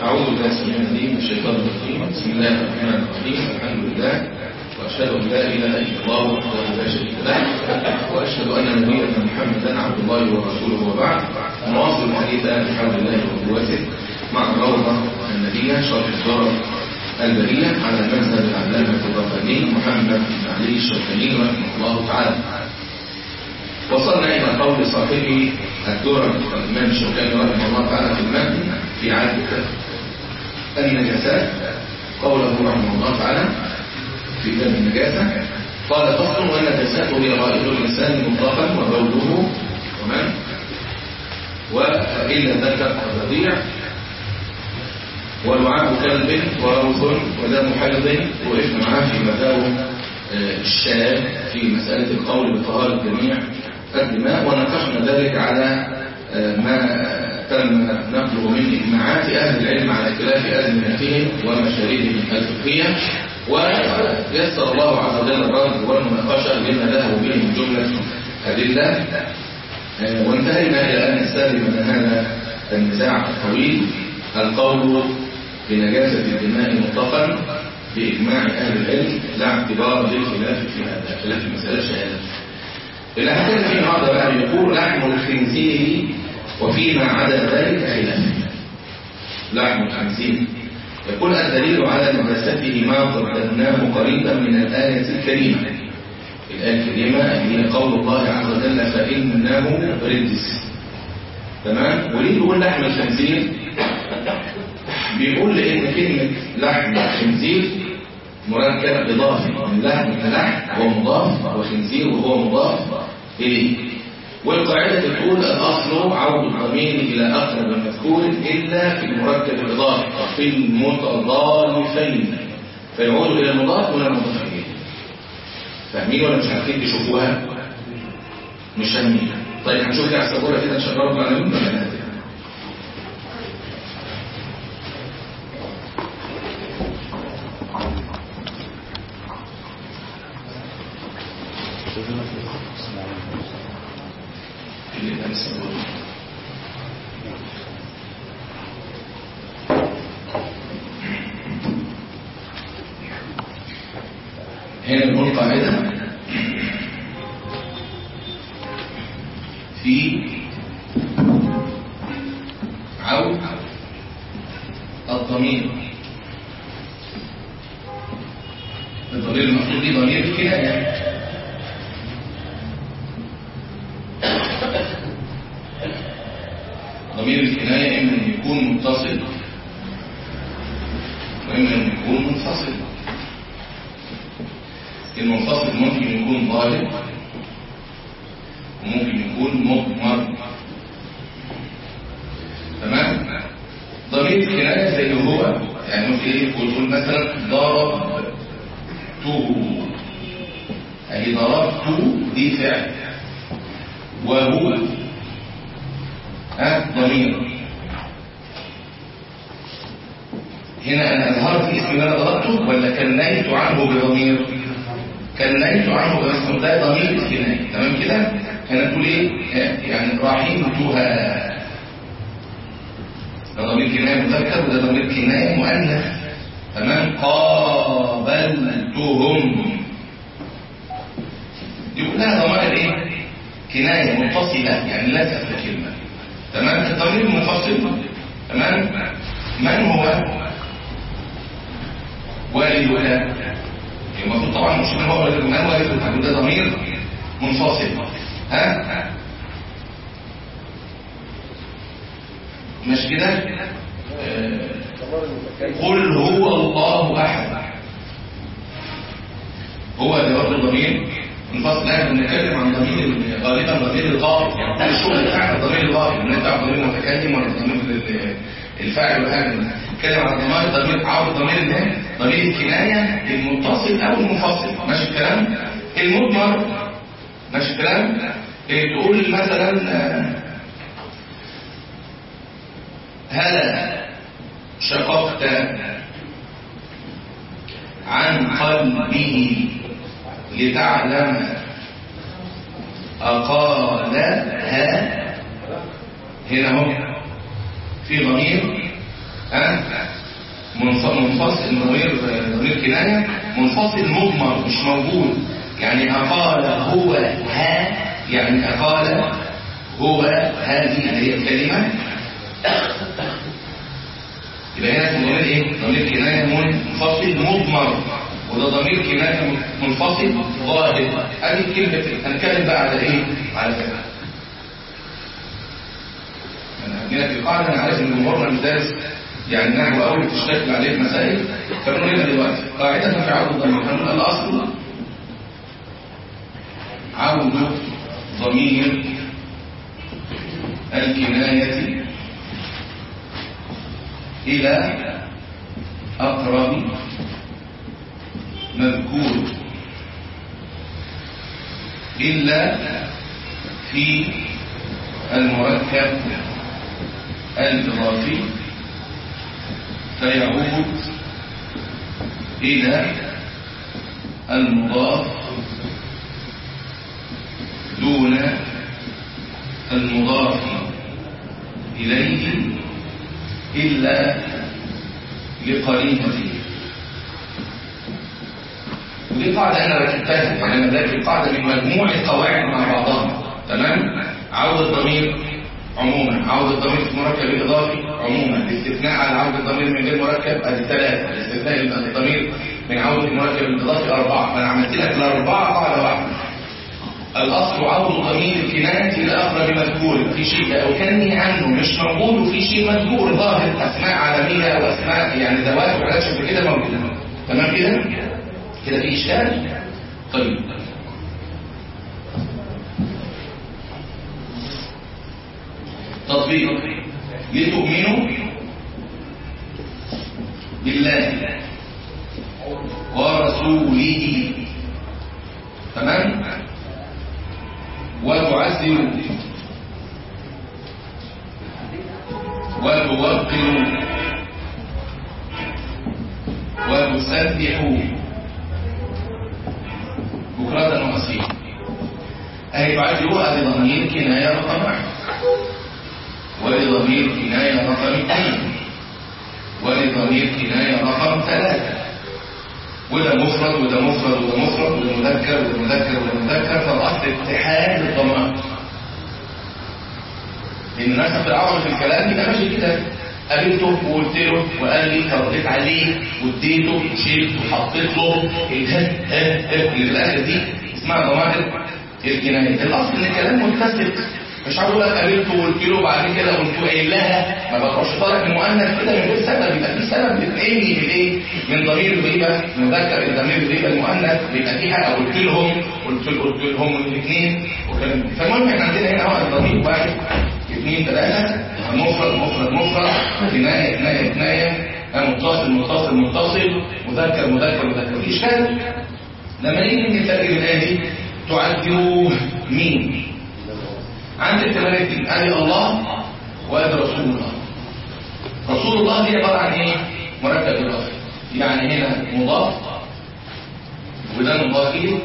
أعوذ بالله السميع العليم من الشيطان الرجيم بسم الله الرحمن الرحيم الحمد لله وأشهد أن لا إله إلا الله وحده لا شريك له وأشهد أن نبينا محمدا عبد الله ورسوله وبعد نواصل الحديث عن حول الله وقوته مع الروضة النبية شرح الدرر البرية على مذهب العلامة الرباني محمد بن علي الشوكاني رحمه الله تعالى وصلنا إلى قول صاحب الدرر الإمام الشوكاني رحمه الله تعالى في المتن في عدد النجاسات قوله رحمه الله تعالى في باب النجاسة قال فصل والنجاسات هي غائب الإنسان مطلقا وبوله ومن وإلا ذكر الرضيع ولعاب كلب وروث ودم حيض وإثم معاه في مداوم الشاب في مسألة القول بطهارة جميع الدماء وناقشنا ذلك على ما تم نقله من إجماعات أهل العلم على خلاف أزمنتهم ومشاريعهم الفقهية ويسر الله عز وجل الرد والمناقشة لما ذهبوا به من جملة أدلة وانتهينا إلى أن نستلم من هذا النزاع الطويل القول بنجاسة الدماء مطلقا بإجماع أهل العلم لا اعتبار للخلاف في هذا خلاف المسألة شهادة اللي هتكلم فيه النهارده بقى بيقول لحم الخنزير وفيما عدا ذلك خلاف لحم الخنزير يقول الدليل على نجاسته ما قدمناه قريبا من الآية الكريمة الآية الكريمة هي قول الله عز وجل فإنه رجس تمام وليه بيقول لحم الخنزير بيقول لأن كلمة لحم الخنزير مركب إضافي من لحم كلحم هو مضاف وخنزير وهو مضاف إليه والقاعدة تقول الأصل عود الضمير إلى أقرب المذكور إلا في المركب الإضافي في المتضارفين فيعود إلى المضاف ولا المضاف إليه فاهمين ولا مش عارفين تشوفوها مش فاهمين طيب هنشوف كده على السبورة كده نشغلوا معنا مين ولا لا هنا نقول قاعدة في عود الضمير الضمير المفروض دي ضمير الكناية ضمير الكناية إما أن يكون متصل وإما أن يكون منفصل المنفصل ممكن يكون ظاهر وممكن يكون مضمر تمام ضمير الكناية زي هو يعني ممكن ايه تقول مثلا ضربته اهي ضربته دي فعل وهو ها ضمير هنا انا اظهرت اسم اللي انا ضربته ولا كنيت عنه بضمير كنيت عنه باسم ده ضمير الكناية تمام كده هنا تقول ايه يعني رحمتها ده ضمير كناية مذكر وده ضمير كناية مؤنث تمام قابلتهم دي كلها ضمائر ايه كناية متصلة يعني لا تأثر كلمة تمام الضمير المنفصل تمام من هو والدك المفروض طبعا مش من هو من هو يفهم ده ضمير منفصل ها مش كده آه. قل هو الله احد هو ده برضه ضمير منفصل احنا بنتكلم عن ضمير غالبا ضمير الغائب يعني كل الشغل بتاعنا ضمير الغائب بنتكلم عن ضمير المتكلم ولا ضمير الفاعل ولا حاجه نتكلم عن ضمير ضمير عاوز ضمير الايه ضمير الكنايه المتصل او المنفصل ماشي الكلام المضمر ماشي الكلام إيه تقول مثلا هل شققت عن قلبه لتعلم أقالها هنا هو في ضمير ها منفصل ضمير ضمير كنايه منفصل مضمر مش موجود يعني اقال هو ها يعني اقال هو هذه هي الكلمه يبقى هنا اسمه ضمير ايه ضمير كنايه منفصل مضمر وده ضمير كنايه منفصل ظاهر ادي كلمه هنتكلم بقى على ايه على كده هنا في القاعده انا عارف ان جمهورنا مش دارس يعني نحو اول تشتغل عليه مسائل فبنقول هنا دلوقتي قاعده في عرض الضمير هنقول الاصل عود ضمير الكنايه إلى أقرب مذكور إلا في المركب الإضافي فيعود إلى المضاف دون المضاف إليه إلا لقرينته ودي قاعدة أنا ركبتها يعني أنا راكب قاعدة من مجموعة قواعد مع بعضها تمام عودة الضمير عموما عودة الضمير في مركب الإضافي عموما الاستثناء على عودة الضمير من غير مركب ادي ثلاثة الاستثناء الضمير من عودة المركب الإضافي أربعة فأنا عملت لك الأربعة قاعدة واحدة الأصل عود ضمير الكناية إلى أقرب مذكور في شيء أو كني عنه مش موجود وفي شيء مذكور ظاهر أسماء عالمية أو أسماء يعني ذوات وحاجات شبه كده موجودة تمام كده؟ كده في إشكال؟ طيب تطبيق لتؤمنوا بالله ورسوله تمام وتعزروا وتوقروا وتسبحوا بكرة وأصيلا أي تعزروا هذه ضمير كناية رقم واحد ولضمير كناية رقم اثنين ولضمير كناية رقم ثلاثة وده مفرد وده مفرد وده مفرد وده مذكر وده مذكر وده مذكر فالأصل اتحاد الضمائر لأن الناس في العرب في الكلام يبقى ماشي كده قابلته وقلت له وقال لي فرديت عليه واديته وشلت وحطيت له الها ها ها اللي في الاخر دي اسمها ضمائر الكنايه الاصل ان الكلام متسق مش عاوز اقول لك قابلته وقلت له بعد كده قلت قايل لها ما بقراش طالع من مؤنث كده من غير سبب يبقى في سبب بتنقلني من ايه؟ من ضمير الغيبه مذكر الى ضمير الغيبه المؤنث بيبقى في حاجه قلت لهم قلت قلت لهم الاثنين وكلام فالمهم احنا عندنا هنا هو الضمير واحد اثنين ثلاثه مفرد مفرد مفرد كنايه كنايه كنايه متصل متصل متصل مذكر مذكر مذكر في اشكال لما نيجي نفرق الايه دي تعدوا مين عندك ثمانية ادي الله وادي رسول الله رسول الله دي عبارة عن ايه مركب اضافي يعني هنا مضاف وده مضاف اليه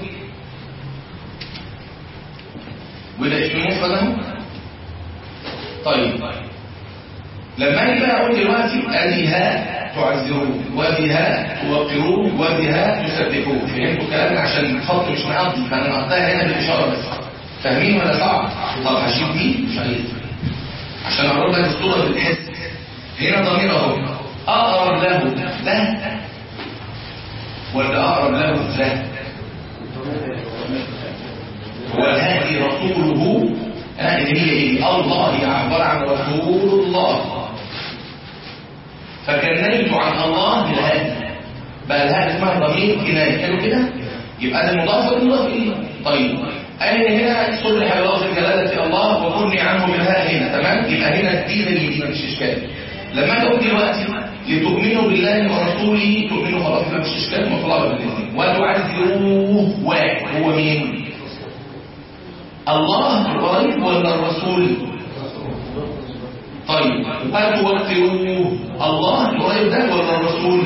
وده اسم مفرد اهو طيب لما اجي بقى اقول دلوقتي ادي ها تعزروه وبها توقروه وبها تسبحوه فهمتوا كلامي عشان الخط مش مقضي فانا مقضيها هنا بالاشاره بس فاهمين ولا صعب طب هشيل دي مش عايز عشان اقرب لك الصوره بالحس هنا ضمير اهو اقرب له ده ولا اقرب له ده هو الهادي رسوله ها اللي هي ايه الله هي عباره عن رسول الله فكنيت عن الله بالهادي بقى الهادي اسمها ضمير كنايه حلو كده يبقى ده المضاف والمضاف اليه طيب أين هنا صلح لفظ جلالة الله وكني عنه بالهاء هنا تمام يبقى هنا الدين اللي دي مفيش إشكال لما تقول دلوقتي لتؤمنوا بالله ورسوله تؤمنوا خلاص مفيش إشكال مطلع بالاثنين وتعزروه واحد هو مين؟ الله القريب ولا الرسول؟ طيب وتوقروه الله القريب ده ولا الرسول؟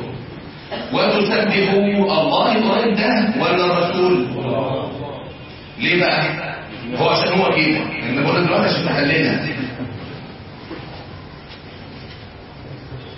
وتسبحوا الله القريب ده ولا الرسول؟ ليه بقى هو عشان هو كده انا بقول دلوقتي عشان تحللها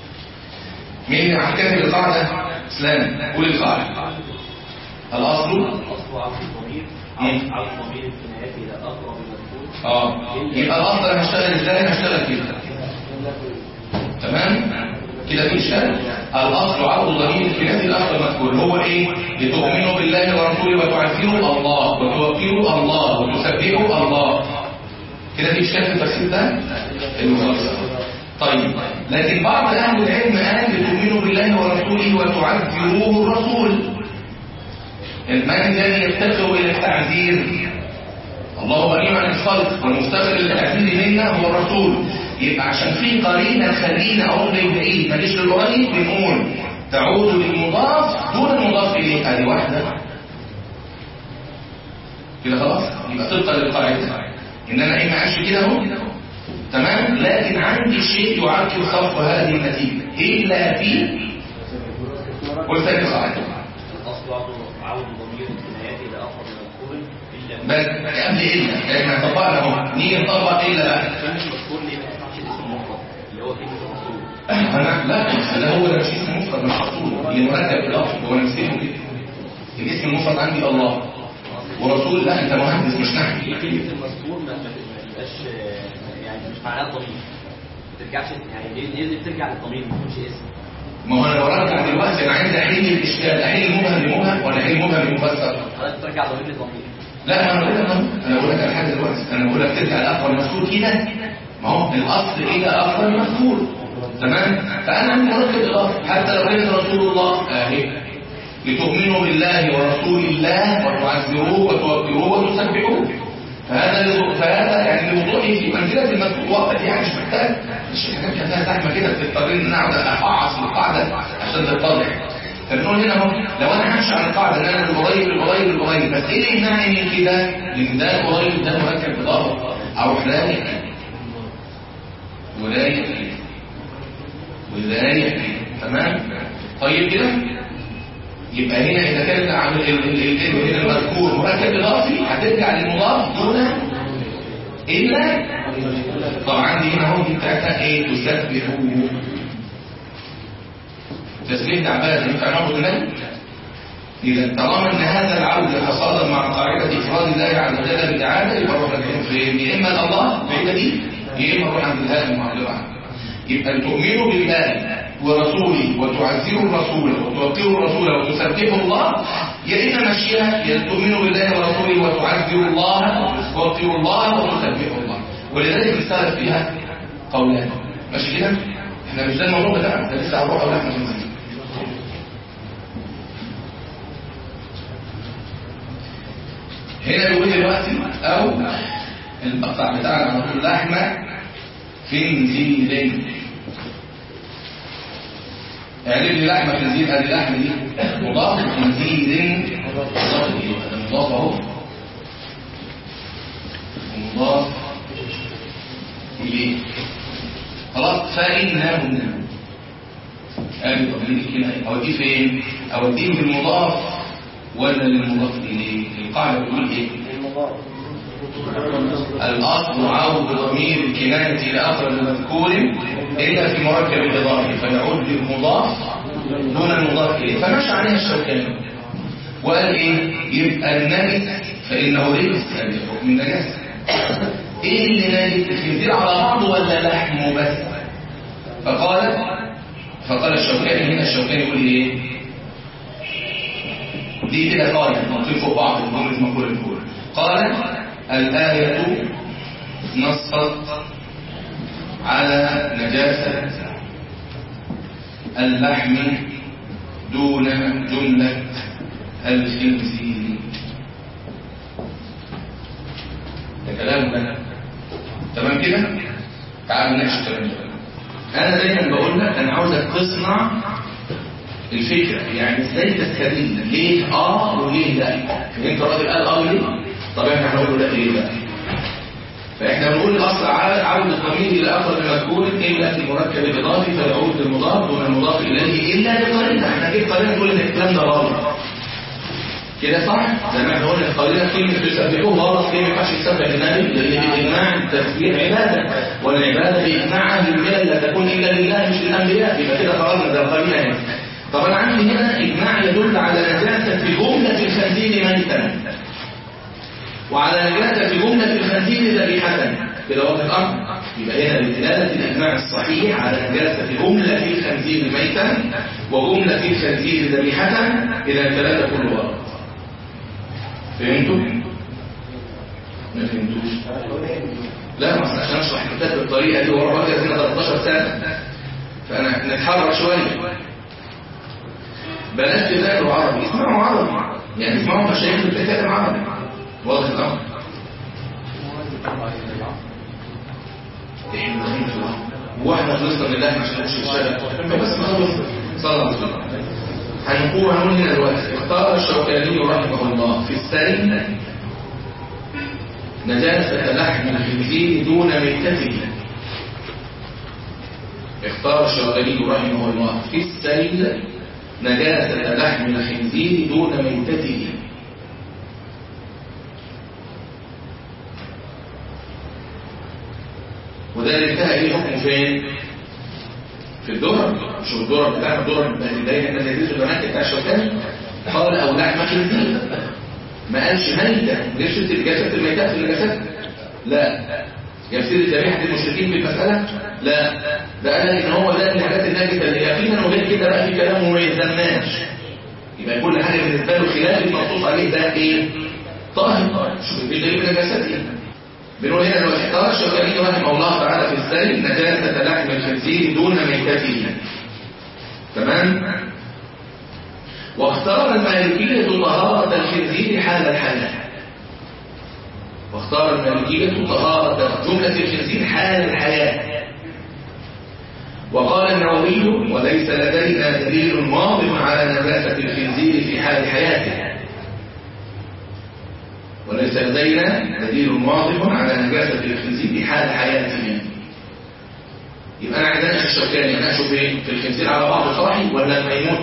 مين اللي عم كاتب القاعدة اسلام قول القاعدة الاصل الأصل عرض الضمير مم. عرض ضمير الكنايات إلى أقرب المذكور اه يبقى الاصل انا هشتغل ازاي هشتغل كده تمام كده في اشكال الاصل عرض ضمير الكناية الاصل المذكور هو ايه لتؤمنوا بالله ورسوله وتعزروا الله وتوقروا الله وتسبحوا الله كده في اشكال في التفسير ده المفسر طيب لكن بعض اهل العلم قال لتؤمنوا بالله ورسوله وتعزروه الرسول من الذي يفتقر الى التعزير الله غني عن الخلق والمفتقر للتعزير منا هو الرسول يبقى عشان في قرينه خلينا اقول للبعيد ماليش للقريب بنقول تعود للمضاف دون المضاف اليه ادي واحده كده خلاص يبقى طبقا للقاعده ان انا ايه معاش كده اهو تمام لكن عندي شيء يعكر صرف هذه النتيجه الا في قلت لك القاعده الأصل عرض عرض ضمير الكنايات إلى أقرب المذكور إلا بس قبل الا لان احنا طبقنا اهو نيجي نطبق الا بقى كلمة مذكور ليه ما ينفعش الاسم مفرد اللي هو كلمة الرسول انا لا لا هو ده مش اسم مفرد مش رسول اللي مرتب الاصل هو نفسه كده الاسم المفرد عندي الله ورسول لا انت مهندس مش نحوي هي كلمة المذكور ما ما ما تبقاش آه، يعني مش معناها الضمير ما ترجعش يعني ليه ليه اللي بترجع للضمير ما يكونش اسم ما هو انا لو رجع دلوقتي انا عايز احل الاشكال احل المبهم لمبهم ولا احل المبهم لمفسر حضرتك ترجع ضمير للضمير لا ما انا بقول لك أهو. انا بقول لك على حاجه دلوقتي انا بقول لك ترجع لاقوى المذكور كده ما هو الاصل الى اقوى المذكور تمام فانا عندي مركب اضافي حتى لو كانت رسول الله اهي لتؤمنوا بالله ورسول الله وتعزروه وتوقروه وتسبحوه فهذا لو- فهذا يعني لوضوحه في منزله المذكور وقت يعني مش محتاج مش حاجات كده فيها زحمه كده بتضطر ان انا اقعد افعص القاعده عشان تتضح فبنقول هنا اهو لو انا همشي على القاعده ان انا القريب القريب القريب بس ايه اللي يمنعني من كده؟ لان ده القريب ده مركب اضافه او حلايق ولايق ولايق تمام طيب كده يبقى هنا اذا كان عن ال- ال- ال- ال- هنا المذكور مركب اضافي هترجع للمضاف دون الا طبعا عندي هنا اهو دي بتاعتها ايه تسبحوه تسبيح تعبان ينفع نعبد النبي إذا طالما أن هذا العبد يتصادم مع قاعدة إفراد الله عز وجل بالإعادة يبقى نروح نتكلم فين؟ يا إما الله بعيدة دي يا إما نروح عند الهاء المعلمة يبقى تؤمنوا بالله ورسوله وتعزروا الرسول وتوقروا الرسول وتسبحوا الله يا إما مشيها يا تؤمنوا بالله ورسوله وتعزروا الله وتوقروا الله وتسبحوا الله ولذلك السلف فيها قولان ماشي كده؟ احنا مش ده الموضوع بتاعنا ده لسه هنروح ولا احنا في المسجد هنا بيقول دلوقتي او المقطع بتاعنا نقول لحمة خنزير اعرف لي لحمة خنزير ادي لحمة دي مضاف خنزير مضاف اليه ده مضاف اهو مضاف اليه خلاص فإنه قال كده اوديه فين اوديه بالمضاف ولا للمضاف اليه القاعده بتقول ايه الاصل عود ضمير الكنايه الى اقرب مذكور الا في مركب الاضافي فيعود للمضاف دون المضاف اليه فمشى عليها الشوكاني وقال ايه يبقى النجس فانه رجس يعني حكم النجاسه ايه اللي نجس الخنزير على بعضه ولا لحمه بس فقال فقال الشوكاني هنا الشوكاني يقول ايه دي كده قال نطير فوق بعض الجمل مقول الكل قال الآية نصت على نجاسة اللحم دون جملة الخنزير ده كلام ده تمام كده تعال نناقش الكلام ده انا دايما بقول لك انا عاوزك تصنع الفكره يعني ازاي تستدل ليه اه وليه لا انت راجل قال اه ليه طب احنا هنقول له لا ليه لا فاحنا بنقول الاصل عا- عود الضمير الى اقرب مذكور الا في المركب الاضافي فيعود للمضاف دون المضاف اليه الا لقرينه احنا جيب قرينه تقول ان الكلام ده غلط كده صح زي ما احنا قلنا القائلين كلمه تسبحوه غلط كلمه ما ينفعش تسبح النبي لان بالاجماع التسبيح عباده والعباده باجماع اهل المله لا تكون الا لله مش للانبياء يبقى كده خرجنا ده القائلين هنا طب انا عندي هنا اجماع يدل على نجاسه جمله الخنزير ميتا وعلى نجاسه جمله الخنزير ذبيحه كده واضح الامر يبقى هنا بدلاله الاجماع الصحيح على نجاسه جمله الخنزير ميتا وجمله الخنزير ذبيحه اذا الثلاثه كله غلط فهمتوا؟ ما فهمتوش لا ما أصل عشان اشرح الكتاب بالطريقه دي ورا بقى سنه 13 سنه فانا نتحرك شويه بلاش تذاكروا عربي اسمعوا عربي يعني اسمعوا مشايخ بتتكلم عربي واضح الامر احنا داخلين في الأمر. واحنا خلصنا من الله عشان نمشي الشارع فبس نخلص صلى الله عليه وسلم هنقول هنقول هنا دلوقتي اختار الشوكاني رحمه الله في السن نجاسة لحم الخنزير دون ميتته اختار الشوكاني رحمه الله في السيل نجاسة لحم الخنزير دون ميتته وده اللي انتهى اليه حكمه فين؟ في الدرر مش هو الدرر بتاعنا الدرر اللي احنا ندرسه زمان بتاع الشوكاني قال او لحم خنزير ما قالش ميتة ليش الجسد الميتات في الجسد لا يفسير الذبيحة المشركين في المسألة لا ده قال ان هو ده من الحاجات الناجسة اللي يقينا وغير كده بقى في كلامه ما يلزمناش يبقى كل حاجة بالنسبة له خلاف المنصوص عليه ده ايه طاهر شوف الدليل من نجاستي بنقول هنا لو احتار الشوكاني رحمه الله تعالى في السيل نجاسة لحم الخنزير دون ميتته تمام واختار المالكية طهارة الخنزير حال الحياة واختار المالكية طهارة جملة الخنزير حال الحياة وقال النووي وليس لدينا دليل واضح على نجاسة الخنزير في حال حياته وليس لدينا دليل واضح على نجاسة الخنزير حال حياته يبقى انا عايز اناقش الشوكاني اناقشه فين في الخنزير على بعضه صاحي ولا لما يموت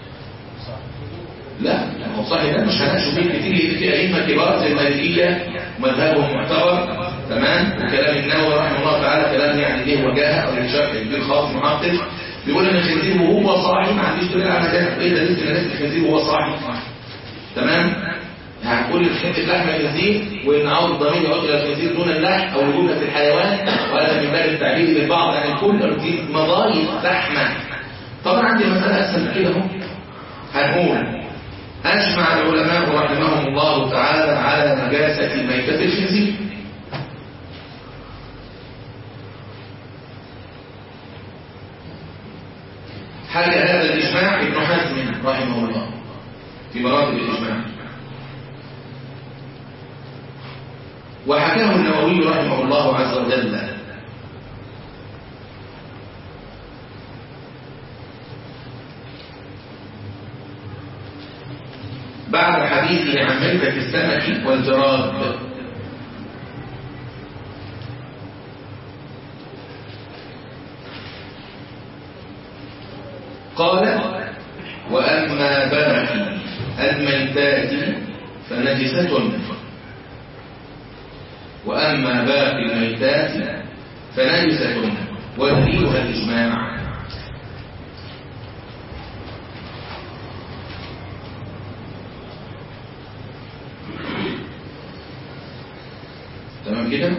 لا هو صاحي ده مش هناقشه فيه كتير في ائمه كبار زي المالكيه مذهبهم معتبر تمام وكلام النووي رحمه الله تعالى كلام يعني ليه وجاهه او لشرح كبير خاص محقق بيقول ان الخنزير وهو صاحي ما عنديش دليل على نجاسه ايه دليل نجاسه الخنزير وهو صاحي تمام هنقول حته لحم الخنزير وان عاوز الضمير يعود الى الخنزير دون اللحم او جمله الحيوان وهذا من باب التعبير للبعض عن الكل دي مضايق لحمه طبعا عندي مساله اسهل من كده اهو هنقول اجمع العلماء رحمهم الله تعالى على نجاسه ميته الخنزير حاجه هذا الاجماع ابن حزم رحمه الله في مراتب الاجماع وحكاه النووي رحمه الله عز وجل بعد حديثه عن ميتة السمك والجراد قال وأما باقي الميتات فنجسة وأما باقي الميتات فنجسة ودليلها الإجماع تمام كده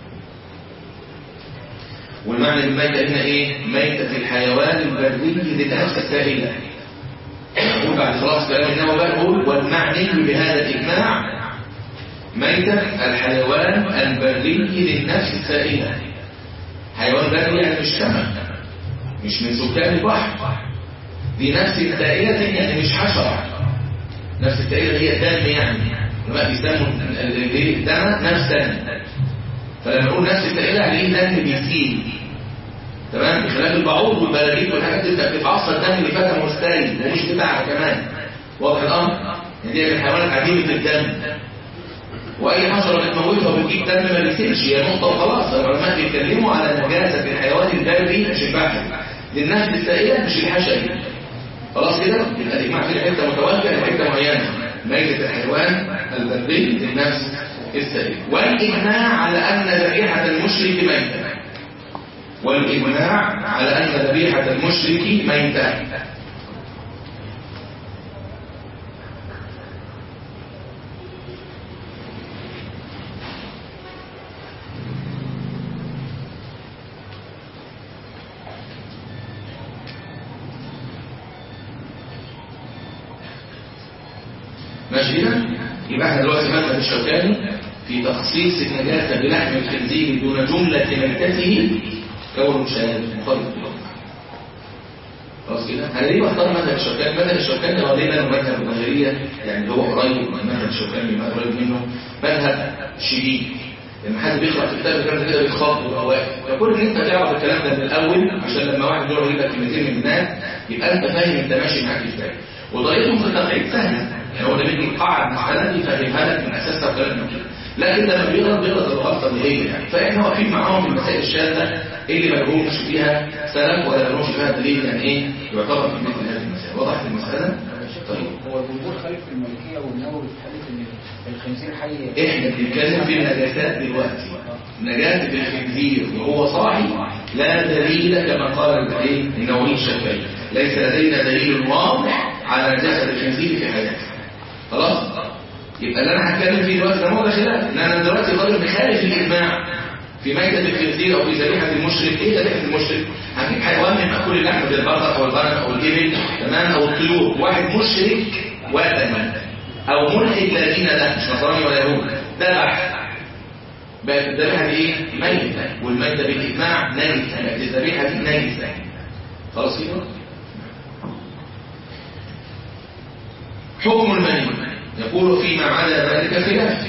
والمعنى بالميتة هنا ايه ميتة الحيوان البري للنفس السائلة نقول بعد خلاص كلام النووي بقى نقول والمعني بهذا الإجماع ميتة الحيوان البري للنفس السائلة حيوان بري يعني مش سمك مش من سكان البحر دي نفس السائلة يعني مش حشرة نفس السائلة هي دم يعني ما بيسموا الدم نفسا فلما نقول نفس السائلة يعني دم بيسيل تمام بخلاف البعوض والبلاغيث والحاجات اللي انت بتتعصر الدم اللي فاتها مستايل ومش بتاعها كمان واضح الامر يعني دي الحيوانات عديمة الدم واي حشره بتموتها وبتجيب دم ما بيسيلش هي نقطه وخلاص العلماء بيتكلموا على نجاسه الحيوان البري مش البحري للنفس السائله مش الحشري خلاص كده يبقى الاجماع في حته متوجه لحته معينه ميتة الحيوان البري للنفس السليم والإجماع على أن ذبيحة المشرك ميتة والإجماع على أن ذبيحة المشرك ميتة ماشي كده يبقى احنا دلوقتي مذهب الشوكاني في تخصيص النجاسة بلحم الخنزير دون جملة ميتته كونه شاذ مخالف بالإجماع. خلاص كده انا ليه بختار مذهب الشوكاني مذهب الشوكاني غالبا مذهب الظاهرية يعني هو قريب من مذهب الشوكاني ما قريب منه مذهب شديد لما حد بيقرا في كتاب الكلام ده كده بيتخض ويبقى واقف فكون ان انت تعرف الكلام ده من الاول عشان لما واحد يقعد يقول لك كلمتين من الناس يبقى انت فاهم انت ماشي معاك ازاي وطريقتهم في التقعيد سهله يعني هو ده بيجي قاعد مساله دي يفهمها لك من اساسها وكلام من كده لكن لما بيغلط بيغلط الغلطه اللي هي يعني فاحنا واقفين معاهم في المسائل الشاذه اللي ما لهمش فيها سلف ولا لهمش فيها دليل يعني ايه يعتبر في مثل هذه المسائل وضحت المساله؟ طيب هو الجمهور خالف في المالكيه والنووي في حاله ان الخنزير حي احنا بنتكلم في النجاسات دلوقتي نجاسة الخنزير وهو صاحي لا دليل كما قال الايه النووي الشافعي ليس لدينا دليل واضح على نجاسة الخنزير في حياته خلاص يبقى اللي انا هتكلم فيه دلوقتي ده موضوع خلاف ان انا دلوقتي راجل مخالف الاجماع في ميتة الخنزير او في ذبيحة المشرك ايه ذبيحة المشرك هجيب حيوان من مأكول اللحم زي البقر او الغنم او الابل تمام او الطيور واحد مشرك وثني او ملحد لا دين له مش نصراني ولا يهودي ذبح بقت الذبيحه دي ايه ميته والميته بالاجماع نجسه بقت الذبيحه دي نجسه خلاص كده حكم المني يقول فيما عدا ذلك خلاف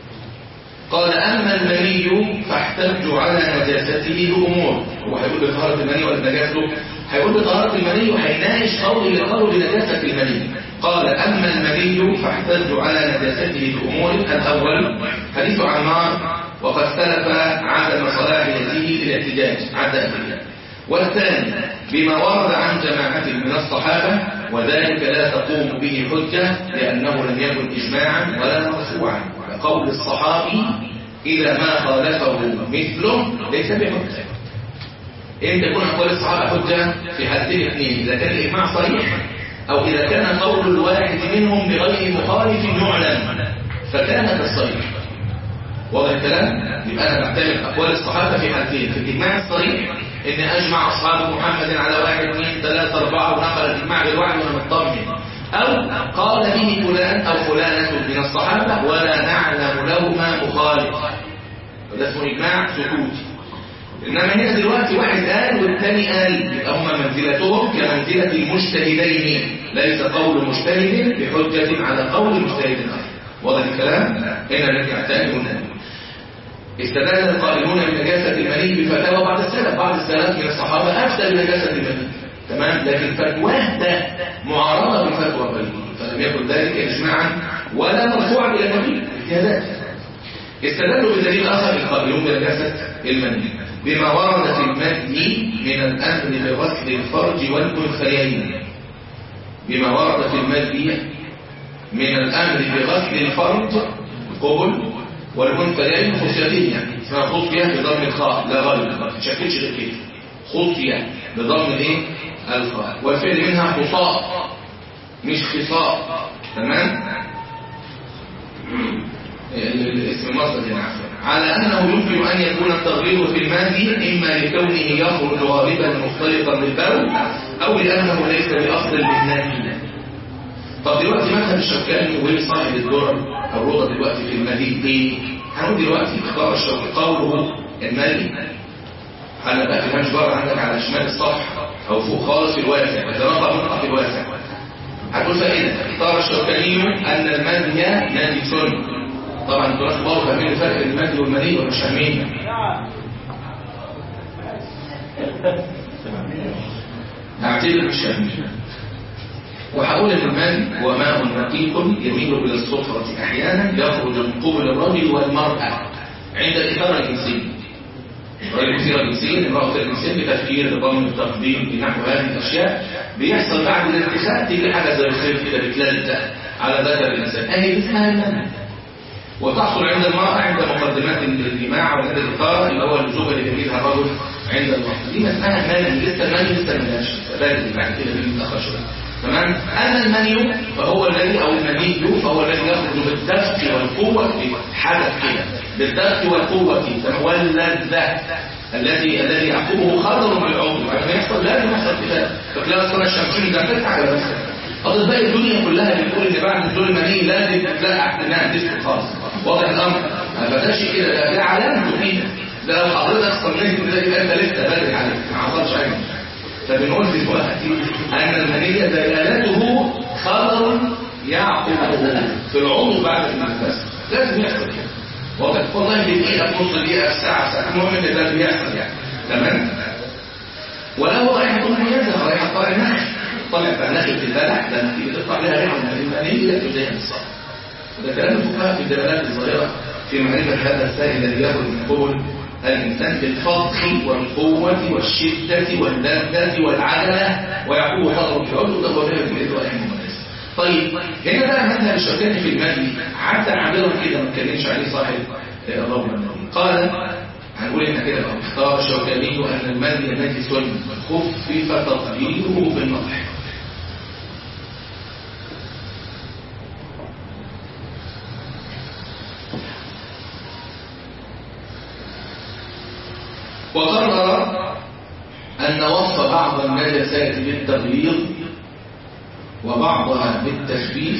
قال اما المني فاحتج على نجاسته بامور هو هيقول بطهاره المني ولا نجاسته هيقول بطهاره المني وهيناقش قول اللي قالوا بنجاسه المني قال اما المني فاحتج على نجاسته بامور الاول حديث عمار وقد سلف عدم صلاحيته للاحتجاج عدا أدلة والثاني بما ورد عن جماعة من الصحابة وذلك لا تقوم به حجة لأنه لم يكن إجماعا ولا مرفوعا قول الصحابي إذا ما خالفه مثله ليس بحجة إن تكون أقوال الصحابة حجة في حالتين اثنين إذا كان الإجماع صريح أو إذا كان قول الواحد منهم بغير مخالف يعلم فكان كالصريح واضح الكلام يبقى انا بعتمد اقوال الصحابه في حالتين في الاجماع الصريح ان اجمع اصحاب محمد على واحد اثنين ثلاثه اربعه ونقل الاجماع بالوعي وانا مطمن او قال به فلان او فلانه من الصحابه ولا نعلم لهما مخالف وده اسمه اجماع سكوتي انما هنا دلوقتي واحد قال والثاني قال يبقى هما منزلتهم كمنزله المجتهدين ليس قول مجتهد بحجه على قول مجتهد اخر واضح الكلام هنا نرجع تاني ونقول استدل القائلون بنجاسة المني بفتاوى بعض السلف بعض السلف من الصحابة أفتى بنجاسة المني تمام لكن فتواه ده معارضة بفتوى غيره فلم يكن ذلك إجماعا ولا مرفوعا إلى النبي اجتهادات استدلوا بدليل آخر القائلون بنجاسة المني بما ورد في المني من الأمر بغسل الفرج والأنثيين بما ورد في المني من الأمر بغسل الفرج القبل والأنثيين خصيتين يعني اسمها خصية بضم الخاء لا غير ما تتشكلش غير كده خصية بضم الايه الخاء والفعل منها خصاء مش خصاء تمام الاسم المصدر هنا عفوا على أنه يمكن أن يكون التغيير في المادي إما لكونه يخرج غالبا مختلطا بالبول أو لأنه ليس بأصل للنادي طب دلوقتي مذهب الشوكاني وصاحب الدرر الروضه دلوقتي في المدينه ايه هنقول دلوقتي اختار الشوكاني قوله المالي على بقى في الهامش بره عندك على شمال السطح او فوق خالص في الواسع بتنطق منطقه في الواسع هتقول فائده اختار الشوكاني ان المادي نادي سن طبعا انتوا ناس برضه فاهمين الفرق بين المادي والمالي ولا مش فاهمين هعتبر مش فاهمين وحول المال هو ماء رقيق يميل إلى الصفرة أحيانا يخرج من قبل الرجل والمرأة عند الإثارة الجنسية رجل الإثارة الجنسية امرأة الجنسية بتفكير بضم التقديم بنحو هذه الأشياء بيحصل بعد الانتخاب تيجي حاجة زي الخير كده بتلزق على ذكر الإنسان أهي اسمها المني وتحصل عند المرأة عند مقدمات الجماع وعند الإطار اللي هو اللزوم اللي بيجيبها الرجل عند المرأة دي اسمها مني لسه المني لسه ما جاش بارد بعد كده بيجي متأخر شوية تمام أما المني فهو الذي أو المني فهو الذي يخرج بالدفق والقوة في حدث كده بالدفق والقوة واللذة الذي الذي يعقبه خطر من العضو عشان يحصل لازم يحصل كده فكلا اصلا الشمسين ده بتاع على نفسك فضل باقي الدنيا كلها بتقول ان بعد نزول المني لازم تتلقى انها ديسك خاص واضح الامر ما بداش كده ده ده علامته فينا ده لو حضرتك صممت كده يبقى انت لسه بدري عليك ما حصلش حاجه فبنقول دلوقتي ان المني دلالاته خطر يعقبه في العضو بعد النفس لازم يحصل كده واضح والله بدقيقه نص دقيقه في ساعه ساعه المهم ان ده بيحصل يعني تمام وله رائحه مميزه رائحه طائر النخل طالع في نخل في البلح لما تيجي تطلع لها ريحه من المني لا تزين الصح وده كلام الفقهاء في الدلالات الصغيره في معرفه هذا السائل الذي يخرج من قبل الانسان بالفضح والقوه والشده واللذه والعجله ويعقوب حضر في العضو ده هو ذلك باذن رائحه مميزه طيب هنا بقى مذهب الشوكاني في المني حتى عاملهم كده ما اتكلمش عليه صاحب الرجل النبي قال هنقول احنا كده بقى اختار الشوكاني ان المني نجس خفف تطهيره بالنطح وقرر أن وصف بعض النجسات بالتغليظ وبعضها بالتخفيف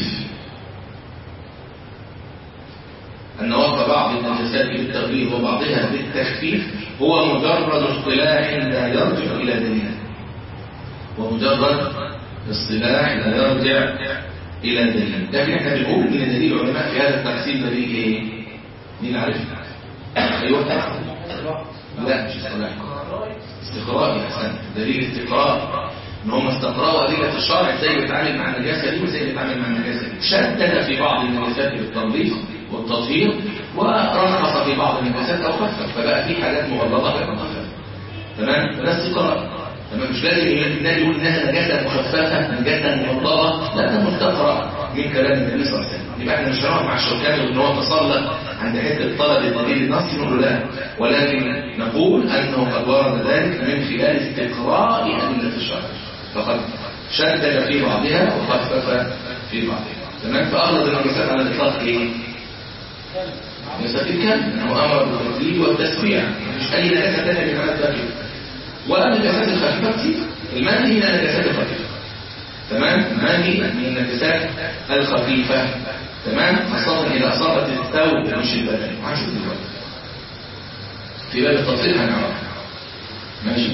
أن وصف بعض النجسات بالتغليظ وبعضها بالتخفيف هو مجرد اصطلاح لا يرجع إلى دليل ومجرد اصطلاح لا يرجع إلى دليل لكن احنا بنقول من دليل العلماء في هذا التقسيم دليل ايه؟ مين عارفنا؟ ايوه لا مش اصطلاح استقراء يا حسن دليل استقراء ان هم استقرأوا أدلة الشرع ازاي بيتعامل مع النجاسة دي وازاي بيتعامل مع النجاسة دي شدد في بعض النجاسات بالتنظيف والتطهير ورخص في بعض النجاسات او خفف فبقى في حاجات مغلظة غير مخففة تمام ده استقراء تمام مش لازم النادي يقول انها نجاسة مخففة نجاسة مغلظة لا ده مستقرأ من كلام النبي صلى الله عليه وسلم يبقى احنا مش هنقف مع الشوكاني ان هو تسلط عند حته طلب الدليل النصي نقول لا ولكن نقول انه قد ورد ذلك من خلال استقراء ادله الشرع فقد شدد في بعضها وخفف في بعضها تمام فاغلظ النجاسات على الاطلاق ايه؟ نجاسات الكلب انه امر بالتسليم والتسويع مش اي نجاسه ثانيه من هذا كده ولا النجاسات الخفيفه كتير المنهي من النجاسات الخفيفه تمام ماني من النجاسات الخفيفة تمام خاصة إذا أصابت الثوب مش البدن هنشوف دلوقتي في باب التفصيل هنعرف ماشي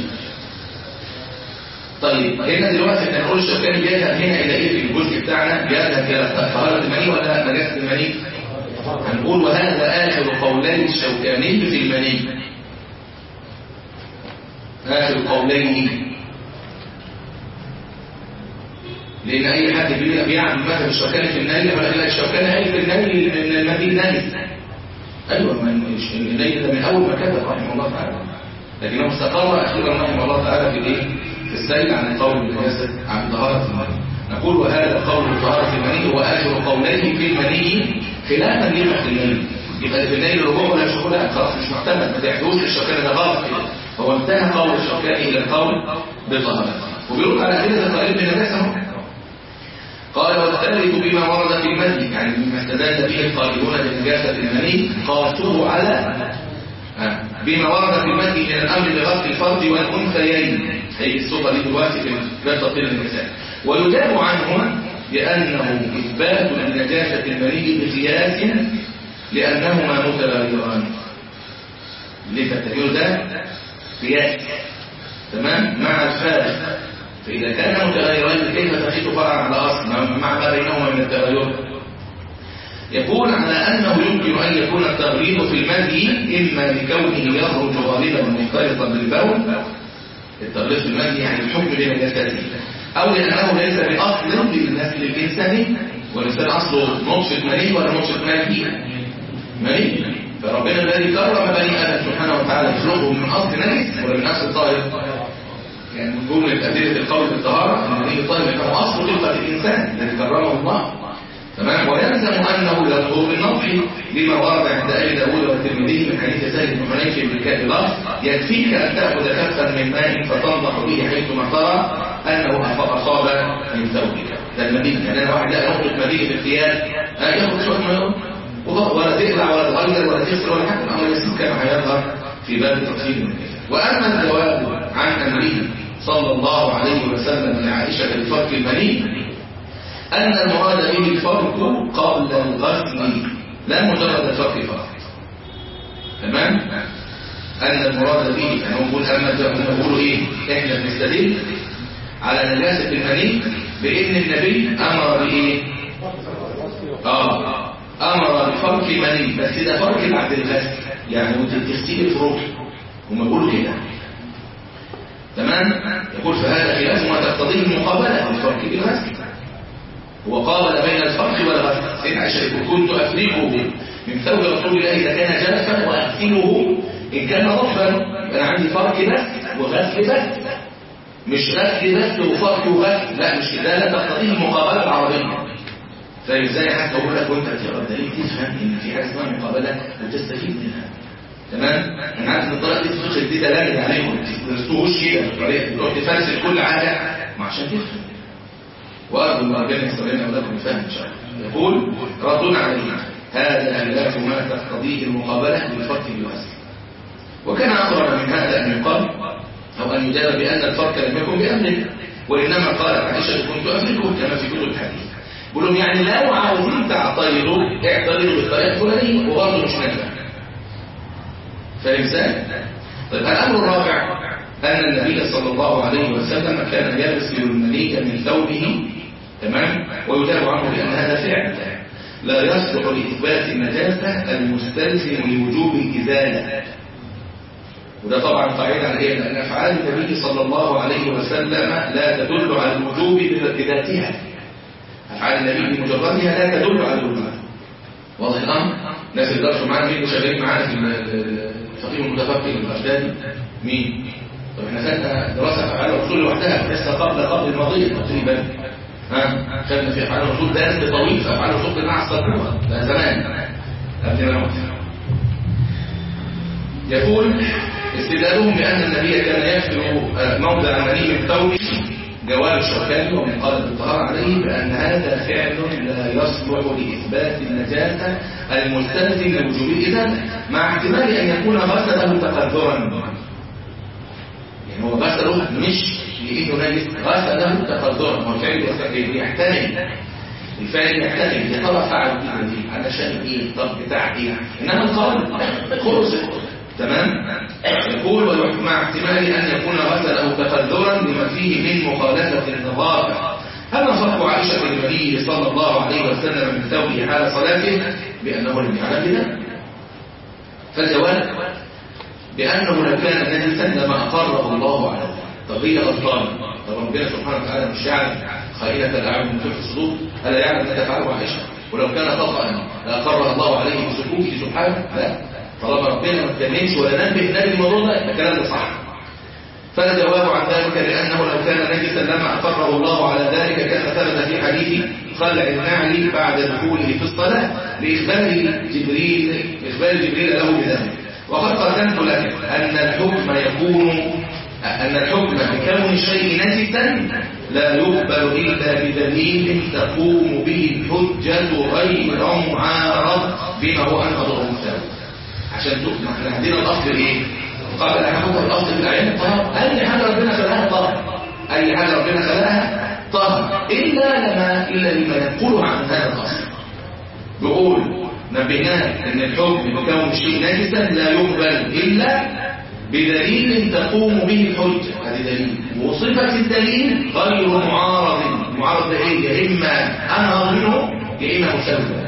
طيب هنا دلوقتي احنا نقول الشوكاني بيذهب هنا إلى إيه في الجزء بتاعنا بيذهب إلى طهارة المني ولا نجاسة المني هنقول وهذا آخر قولين الشوكاني في المني آخر قولين لان اي حد بيعمل مثلا الشوكاني في النيل يقول لك الشوكاني قال في النيل ان المدين نجس ايوه ما النيل ده من اول ما كتب رحمه الله تعالى لكنه استقر اخيرا رحمه الله تعالى في الايه في السيل عن القول بالنجاسه عن طهاره المني نقول وهذا قول طهاره المني هو اخر قولين في المني خلافا لما في النيل يبقى في النيل رجوع ولا مش رجوع خلاص مش معتمد ما تعدوش الشوكاني ده غلط كده هو انتهى قول الشوكاني الى القول بطهارته وبيقول على كده القائل بالنجاسه اهو قال والثالث بما ورد في المني يعني مما استدل به القائلون بنجاسة المني قاسوه على بما ورد في المني من الأمر بغسل الفرد والأنثيين هي الصفة دي دلوقتي في باب تطهير النساء ويجاب عنه بأنه إثبات لنجاسة المني بقياس لأنهما متغيران ليه فالتغيير ده قياس تمام مع الفارق فإذا كان متغيرين كيف تخيط فرعا على أصل مع ما بينهما من التغير يقول على أنه يمكن أن يكون التغليظ في المني إما لكونه يخرج غالبا مختلطا بالبول التغليظ في المني يعني الحكم بنجاسته أو لأنه ليس بأصل للنسل الإنساني والإنسان أصله نطفة مني ولا نطفة مني مني فربنا الذي كرم بني آدم سبحانه وتعالى يخلقهم من أصل نجس ولا من أصل طاهر يعني من جملة أدلة القول بالطهارة أن النبي الطاهر كان أصل خلقة الإنسان الذي كرمه الله ويلزم أنه يطلب بالنطح لما ورد عند أبي داود والترمذي من حديث سهل بن حنيف بالكاد لفظ يكفيك أن تأخذ كفا من ماء فتنضح به حيثما ترى أنه أصاب من ثوبك ده المدينة يعني أنا واحد لا نقطة مدينة الثياب آه ياخد شوية ما ولا تقلع ولا تغير ولا تغسل ولا حاجة الأمر يسير كما هيظهر في باب التفصيل من وأما الجواب عن أمره صلى الله عليه وسلم لعائشة بفرق المني أن المراد به الفرق قبل الغسل لا مجرد الفرق فقط تمام أن المراد به أنا نقول أما نقول إيه إحنا بنستدل على نجاسة المني بإن النبي أمر بإيه آه أمر بفرق المني بس ده فرق بعد الغسل يعني وانت بتغسلي الفروق هم بيقولوا كده تمام يقول فهذا خلاف ما تقتضيه المقابلة الفرق بالغسل وقابل بين الفرق والغسل سيدنا عائشة يقول كنت أفرقه من ثوب رسول الله إذا كان جافا وأغسله إن كان رطبا أنا عندي فرق بس وغسل بس مش غسل بس وفرق وغسل لا مش كده لا تقتضيه المقابلة العربية فازاي حتى اقول لك وانت بتقرا الدليل تفهم ان في حاجه اسمها مقابله وتستفيد منها تمام انا عارف ان الطريقه دي الفقه دي دلاله عليكم ما تستوهوش كده الطريقه تقعد تفلسف كل حاجه ما عشان تفهم وارجو ان ربنا يستر لنا ولكم الفهم ان شاء الله يقول ردنا عليه هذا خلاف ما تقتضيه المقابله بالفرق بالوزن وكان اقرب من هذا ان يقال او ان يجاب بان الفرق لم يكن بامره وانما قالت عائشه كنت افركه كما في كتب الحديث بقول لهم يعني لو عاوزين تعترضوا اعترضوا بالطريقه الفلانيه وبرضه مش نافع فاهم ازاي؟ طيب الامر الرابع ان النبي صلى الله عليه وسلم كان يغسل المني من ثوبه تمام ويتابع عنه بان هذا فعل لا يصلح لاثبات النجاسه المستلزم لوجوب الازاله وده طبعا قاعده على ايه؟ لان افعال النبي صلى الله عليه وسلم لا تدل على الوجوب بذاتها أفعال النبي بمجردها لا تدل على الوجوب واضح الأمر؟ الناس اللي درسوا معانا مين شغالين معانا في الفقيه المتفقه الأجدادي مين؟ طب احنا خدنا دراسة أفعال الرسول لوحدها لسه قبل قبل الماضية تقريبا ها خدنا في أفعال الرسول درس طويل في أفعال الرسول بالمعنى الصدوقة ده زمان قبل ما نموت يقول استدلالهم بأن النبي كان يغسل موضع مني من ثوبه جواب الشوكاني ومن قال الطهار عليه بأن هذا فعل لا يصلح لإثبات النجاسة المستلزم لوجوب الإزالة مع احتمال أن يكون غسله تقدرا يعني هو غسله مش لإنه نجس غسله تقدرا هو الفعل يحتمل الفعل يحتمل يا ترى فعل دي علشان ايه الطب بتاع ايه انما القول خلصت تمام يقول مع احتمال أن يكون غسله تقدرا لما فيه من مخالفة النظافة هذا صف عائشة النبي صلى الله عليه وسلم من ثوبه حال صلاته بأنه لم يعلم بذلك فالجواب بأنه لو كان نجسا لما أقره الله على ذلك طب هي غلطان طب ربنا سبحانه وتعالى مش يعلم خائنة الأعين من في الصدور ألا يعلم ما تفعله عائشة ولو كان خطأ لأقرها الله عليه بسكوته سبحانه لا طالما ربنا ما اتكلمش ولا نبه النبي الموضوع ده يبقى الكلام ده صح فالجواب عن ذلك لأنه لو كان نجسا لما أقره الله على ذلك كان ثبت في حديث خلع النعل بعد دخوله في الصلاة لإخبار جبريل إخبار جبريل له بذلك وقد قدمت لك أن الحكم يكون أن الحكم بكون الشيء نجسا لا يقبل إلا بدليل تقوم به الحجة غير معارض بما هو أنهض المساوي عشان تقوم احنا عندنا الأصل إيه؟ قال أنا هاخد الأصل في الأعيان طهر أي حاجة ربنا خلقها طهر أي حاجة ربنا خلقها طهر إلا لما إلا لما ينقلها عن هذا الأصل بقول نبهناك أن الحكم بكون الشيء نجسا لا يقبل إلا بدليل تقوم به الحجة هذا دليل وصفة الدليل غير معارض المعارض ده ايه يا إما أنا منه يا إما مسلم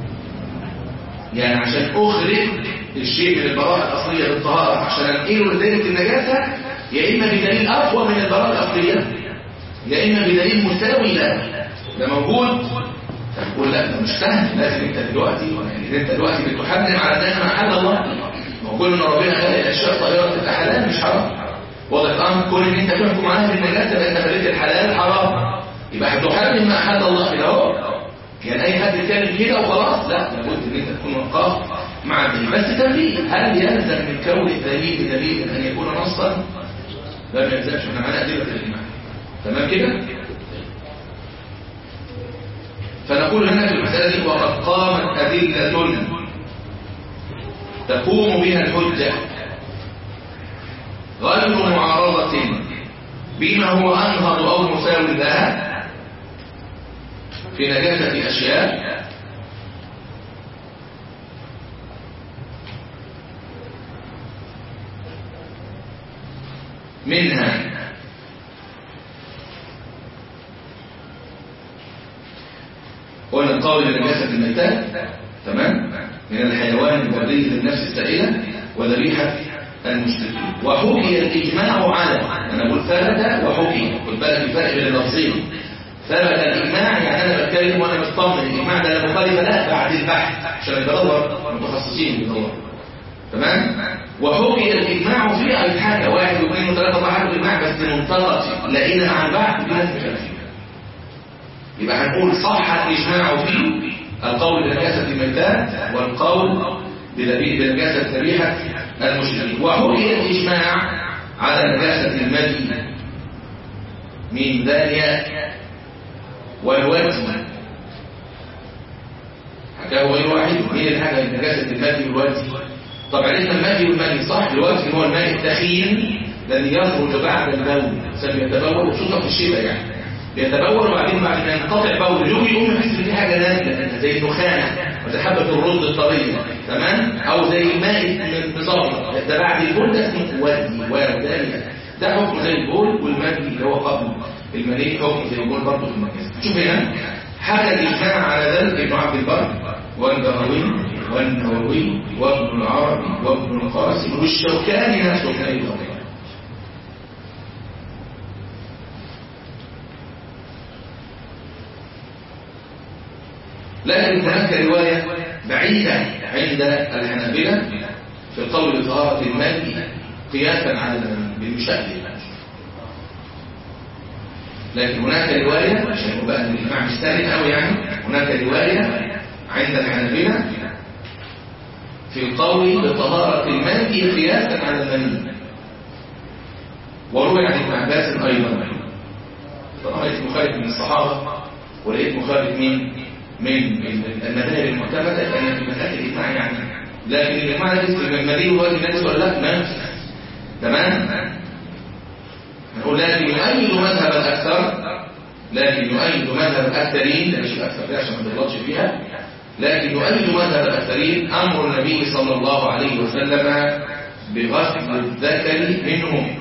يعني عشان أخرج الشيء من البراءة الأصلية للطهارة عشان أنقله لدينة النجاسة يا إما بدليل أقوى من البراءة الأصلية يا إما بدليل مساوي له ده موجود فنقول لا ده مش سهل لازم انت دلوقتي يعني انت دلوقتي بتحرم على ذلك ما حل الله ما هو كل ان ربنا خلق الاشياء طاهره تبقى حلال مش حرام واضح الامر كون ان انت تحكم عليها بالنجاسه يبقى انت خليت الحلال حرام يبقى هتحرم ما حل الله كده اهو يعني اي حد يتكلم كده وخلاص لا لابد ان انت تكون وقاف مع الدليل بس تنبيه هل يلزم من كون الدليل دليل ان يكون نصا لا ما يلزمش احنا معانا ادله الاجماع تمام كده فنقول هنا في المساله دي وقد قامت ادله تقوم بها الحجه غير معارضه بما هو انهض او مساو لها في نجاسة أشياء منها قلنا القول بنجاسة الميتات تمام من الحيوان البري للنفس السائلة وذبيحة المشركين وحكي الإجماع على أنا أقول ثبت وحكي خد بالك الفرق بين اللفظين ثبت الإجماع يعني أنا بتكلم وأنا مطمن الإجماع ده لا مخالفة لا بعد البحث عشان بدور متخصصين بيدور تمام وحكي الإجماع فيه أي حاجة واحد واثنين وثلاثة أربعة حاجة الإجماع بس منطلق لقينا عن بعض في ناس مخالفين يبقى هنقول صح الإجماع فيه القول بنجاسة الميتات والقول بنجاسة ذبيحة المشركين وحكي الإجماع على نجاسة المدي من ذلك والوجه حكاه غير واحد مين الحاجة النجاسة المادي والوجه طب عرفنا المادي والمادي صح الوجه هو الماء الثخين الذي يخرج بعد البول سمي يتبول وخصوصا في الشتاء يعني بيتبول وبعدين بعد ما ينقطع بول يوم يقوم يحس ان في حاجه نازله زي الدخانه وتحبه الرز الطريه تمام او زي الماء المصفى ده بعد البول ده اسمه ودي وذلك ده حكم زي البول والمادي اللي هو قبل المني حكم زي البول برضه في المكان شوف هنا حكى الإجماع على ذلك ابن عبد البر والبغوي والنووي وابن العربي وابن القاسم والشوكاني نفسه كان يبغى لكن هناك رواية بعيدة عند الحنابلة في القول بطهارة المادي قياسا على بالمشاهد لكن هناك رواية عشان بقى الإجماع مش ثابت قوي يعني هناك رواية عند الحنابلة في القول بطهارة المادي قياسا على المني وروي عن ابن عباس أيضا طبعا لقيت مخالف من الصحابة ولقيت مخالف مين؟ من المذاهب المعتمدة كان في مسألة الإجماع يعني لكن الإجماع ده اسم المدي والوادي الناس ولا لا؟ نفس تمام؟ نقول لكن يؤيد مذهب الأكثر لكن يؤيد مذهب الأكثرين لا مش الأكثر دي عشان ما تغلطش فيها لكن يؤيد مذهب الأكثرين أمر النبي صلى الله عليه وسلم بغسل الذكر منهم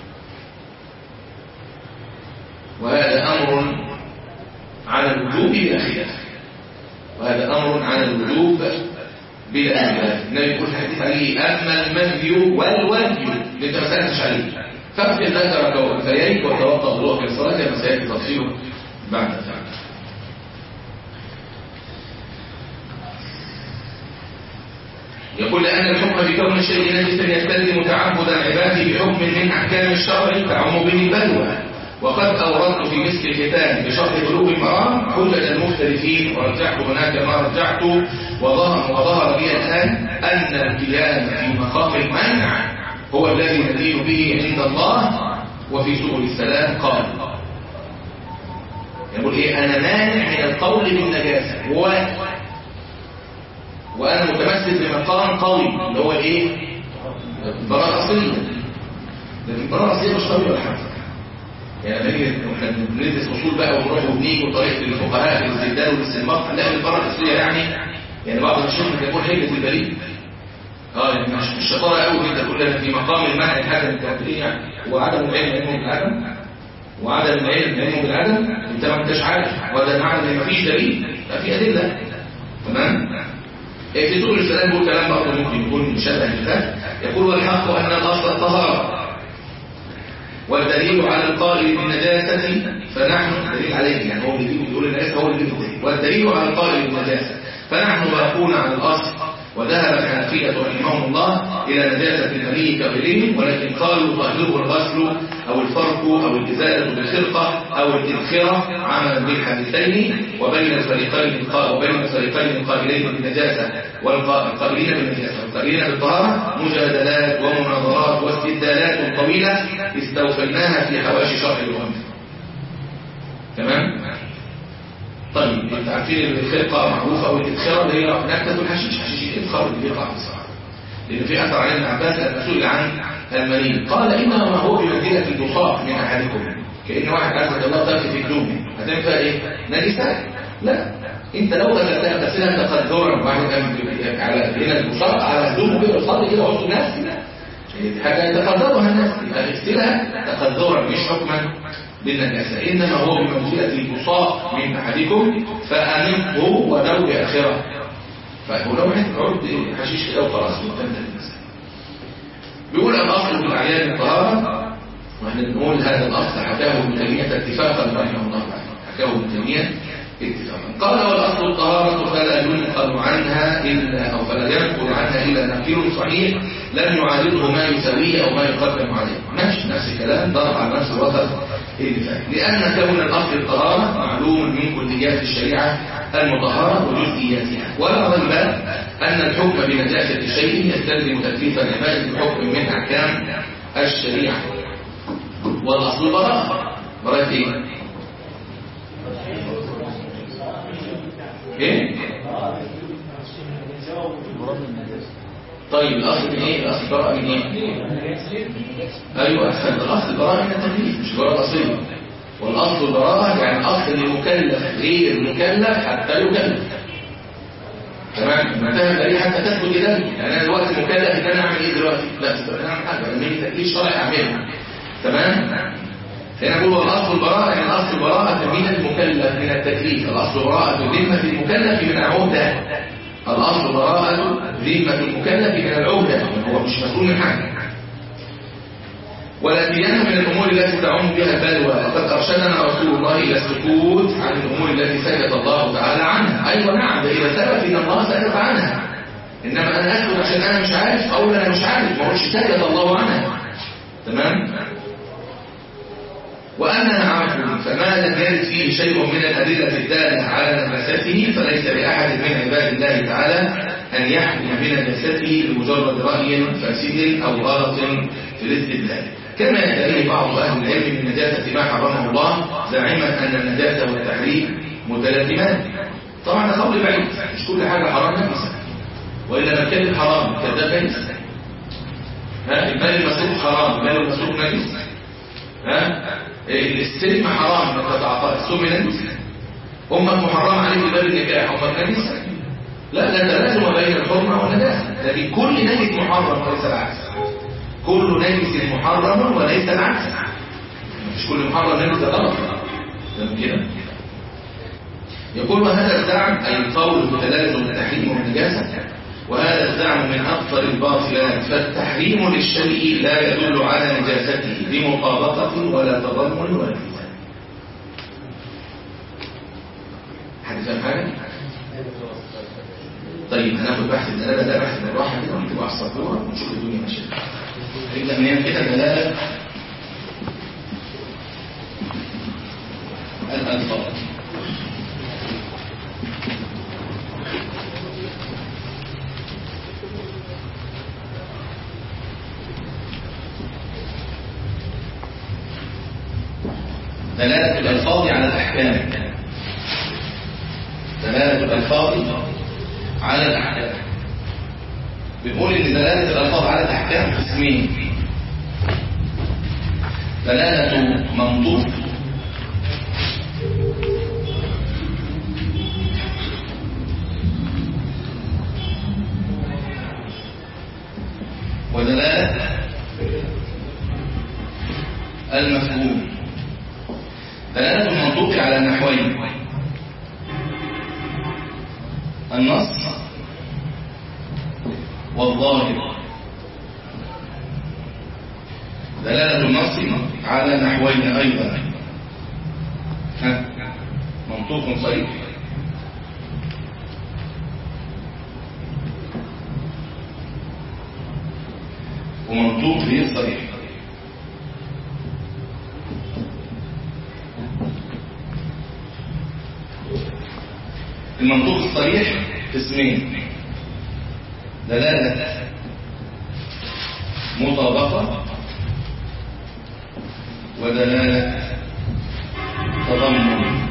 وهذا أمر على الوجوب بلا خلاف وهذا أمر على الوجوب بلا خلاف النبي يقول حديث عليه أما المني والودي اللي أنت ما سألتش عليه فاغسل ذكرك وانثييك وتوضا وضوءك للصلاه كما سياتي تفصيله بعد ذلك يقول لأن الحكم بكون الشيء نجسا يستلزم تعبد العباد بحكم من أحكام الشرع تعم به البلوى وقد أوردت في مثل الكتاب بشرح بلوغ المرام حجة المختلفين ورجعت هناك ما رجعت وظهر, وظهر لي الآن أن القيام في مقام المنع هو الذي ندين به عند الله وفي سبل السلام قال يقول ايه انا مانع من القول بالنجاسه و وانا متمسك بمقام قوي اللي هو ايه البراءه الاصليه لكن البراءه الاصليه مش قويه ولا حاجه يعني لما نيجي احنا بندرس اصول بقى ونروح ونيجي وطريقه الفقهاء في الاستدلال والاستنباط هنلاقي البراءه الاصليه يعني يعني بعض الشيوخ يقول هي البريء اه يعني مش مش شطاره قوي كده تقول لك في مقام المنع الحاجه التوحيديه يعني وعدم العلم علمه بالعدم وعدم العلم علمه بالعدم انت ما انتش عارف وده معنى ان مفيش دليل لا في ادله تمام في طول الكلام بيقول كلام برضه ممكن يكون مشابه للفات يقول والحق ان الاصل الطهاره والدليل على القائل بالنجاسه فنحن دليل عليه يعني هو اللي بيقول النجاسه هو اللي بيقول والدليل على القائل بالنجاسه فنحن باقون على الاصل وذهب الحنفية رحمهم الله إلى نجاسة المني كغيرهم ولكن قالوا طهره الغسل أو الفرق أو الإزالة بالخرقة أو الإذخرة عملا بالحديثين وبين الفريقين وبين الفريقين القائلين بالنجاسة والقائلين بالنجاسة والقائلين بالطهارة مجادلات ومناظرات واستدلالات طويلة استوفيناها في حواشي شرح الأمة تمام؟ طيب انت عارفين الخرقة معروفة او الإدخار اللي هي نكتة الحشيش حشيش الإدخار اللي بيقع في الصحراء لأن في أثر عن ابن عباس لما سئل عن المريض قال إنما هو بمنزلة البصاق من أحدكم كأن واحد عز الله تأتي في هدومه هتعمل فيها إيه؟ نجسات لا انت لو غسلتها غسلها تقدرا واحد قام على هنا البصاق على هدومه كده وصلي كده وسط الناس دي حاجه يتقدرها الناس يبقى اغسلها تقدرا مش حكما بالنجاسة إنما هو بمنزلة البصاق من أحدكم فأنقه ولو بآخرة فهو لو واحد عرض حشيش كده وخلاص وانتهت المسألة بيقول الأصل في الأعيان الطهارة واحنا بنقول هذا الأصل حكاه ابن تيمية اتفاقا رحمه الله تعالى حكاه ابن تيمية اتفاقا قال والاصل الطهارة فلا ينقل عنها إلا أو فلا ينقل عنها إلا نقيل صحيح لم يعارضه ما يساويه أو ما يقدم عليه ماشي نفس الكلام ضرب على نفس الوسط الدفاع لأن كون الأصل الطهارة معلوم من كليات الشريعة المطهرة وجزئياتها ولا ريب أن الحكم بنجاسة شيء يستلزم تكليف العباد بحكم من أحكام الشريعة والأصل براءة براءة إيه؟ ايه طيب الاصل من ايه الاصل براءه من ايه ايوه احسن الاصل براءه من التكليف مش براءه اصليه والاصل البراءه يعني اصل المكلف غير مكلف حتى يكلف تمام انتهى اي حتى تثبت ذلك يعني انا دلوقتي مكلف ان انا اعمل ايه دلوقتي لا مش انا اعمل حاجه لما يجي تكليف شرعي اعملها تمام هنا بقول الأصل البراءة يعني الأصل البراءة من المكلف من التكليف الأصل براءة ذمة المكلف من العهدة الأصل براءة ذمة المكلف من العهدة هو مش مسؤول من حاجة ولا سيما من الأمور التي تعم بها البلوى وقد أرشدنا رسول الله إلى السكوت عن الأمور التي سكت الله تعالى عنها أيوة نعم ده إذا سكت إن الله سكت عنها إنما أنا أسكت عشان أنا مش عارف أو أنا مش عارف ما هوش سكت الله عنها تمام وأما عفو فما لم يرد فيه شيء من الأدلة الدالة على نجاسته فليس لأحد من عباد الله تعالى أن يحكم بنجاسته بمجرد رأي فاسد أو غلط في الاستدلال كما يدعي بعض أهل العلم من نجاسة ما حرمه الله زعما أن النجاسة والتحريم متلازمان طبعا ده قول بعيد مش كل حاجة حرام نجسة وإلا نتكلم حرام كذاب نجس ها المال المسروق حرام المال المسروق نجس ها الاستلم حرام انك تتعاطى السم نجس امك محرم عليك باب النكاح امك نجس لا لا تلازم بين الحرمه والنجاسه لكن كل نجس محرم وليس العكس كل نجس محرم وليس العكس مش كل محرم نجس غلط تمام كده يقول وهذا الزعم اي القول بتلازم التحريم والنجاسه وهذا الزعم من أكثر الباطلات فالتحريم للشيء لا يدل على نجاسته بمطابقة ولا تضمن ولا التزام حد فاهم حاجة؟ طيب هناخد بحث الدلالة ده بحث بالراحة كده ونكتبه على السبورة ونشوف الدنيا ماشية نبدأ من كده دلالة الألفاظ دلالة الألفاظ على الأحكام دلالة الألفاظ على الأحكام بنقول إن دلالة الألفاظ على الأحكام قسمين دلالة منطوق ودلالة المفهوم دلالة المنطوق على النحوين النص والظاهر دلالة النص على النحوين أيضا ها منطوق صريح منطوق غير صريح المنطوق الصريح قسمين دلالة مطابقة ودلالة تضمن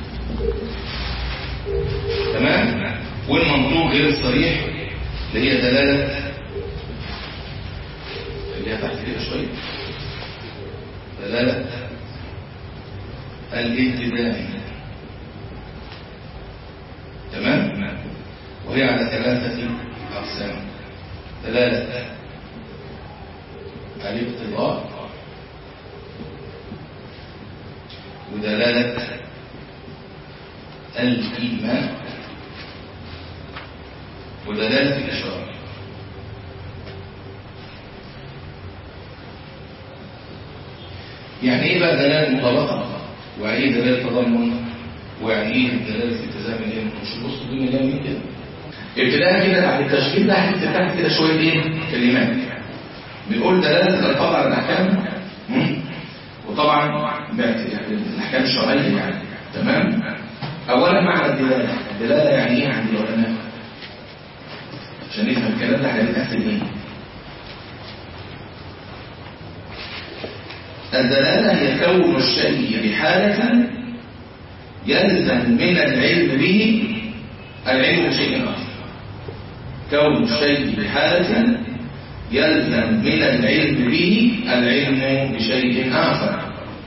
تمام والمنطوق غير الصريح اللي هي دلالة اللي هي تحت كده شوية دلالة الاتباع تمام وهي على ثلاثة أقسام دلالة الاقتضاء ودلالة الإيمان ودلالة الإشارة يعني ايه بقى دلالة مطابقة ويعني ايه دلالة تضمن ويعني ايه دلالة التزام اللي مش بص الدنيا ليه من كده ابتداء كده بعد التشكيل ده هنكتب تحت كده شوية ايه كلمات بنقول دلالة الألفاظ على الأحكام مم. وطبعا يعني الأحكام الشرعية يعني تمام أولا معنى الدلالة الدلالة يعني ايه عند العلماء عشان نفهم الكلام ده هنتقسم ايه الدلالة هي كون الشيء بحالة يلزم من العلم به العلم بشيء آخر كون الشيء بحالة يلزم من العلم به العلم بشيء آخر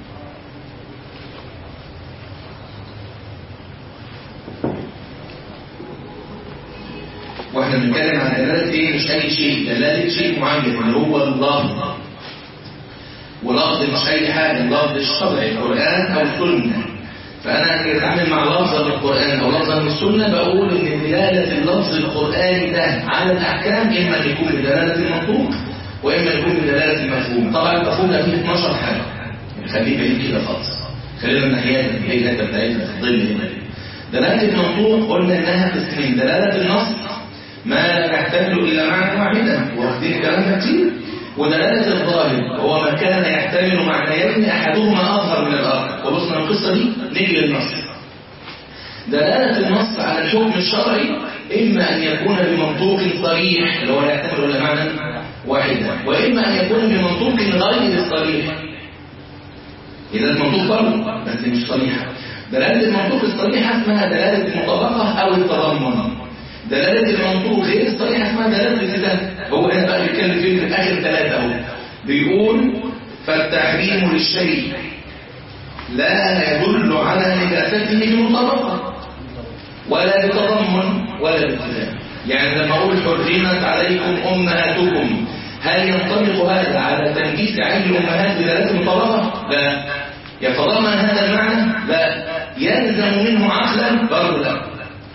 واحنا بنتكلم عن دلالة ايه مش اي شيء دلالة شيء معين اللي هو اللفظ ولفظ مش اي حاجة اللفظ الشرعي القرآن او السنة فانا اتعامل مع لفظ من القرآن او لفظ من السنة بقول ان دلالة اللفظ القرآني ده على الاحكام اما ان يكون بدلالة المنطوق واما يكون بدلالة المفهوم طبعا المفهوم ده فيه 12 حاجة خليه بعيد كده خالص خلينا الناحية دي هي الحته بتاعتنا في الظل هنا دي دلالة المنطوق قلنا انها قسمين دلالة النص ما لا يحتمل إلى معنى واحدا واخدين الكلام ده كتير ودلالة الظاهر هو ما كان يحتمل معنيين أحدهما أظهر من الآخر وبصنا القصة دي نيجي للنص دلالة النص على الحكم الشرعي إما أن يكون بمنطوق صريح اللي هو يحتمل إلى معنى واحدا وإما أن يكون بمنطوق غير صريح إذا المنطوق برضه بس مش صريحة دلالة المنطوق الصريحة اسمها دلالة المطابقة أو التضمن دلالة المنطوق غير الصريحة اسمها دلالة الالتزام هو هنا بقى بيتكلم فيه في آخر ثلاثة أهو بيقول فالتحريم للشيء لا يدل على نجاسته بمطابقة ولا بتضمن ولا بالتزام يعني لما أقول حرمت عليكم أمهاتكم هل ينطبق هذا على تنجيس عين الأمهات بدلالة المطابقة؟ لا يتضمن هذا المعنى؟ لا يلزم منه عقلا؟ برضه لا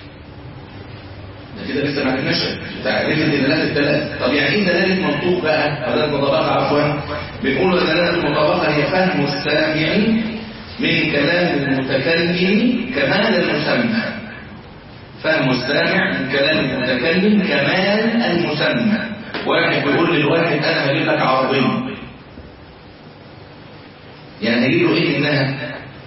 كده لسه ما عرفناش تعريف الدلالات الثلاث طب يعني ايه دلاله منطوق بقى دلاله المطابقه عفوا بنقول دلاله المطابقه هي فهم السامع من كلام المتكلم كمال المسمى فهم السامع من كلام المتكلم كمال المسمى واحد بيقول للواحد انا هجيب لك عربيه يعني هجيب له ايه منها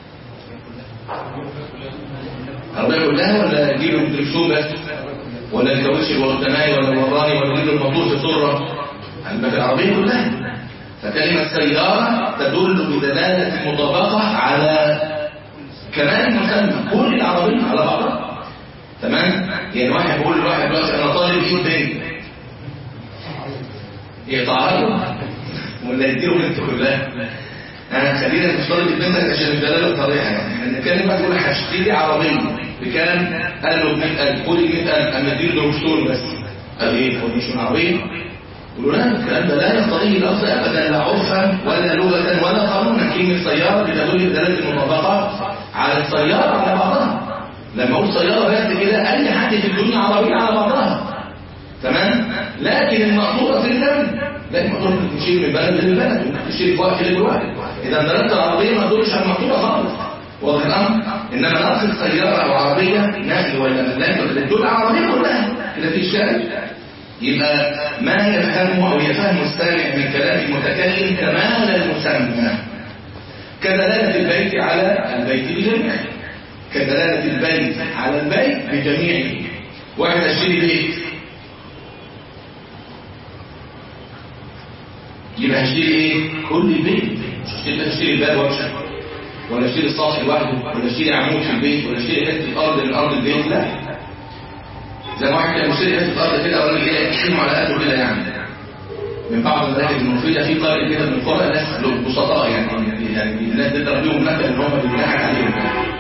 عربيه كلها ولا هجيب له دركسون بس ولا الكاوتش الورتماني ولا الوراني ولا يجيب الموتور في السره الباب العربيه كلها فكلمه سياره تدل بدلاله المطابقه على كمان مسمى كل العربيه على بعضها تمام يعني واحد بيقول لواحد دلوقتي انا طالب ايد بنت يقطعها له ولا يديله بنت كلها انا خلينا مش طالب بنتك عشان الدلاله صريحه يعني احنا بنتكلم بقى تقول هشتري عربيه بكام قال له ب 100000 خد ال 100000 اما اديله دكتور بس قال ايه هو مش من عربيه يقولوا لا الكلام ده لا يقتضي اللفظ ابدا لا عرفا ولا لغه ولا قانونا كلمه سياره بتدل بدلاله المطابقه على السياره على بعضها لما اقول سياره بس كده اي حد في الدنيا عربيه على بعضها تمام لكن المقصوده في الدم لا المقصوده تشيل من بلد للبلد ممكن تشيل في وقت للوقت اذا دلاله العربيه ما تدلش على المقصوده خالص واضح الامر انما نقصد سياره او عربيه نقل ولا لا تدل على العربيه كلها كده في اشكال يبقى ما يفهمه أو يفهم السامع من كلام المتكلم كمال المسمى كدلالة البيت على البيت بجميعه كدلالة البيت على البيت بجميعه واحد اشتري بيت يبقى هشتري ايه كل البيت مش هشتري هشتري الباب وامشي ولا اشتري السطح لوحده ولا اشتري عمود في البيت ولا اشتري حته ارض من ارض البيت لا زي ما واحد كان مشتري حته ارض كده ولا ايه يحكموا على قده كده يعني من بعض المراكز المفيدة في قارئ كده من القرى ناس بسطاء يعني يعني الناس تقدر بيهم مثل ان هم بيضحك عليهم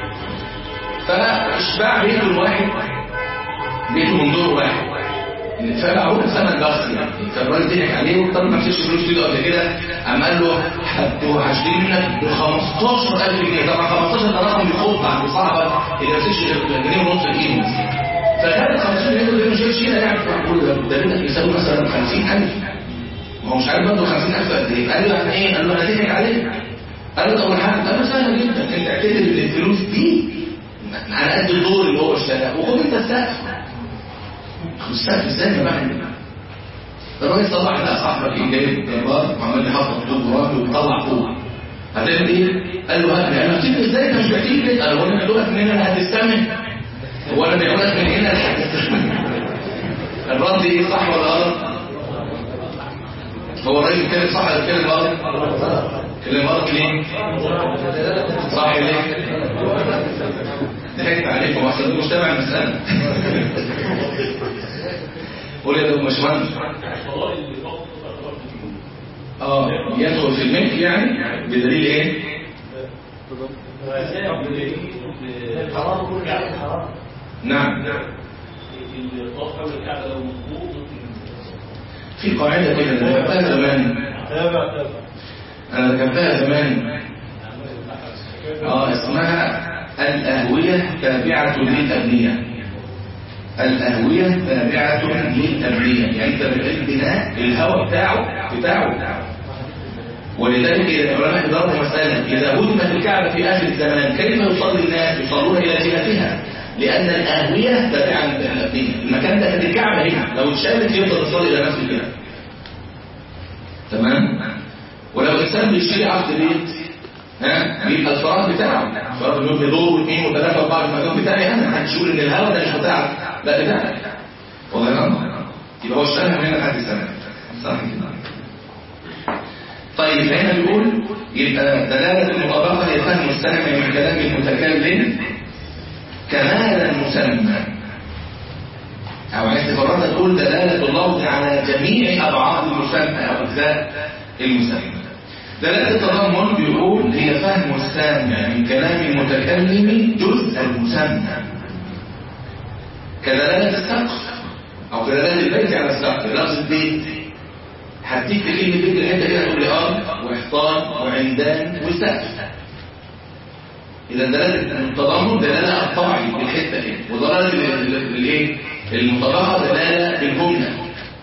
فاشباع بيته الواحد بيته من دور واحد فبعوه ثمن بخس يعني فالراجل ضحك عليه وطب ما فيش فلوس في قبل كده قام قال له هدوا هشتري منك ب 15000 جنيه طبعا 15 ده رقم بيخوض عند صعبه اللي ما فيش جنيه ونص القيمه فخد 15 جنيه دول مش هيشيلها يعني فبقول له ده بدك يساوي مثلا 50000 ما هو مش عارف برضه 50000 قد ايه قال له يعني ايه قال له انا ضحك عليك قال له طب والحاجه قال له سهله جدا انت اعتبر ان الفلوس دي على قد الدور اللي هو اشتراه وخد انت السقف السقف ازاي ما بعمل الراجل طلع لها صاحبك ايه جايب جبار وعمال يحط طوب ورمل ويطلع طوب هتعمل ايه؟ قال له هات انا هتيجي ازاي انت مش بعتيني قال له انا بقول لك منين انا هتستمن هو انا بقول لك من هنا لحد الرد ايه صح ولا غلط؟ هو الراجل كلم صح ولا كلم غلط؟ كلم غلط ليه؟ صح ليه؟ ضحكت عليكم عشان مش تابع المسألة قول يا دكتور باشمهندس اه يدخل في الملك يعني بدليل ايه؟ الحرام كل عليه حرام نعم في قاعدة كده انا ذكرتها زمان انا ذكرتها زمان اه اسمها الأهوية تابعة للأبنية الأهوية تابعة للأبنية يعني انت البناء الهواء بتاعه بتاعه ولذلك العلماء ضربوا مسألة إذا هدمت الكعبة في آخر الزمان كيف يصلي الناس يصلون إلى جهتها لأن الأهوية تابعة للأبنية المكان ده كانت الكعبة هنا لو اتشالت يفضل يصلي إلى نفس الجهة تمام ولو إنسان بيشتري عقد بيت ها بيبقى الفراغ بتاعه الفراغ اللي يبقى دور واثنين وثلاثه واربعه المكان بتاعي انا محدش يقول ان الهواء ده مش بتاعك لا بتاعك والله يا يبقى هو اشتغل من هنا لحد السنه صح كده طيب هنا بيقول يبقى دلاله المطابقه هي فهم السامع من كلام المتكلم كمال المسمى او عايز تفرقها تقول دلاله اللفظ على جميع ابعاد المسمى او اجزاء المسمى دلالة التضمن بيقول هي فهم السامع من كلام المتكلم جزء المسمى كدلالة السقف أو كدلالة البيت على السقف لفظ البيت هديك كلمة بيت الحتة كده تقول لي أرض وحيطان وعمدان وسقف إذا دلالة التضمن دلالة الطبعي بالحتة كده ودلالة الايه المطابقة دلالة بالجملة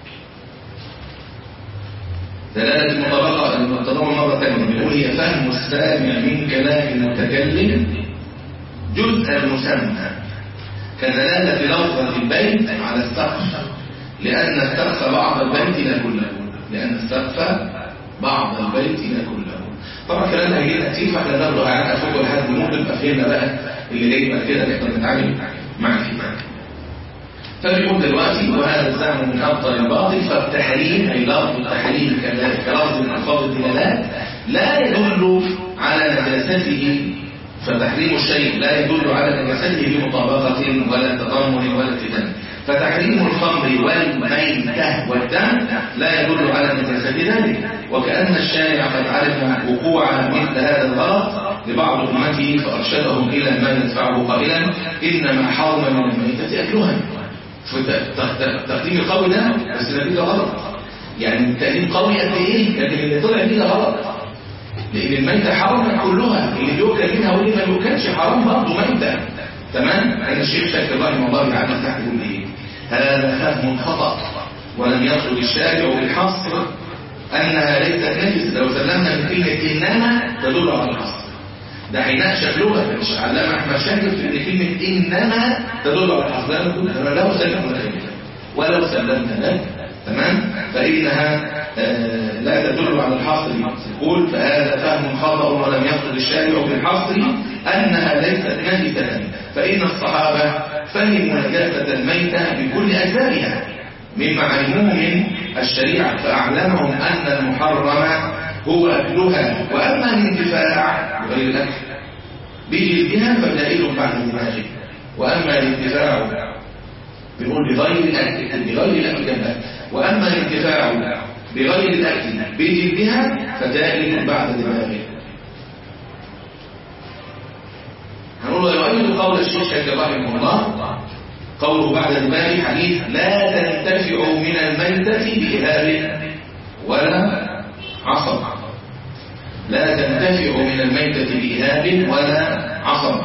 دلالة المطابقة التضمن مرة ثانية بنقول هي فهم السامع من كلام المتكلم جزء المسمى كدلالة لفظة البيت على السقف لأن السقف بعض البيت لا كله لأن السقف بعض البيت لا كله طبعا كلام هيجينا كتير فاحنا ناخده قاعد افكر لحد ممكن يبقى فهمنا بقى اللي جاي بعد كده نقدر نتعامل مع فيه فبيقول دلوقتي وهذا الزعم من أبطل الباطل فالتحريم أي لفظ التحريم كلفظ من ألفاظ الدلالات لا يدل على نجاسته فتحريم الشيء لا يدل على نجاسته بمطابقة ولا تضمن ولا فتن فتحريم الخمر والميتة والدم لا يدل على نجاسة ذلك وكأن الشارع قد علم وقوع مثل هذا الغلط لبعض أمته فأرشدهم إلى ما يدفعه قائلا إنما حرم من الميتة أكلها تقديم القوي ده بس النتيجه غلط يعني التقديم قوي قد ايه لكن اللي طلع فيه غلط لان الميته حرام كلها اللي بيؤكل منها واللي ما بيؤكلش حرام برضه ميته تمام انا الشيخ شاكر رحمه الله تعالى تحت يقول ايه هذا فهم خطا ولم يخرج الشارع بالحصر انها ليست نجس لو سلمنا من كلمه انما تدل على الحصر ده هيناقشك لغه مش علامه احمد شاكر في ان كلمه انما تدل على الحصر لا نقول انا لو سلمنا لك ولو سلمنا لك تمام فإنها آه، لا تدل على الحصر يقول فهذا فهم خطأ ولم يقصد الشارع بالحصر أنها ليست نجسة فإن الصحابة فهموا نجاسة الميتة بكل أجزائها مما علموه من الشريعة فأعلمهم أن المحرم هو أكلها وأما الانتفاع غير الأكل بجلدها فدائر بعد دماغه وأما الانتفاع بيقول بغير الأكل بغير الأكل جنبها وأما الانتفاع بغير الأكل بجلدها فدائر بعد دماغه هنقول ويؤيد قول الشيخ شيخ رحمه الله قوله بعد دماغ حديث لا تنتفع من الميتة بإهاب ولا عصب لا تنتفع من الميتة بإهاب ولا عصب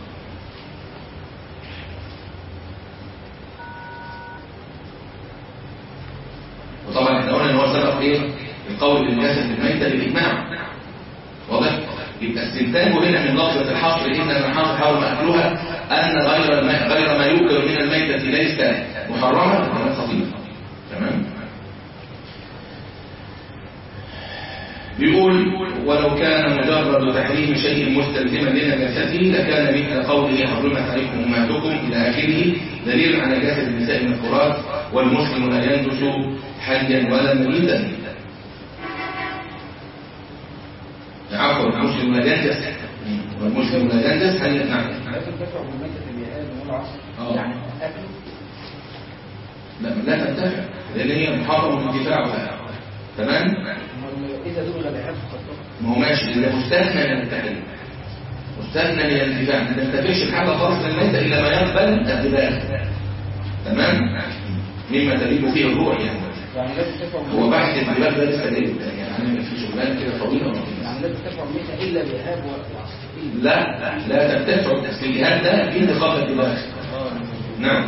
وطبعا احنا قلنا ان هو سبق ايه القول بالجسد الميتة بالإجماع واضح يبقى استنتاجه هنا من لفظة الحصر إن المحاصر حرم أكلها أن غير الم... غير ما يوكل من الميتة ليس محرما كلام خطير تمام بيقول ولو كان مجرد تحريم شيء مستلزما لنجاسته لكان مثل قوله حرمت عليكم امهاتكم الى اخره دليل على نجاسه النساء من التراث والمسلم لا ينجس حيا ولا ميتا عفوا المسلم لا ينجس والمسلم لا ينجس حيا نعم لا تنتفع بالميتة الإهاب والعصر آه. يعني أكل لا لا تنتفع لان هي محرم انتفاعها تمام أمال إذا دخل الإهاب فقد طهر. ما هو ماشي ده مستثنى من التحريم مستثنى من الانتفاع ما تنتفعش بحاجه خالص للميتة الا ما يقبل الذباب تمام مما تليق فيه الروح يعني يعني لا تنتفع هو بالميتة- بحث الذباب ده لسه جاي يعني انا في شغلانه كده طويله يعني لا تنتفع بالميتة إلا بإهاب والعصر إلا. لا لا تنتفع اصل الجهاد ده في انتقام الدماغ نعم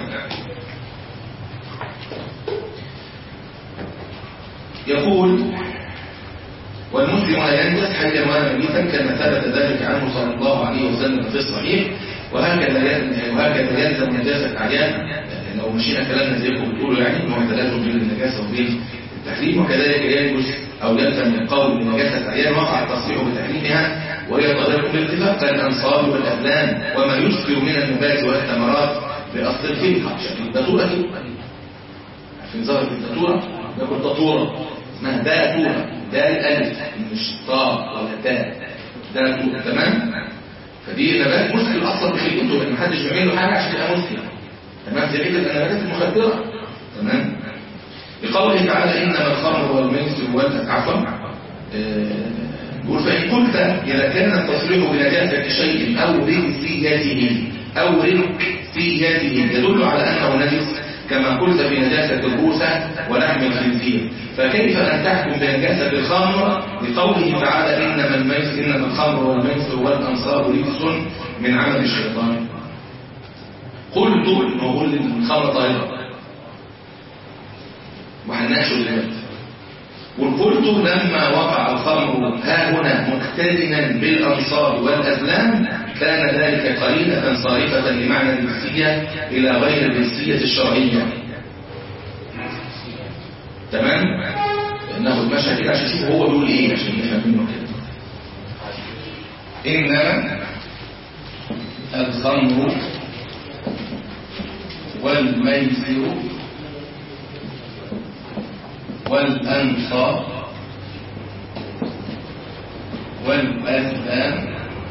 يقول والمسلم لا ينجس حيا ولا ميتا كما ثبت ذلك عنه صلى الله عليه وسلم في الصحيح وهكذا يلزم وهكذا يلزم نجاسة عيان لو مشينا كلامنا زي ما بتقولوا يعني ان هو تلازم بين النجاسة وبين التحريم وكذلك ينجس او يلزم من قول بنجاسة عيان وقع التصريح بتحريمها وهي طريق بالاتفاق كالانصاب والافلام وما يسكر من النبات والثمرات باصل الفقه عشان الداتوره دي عشان ظهرت الداتوره ناكل داتوره اسمها داتوره ده الالف مش طاء ولا تاء داتوره تمام فدي نبات مسكر اصلا بخلقته ان محدش بيعمل له حاجه عشان يبقى مسكر تمام زي كده النباتات المخدره تمام بقوله تعالى انما الخمر والميسر وال عفوا آه، يقول فإن قلت إذا كان التصريح بنجاسة شيء أو ركسيته أو ركسيته يدل على أنه نجس كما قلت بنجاسة الروسة ولحم الخنزير فكيف أن تحكم بنجاسة الخمر لقوله تعالى إنما الميسر إنما الخمر والميسر والأنصار رجس من عمل الشيطان قلت نقول الخمر طاهرة وهنناقشه دلوقتي وقلت لما وقع الخمر ها هنا مقترنا بالأنصار والأزلام كان ذلك قرينة صارفة لمعنى الجنسية إلى غير الجنسية الشرعية تمام؟ ناخد مشهد كده عشان نشوف هو بيقول ايه عشان نفهم منه كده إنما الخمر والميسر والأنصار والأزلام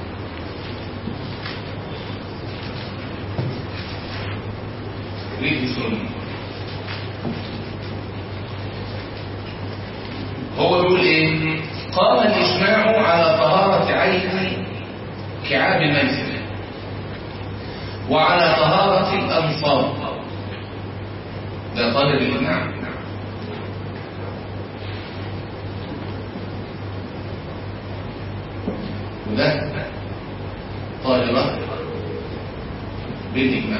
رجس هو بيقول ايه قام الإجماع على طهارة عين كعاب الميسر وعلى طهارة الأنصار ده طالب الإجماع وده طالبة بالإجماع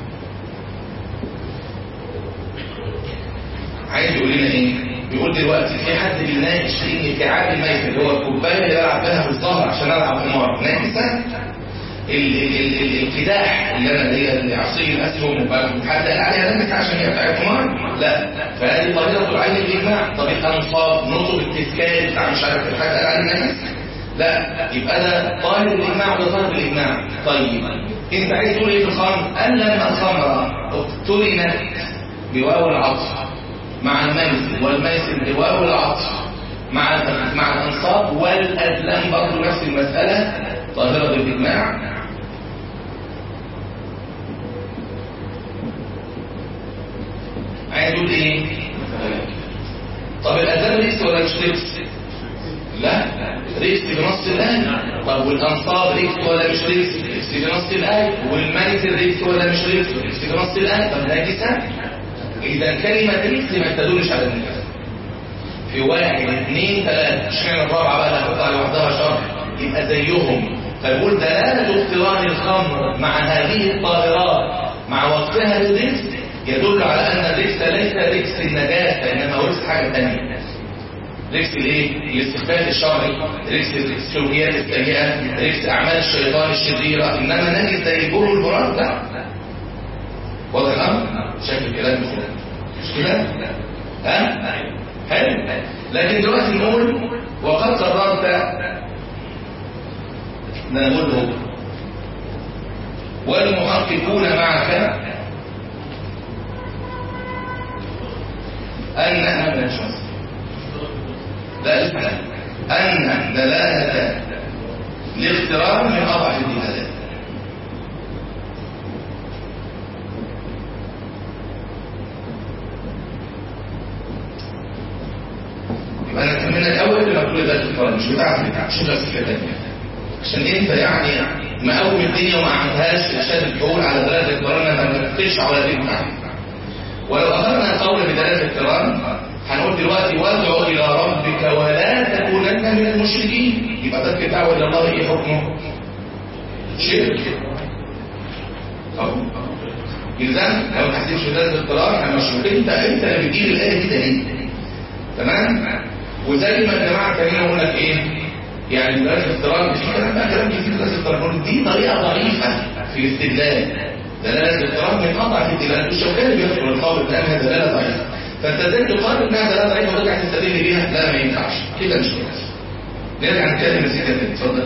عايز يقول لنا ايه بيقول دلوقتي في حد بيناقش ان كعاب الميت اللي هو الكوبايه اللي بلعب بها في الظهر عشان العب قمار ناقصه ال- ال- ال- ال- الكتاب القداح اللي انا دي اللي عصير الاسهم وحتى عليها لمس عشان هي بتاعت حمار لا فهذه طريقه العين الاجماع طريقه انصاب نطق التسكال بتاع مش عارف الحاجه قال عليها نجس لا يبقى ده طالب الاجماع وده طالب الاجماع طيب انت عايز تقول ايه في الخمر قال لما الخمر اقترنت بواو العطف مع الميسر والميسر بواو العطف مع مع الانصاب والازلام برضه نفس المساله ظاهره بالاجماع عايز يقول ايه طب الازلام ريكس ولا مش ريكس لا ريكس بنص الايه طب والانصاب ريكس ولا مش ريكس ريكس بنص الايه والميسر ريكس ولا مش ريكس ريكس بنص الايه طب ناجسه اذا كلمه ريكس ما تدلش على النجاسه في واحد اثنين ثلاثة اشمعنى الرابعة بقى اللي هتطلع لوحدها شرح يبقى زيهم فيقول دلالة اقتران الخمر مع هذه الطاهرات مع وقتها للركس يدل على أن الركس ليس ركس النجاسة إنما هو ركس حاجة ثانية ركس الايه؟ الاستخفاف الشرعي ركس السلوكيات السيئة ركس أعمال الشيطان الشريرة إنما نجس زي البول والبراز لا واضح الأمر؟ شايف الكلام مش كده؟ ها؟ حلو لكن دلوقتي نقول وقد قررت نقوله والمحققون معك أن لا اسمع أن دلالة الاخترام من أضعف الدلالات يبقى انا كملنا الاول اللي مقول ده الفرق مش بتاعت مش بس كده عشان انت يعني مقوم الدنيا وما عملتهاش شاد الحقول على دلاله القران ما بتقش على دي بتاعتك ولو اخذنا القول بدلاله القران هنقول دلوقتي وادعو الى ربك ولا تكونن من المشركين يبقى ده الدعوه الى الله ايه حكمه؟ شرك إذا لو ما تحسبش دلاله القران احنا مش انت انت اللي بتجيب الايه دي دليل تمام وزي ما الجماعه كانوا يقول لك ايه يعني بلاش افتراض في كلام بقى كلام كتير بلاش افتراض دي طريقه ضعيفه في الاستدلال دلاله الافتراض من اضعف الدلالات والشوكاني بيذكر القول بانها دلاله ضعيفه فانت ازاي تقارن انها دلاله ضعيفه وترجع تستدل بيها لا ما ينفعش كده مش كويس نرجع نتكلم السكه تاني اتفضل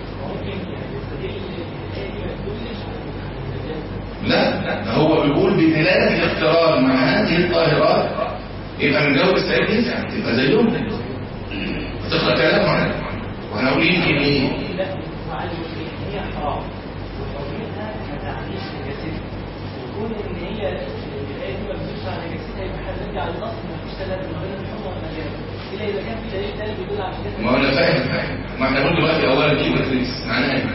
لا لا هو بيقول بدلاله الاقتران مع هذه الطاهرات يبقى من جو السعيد يسعى تبقى زيهم هتقرا كلام معانا وهنقول يمكن ايه لا مع المشركين هي حرام وحرمتها ما تعنيش نجاستها وكون ان هي الايه دي ما بتدوش على نجاستها يبقى احنا بنرجع للاصل ما فيش تلاته ما بين الحمى والنجاسه الا اذا كان في دليل تاني بيدل على نجاسه ما انا فاهم فاهم ما احنا قلنا دلوقتي اولا كلمه ريس معناها ايه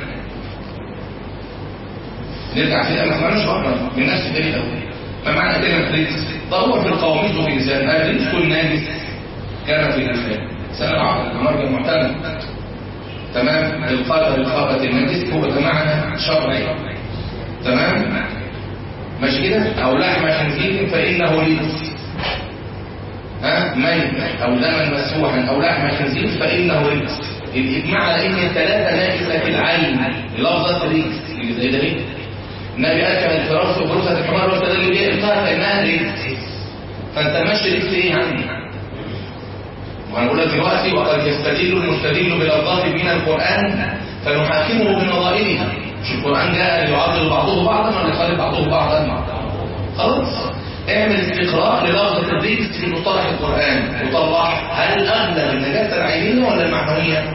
نرجع فيها ما سمعناش بره من نفس الدليل الاول ما معنى كلمه ريس دور في القواميس وفي لسان الريس كل ناجس كان في لسان سنة العقل المرجع المعتمد تمام القدر الخبط النجس هو بمعنى شرعي تمام مش كده او لحم خنزير فانه رجس ها ميت او دما مسفوحا او لحم خنزير فانه رجس الاجماع على ان الثلاثه ناجسه في العين لفظه رجس زي ده ليه النبي اكل الفراش وفرصه الحمار واستدل بها القاها فانها رجس فانت ماشي رجس ايه يعني وهنقول لك دلوقتي وقد يستدل المستدل بالالفاظ من القران فنحاكمه بنظائرها مش القران جاء ليعضل بعضه بعضا ولا يخالف بعضه بعضا خلاص اعمل استقراء للفظ الرجس في مصطلح القران وطلع هل اغلب النجاسه العينيه ولا المعنويه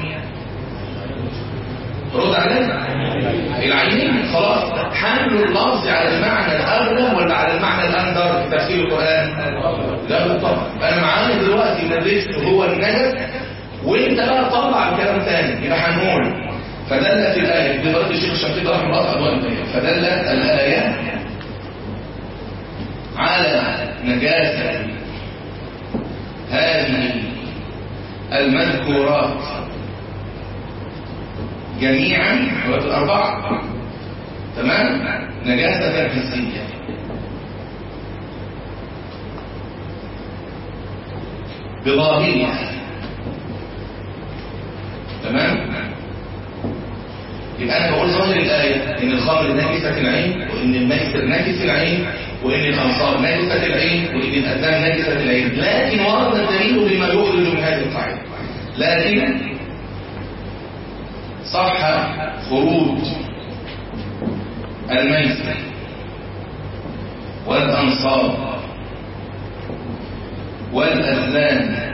رد علينا العينين خلاص حمل اللفظ على المعنى الاغلب ولا على المعنى الاندر في تفسير القران لا طبعا انا معايا دلوقتي ان الرزق هو النجس وانت بقى تطلع الكلام تاني يبقى هنقول فدلت الايه دي برضه الشيخ الشنقيطي رحمه الله اضواء فدلت الايه على نجاسه هذه المذكورات جميعا الاربعه تمام نجاسه حسيه بظاهرها تمام يبقى انا بقول ظاهر الايه ان الخمر نجسه العين وان الميسر نجس العين وان الانصار نجسه العين وان الازلام نجسه العين لكن ورد الدليل بما يخرج من هذه القاعده لكن صح خروج الميسر والانصار والازلام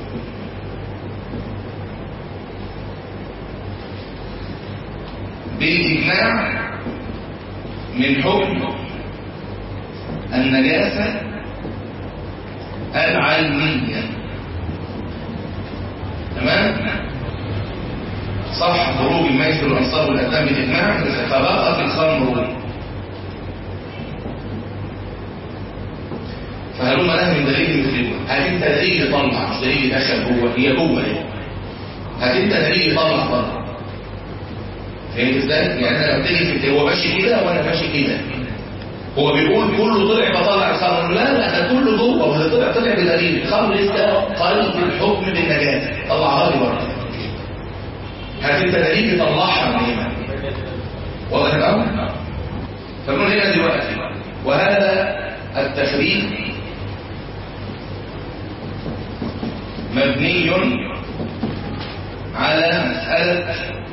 بالإجماع من حكم النجاسة العلمية تمام صح خروج الميسر والأنصار والأدام بالإجماع فبقت الخمر فهلما لها من دليل مثله هل انت دليل يطلع مش دليل يدخل جوه هي جوه ايه هل انت دليل يطلع بره فهمت ازاي؟ يعني انا ببتدي في هو ماشي كده وانا ماشي كده هو بيقول كله طلع فطلع الخمر لا لا ده كله جوه وده طلع طلع بدليل الخمر لسه قلب الحكم بالنجاسه طلعها لي بره هل انت دليل يطلعها من هنا واضح الامر؟ فنقول هنا دلوقتي وهذا التخريج مبني على مسألة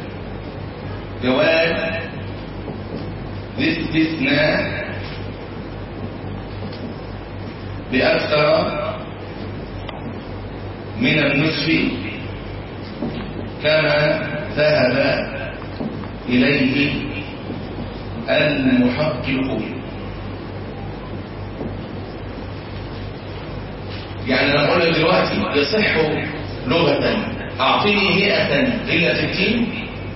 جواز الاستثناء بأكثر من النصف كما ذهب إليه المحققون يعني انا اقول لك دلوقتي يصح لغة اعطيني 100 الا 60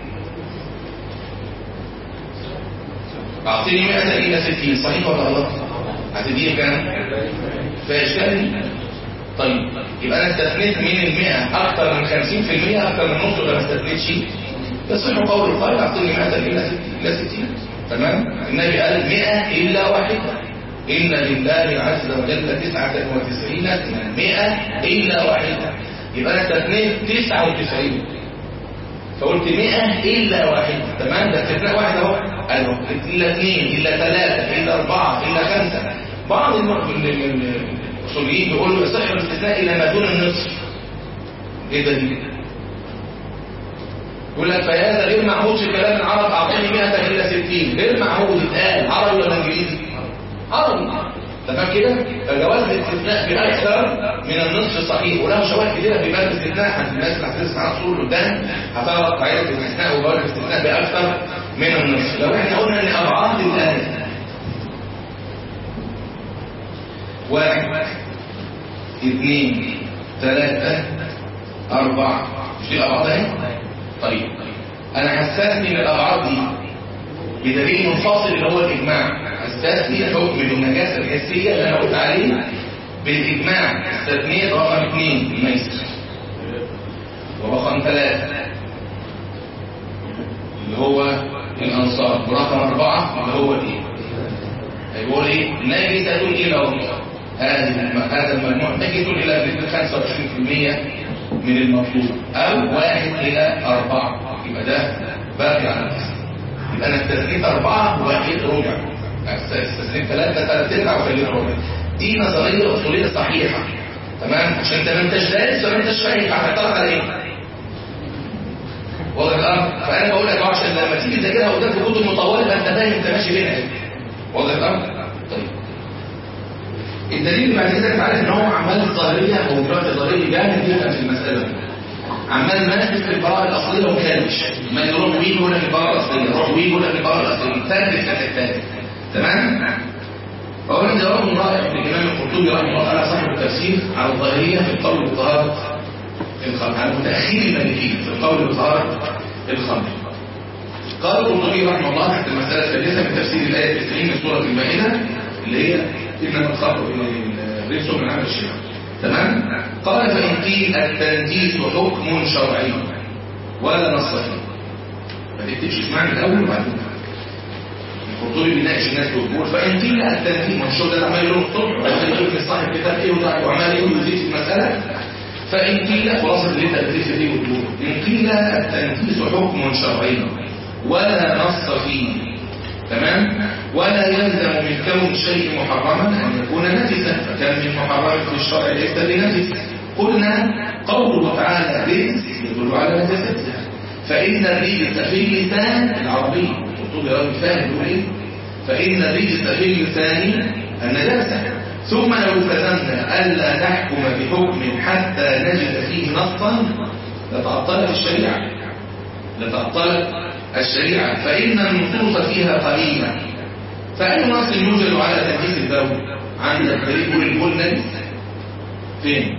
اعطيني 100 الا 60 صحيح ولا غلط هتديه كام فاشكال طيب يبقى انا استثنيت من ال100 اكثر من 50% اكثر من نص ولا ما استثنيتش يصح قول القائل اعطيني 100 الا 60 الا 60 تمام النبي قال 100 الا واحده إن لله عز وجل تسعة وتسعين اسما مئة إلا واحدة يبقى أنا استثنيت تسعة وتسعين فقلت مئة إلا واحدة تمام ده استثناء واحد أهو أهو إلا اثنين إلا ثلاثة إلا أربعة إلا خمسة بعض الأصوليين بيقولوا يصح الاستثناء إلى ما دون النصف إيه ده دي؟ يقول لك فهذا غير معهود في كلام العرب أعطيني 100 إلا 60 غير معهود اتقال عربي ولا إنجليزي؟ عربي تمام كده فجواز الاستثناء باكثر من النصف صحيح وله شواهد كتيره في باب الاستثناء عند الناس اللي هتدرس معاها اصول قدام هتعرف قاعده الاستثناء وجواز الاستثناء باكثر من النصف لو احنا قلنا ان ابعاد الايه واحد اثنين ثلاثة أربعة مش دي أبعاد اهي؟ طيب أنا حسسني من الأبعاد دي بدليل منفصل اللي هو الإجماع استثني حكم النجاسة الحسية اللي انا قلت عليه بالاجماع استثنيت رقم اثنين الميسر ورقم ثلاثة اللي هو الانصار ورقم اربعة اللي هو الايه هيقول ايه نجسة الى الله هذه هذا المجموع نجس الى نسبة 25% من المطلوب او واحد الى اربعة يبقى ده باقي على الاسم يبقى انا استثنيت اربعة واحد رجع استثنيت ثلاثة ثلاث ارباع وخليت ربع دي نظرية أصولية صحيحة تمام عشان انت ما انتش دارس ولا انتش فاهم هتعترض على ايه واضح الامر فانا بقول لك عشان لما تيجي تذاكرها قدام في كتب مطوله يبقى انت فاهم انت ماشي فين ايه واضح الامر طيب الدليل اللي بعد كده عارف ان هو عمال ظاهريه او دلوقتي ظاهريه جامد جدا في المساله عمال ماسك في البراءه الاصليه ومخالفش ما يروح ويجي يقول لك البراءه الاصليه يروح ويجي يقول لك البراءه الاصليه ثابت في الحته تمام فأولا جواب رائع للإمام القرطبي رحمه الله تعالى صاحب التفسير على الظاهرية في القول بطهارة الخمر على متأخير المالكية في القول بطهارة الخمر قال القرطبي رحمه الله تحت المسألة الثالثة من تفسير الآية 90 من سورة المائدة اللي هي إنما الخمر رجس من عمل الشرع تمام قال فإن قيل التنجيس حكم شرعي ولا نص فيه ما تكتبش اسمعني الأول وبعدين القرطبي بيناقش الناس بالجمهور فان قيل التنفيذ مش هو ده عمال يقول الصبح وعمال يقول في صاحب كتاب ايه وده وعمال يقول يزيد في المساله فان قيل خلاصه اللي انت بتدرس فيه وتقول ان قيل التنفيذ حكم شرعي ولا نص فيه تمام ولا يلزم من كون الشيء محرما أن يكون نجسا فكان من محرم في الشرع ليس بنجس قلنا قوله تعالى رجس يدل على نجاسته فإن الرجس في اللسان العربي قلت يا راجل فاهم يقول ايه فإن الرجس في اللسان النجاسة ثم لو التزمنا ألا نحكم بحكم حتى نجد فيه نصا لتعطلت الشريعة لتعطلت الشريعة فإن النصوص فيها قليلة فأي نص يوجد على تنجيس البول عندك دليل البول نجس فين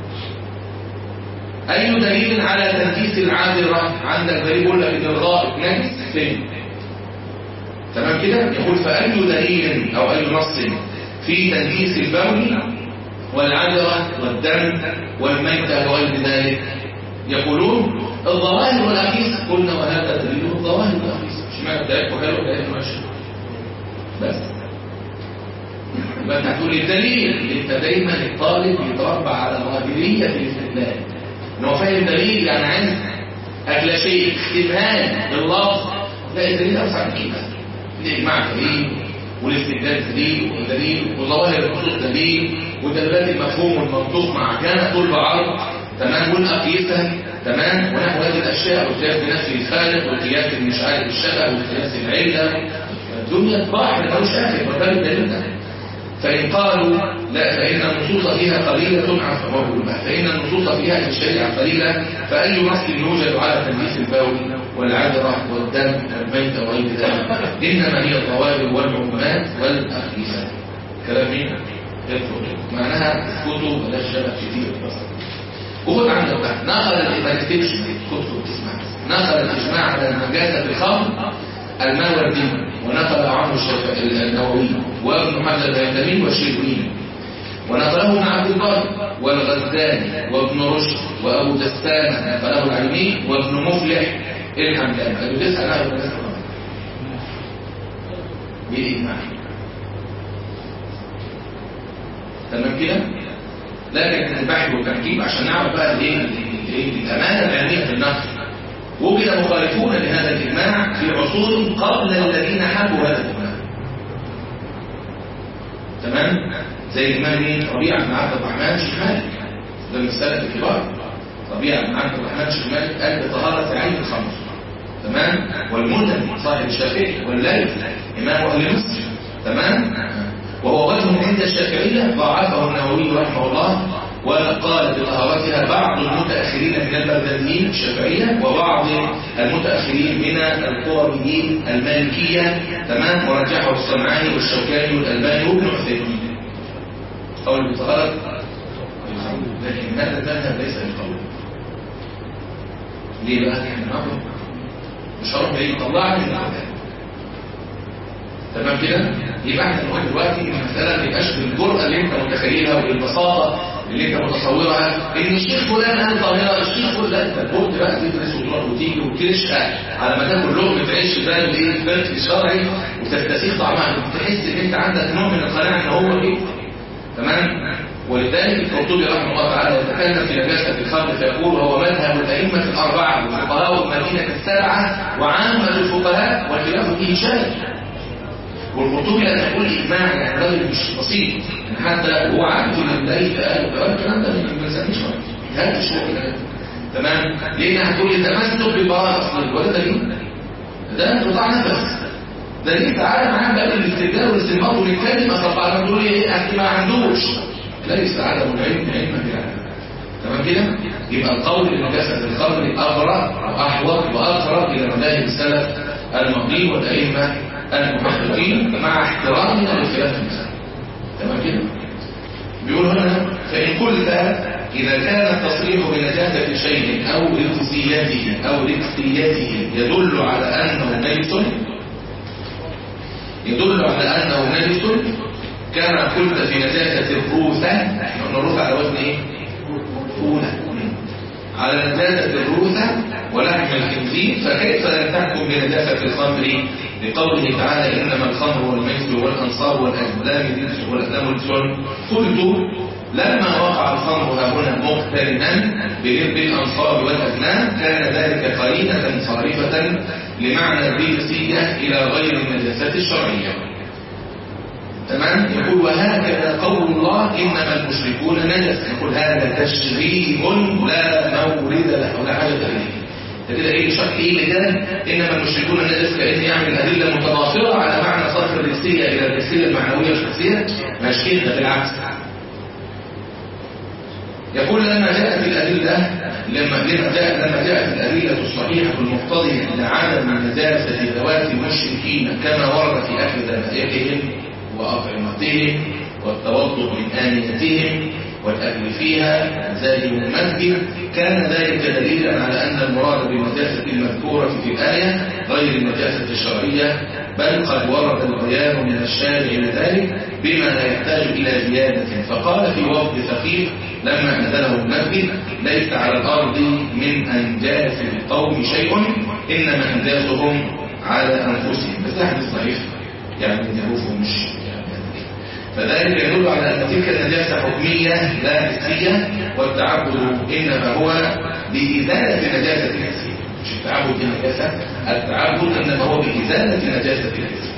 أي دليل على تنجيس العاذرة عندك دليل يقول لك إن الغائط نجس فين تمام كده يقول فأي دليل أو أي نص في تنجيس البول والعذرة والدم والميتة وغير ذلك يقولون الظواهر والأخيس قلنا وهذا دليل الظواهر والأخيس مش معنى ذلك وحلو ذلك ماشي بس يبقى انت هتقول الدليل انت دايما الطالب يتربى على ظاهرية الاستدلال ان هو فاهم دليل يعني عايز اكل شيء استبهام باللفظ لا الدليل اوسع من كده الاجماع دليل والاستدلال دليل ودليل وظواهر النصوص دليل ودلالات المفهوم والمنطوق مع كان طول بعرض تمام والأقيسة تمام ونحو هذه الأشياء والقياس بنفس الخالق والقياس مش عارف الشبه والقياس العلة الدنيا بحر ملوش آخر وده الدليل ده فإن قالوا لا فإن النصوص فيها قليلة عفوا فإن النصوص فيها في الشريعة قليلة فأي نص يوجد على تنجيس البول والعذرة والدم والميت وغير ذلك إنما هي الظواهر والعمومات والأخيسة كلام مين؟ يدخل معناها اسكتوا بلاش شبه كتير بس وخد عندك بقى نقل ما تكتبش كتب تسمع نقل الإجماع على النجاسة الخمر الماء والدين ونقل عنه الشافعي النووي وابن حجر الهيثمي والشربيني ونقله ابن عبد البر والغزالي وابن رشد وابو دسامه نقله العلمي وابن مفلح الحمداني قالوا تسال عنه الناس بالاجماع تمام كده لكن البحث والتركيب عشان نعرف بقى الايه الامانه العلميه في النقل وجد مخالفون لهذا الاجماع في عصور قبل الذين حبوا هذا الاجماع تمام زي الامام مين ربيعه بن عبد الرحمن شيخ مالك ده من السلف الكبار ربيعه بن عبد الرحمن شيخ مالك قال بطهاره عين الخمر تمام والمنذر صاحب الشافعي والليث امام اهل مصر تمام وهو وجه عند الشافعيه ضعفه النووي رحمه الله وقال بطهارتها بعض المتأخرين من البغداديين الشافعية وبعض المتأخرين من القرميين المالكية تمام ورجحه الصنعاني والشوكاني والألباني وابن عثيمين قول بطهارة لكن هذا المذهب ليس بالقول ليه بقى؟ احنا نعرف مش هروح بعيد طلعني من العذاب تمام كده؟ يبقى احنا نقول دلوقتي المسألة ما يبقاش بالجرأة اللي انت متخيلها وبالبساطة اللي انت متصورها ان الشيخ فلان قال ظاهرة الشيخ فلان انت قلت بقى تدرس وتروح وتيجي وتشقى على ما تاكل لقمة عيش بقى الايه الفقه الشرعي وتستسيغ طعمها تحس ان انت عندك نوع من القناعة ان هو ايه تمام ولذلك القرطبي رحمه الله تعالى يتكلم في نجاسة الخمر فيقول وهو مذهب الأئمة الأربعة وفقهاء المدينة السبعة وعامة الفقهاء والخلاف فيه شاذ والقرطبي لا تقول إجماع يعني راجل مش بسيط يعني حتى هو عارف ان الليل قال الكلام ده ما بنسميش هذا الشغل ده تمام لان هتقول التمسك ببراءة اصل ولا دليل ده انقطاع نفس دليل تعالى معاه باب الاستدلال والاستنباط والكلمة اصل بعد تقول ايه اصل ما عندوش ليس عدم العلم علما بالعلم تمام كده يبقى القول بنجاسة الخمر أغرى وأحوط وأقرب إلى مذاهب السلف الماضي والأئمة المحققين مع احترامنا لخلاف المسألة تمام كده بيقول هنا فإن قلت إذا كان التصريح بنجاسة شيء أو ركسيته أو ركسيته يدل على أنه نجس يدل على أنه نجس كما قلت في نجاسة الروثة احنا قلنا الروثة على وزن ايه؟ فولة على نجاسة الروثة ولحم الخنزير فكيف لم تحكم بنجاسة الخمر لقوله تعالى إنما الخمر والميسر والأنصار والأزلام رجس والأزلام رجس قلت لما وقع الخمر ها هنا مقترنا بلب الأنصار والأزلام كان ذلك قرينة صارفة لمعنى الريسية إلى غير النجاسات الشرعية تمام يقول وهكذا قول الله إنما المشركون نجس يقول هذا تشريب لا مورد له ولا حاجة إليه كده ايه شرح ايه اللي ده انما المشركون نجس كان يعمل ادله متضافره على معنى صرف الرئيسيه الى الرئيسيه المعنويه الشخصيه مش كده بالعكس يقول لما جاءت الأدلة لما لما جاءت لما جاءت الأدلة الصحيحة المقتضية لعدم نجاسة ذوات المشركين كما ورد في أكل ذبائحهم وأطعمتهم والتوضؤ من آنيتهم والأكل فيها زادهم المسجد كان ذلك دليلا على أن المراد بالنجاسة المذكورة في الآية غير النجاسة الشرعية بل قد ورد البيان من الشارع لذلك بما لا يحتاج إلى زيادة فقال في وفد ثقيف لما نزله المسجد ليس على الأرض من أنجاس القوم شيء إنما أنجاسهم على أنفسهم بس ده حديث ضعيف يعني يعرفه مش يعني فذلك يدل على أن تلك النجاسة حكمية لا نسبية والتعبد إنما هو بإزالة النجاسة النسبية مش التعبد النجاسة التعبد إنما هو بإزالة النجاسة النسبية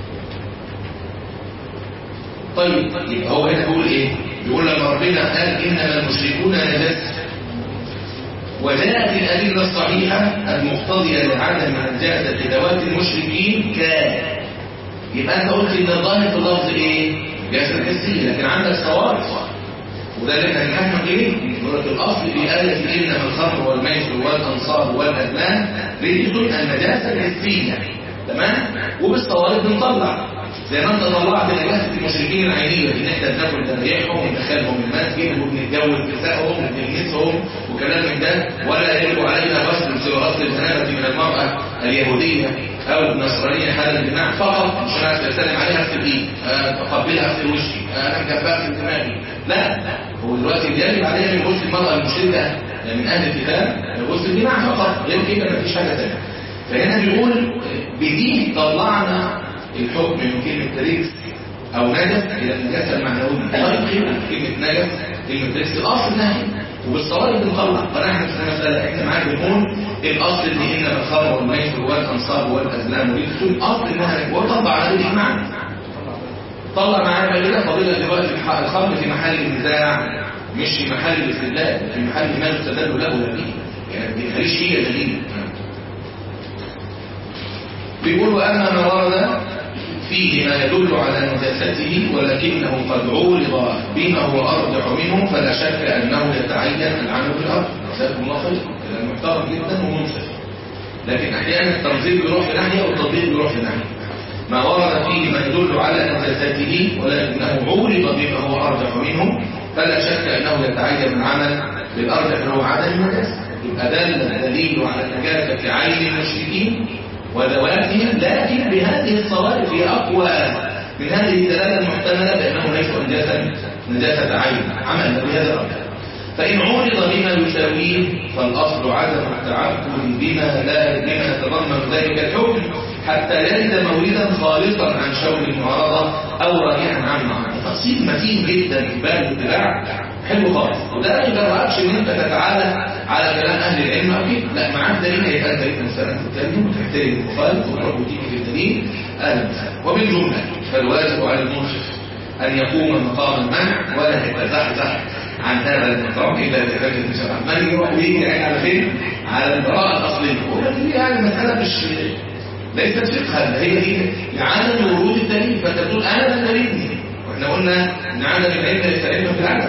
طيب يبقى هو هنا بيقول إيه؟ يقول لما ربنا قال إنما المشركون نجاسة وجاءت الأدلة الصحيحة المقتضية لعدم نجاسة ذوات المشركين كان يبقى أنت قلت إن الظاهر في اللفظ إيه؟ نجاسة حسية لكن عندك صواب وده اللي احنا بنحكم ايه؟ يقول لك الاصل في آية انما الخمر والميسر والانصار والازلام رجس النجاسة الحسية تمام؟ وبالصوارد بنطلع زي ما انت طلعت نجاسة المشركين العينية ان احنا بناكل ذبايحهم وندخلهم المسجد وبنتجوز نسائهم وبنلمسهم وكلام من ده ولا يجب علينا غسل سوى غسل الجنابة من المرأة اليهودية او النصرانية هذا الجماع فقط مش انا اسلم عليها اغسل ايدي اقبلها اغسل وشي انا جنبها اغسل دماغي لا هو دلوقتي يجب علينا من غسل المرأة المشركة من اهل الكتاب غسل الجماع فقط غير كده مفيش حاجة ثانيه فهنا بيقول بدي طلعنا الحكم من كلمة ريكس او نجس الى النجاسة المعنوية طيب خير كلمة نجس كلمة ريكس الاصل نهي وبالصوارد بنطلع فنحن في المسألة احنا معاك بنقول الاصل ان انما الخمر والميسر والانصاب والازلام والرجس الاصل انها وطبع على الاجماع طلع معايا كده فضيلة دلوقتي الخمر في محل النزاع مش في محل الاستدلال في محل ما يستدل له دليل يعني ما بيخليش هي دليل بيقولوا أما ما ورد فيه ما يدل على نجاسته ولكنه قد عورض بما هو أرجع منه فلا شك أنه يتعين العمل بالأرض جزاكم الله خير كلام محترم جدا ومنصف لكن أحيانا التنظيم بيروح في ناحية والتطبيق بيروح في ناحية ما ورد فيه ما يدل على نجاسته ولكنه عورض بما هو أرجح منه فلا شك أنه يتعين العمل بالأرجح وهو عدم النجاسة يبقى دل الدليل على نجاسة عين المشركين وذواتهم لكن بهذه الصوارف هي أقوى من هذه الدلالة المحتملة بأنه ليس نجاسة نجاسة عين عمل بهذا الأرجح فإن عورض بما يساويه فالأصل عدم التعبد بما لا بما يتضمن ذلك الحكم حتى يجد موردا خالصا عن شوك المعارضة أو راجعا عن معاني تفصيل متين جدا في باب الاتباع حلو خالص وده ما يجرأكش ان انت تتعالى على كلام اهل العلم او كده لا معاك دليل يبقى انت ليك مثلا تتكلم وتحترم المخالف وتروح وتيجي في الدليل اهلا وسهلا وبالجمله فالواجب على المنصف ان يقوم مقام المنع ولا يتزحزح عن هذا المقام الا اذا كان الشرع من يروح ويجي يعني على فين؟ على البراءه الاصليه ولكن يعني المساله مش ليست فقها هي دي لعدم ورود الدليل فانت تقول انا لم تريدني واحنا قلنا ان عدم العلم ليس علما في العدم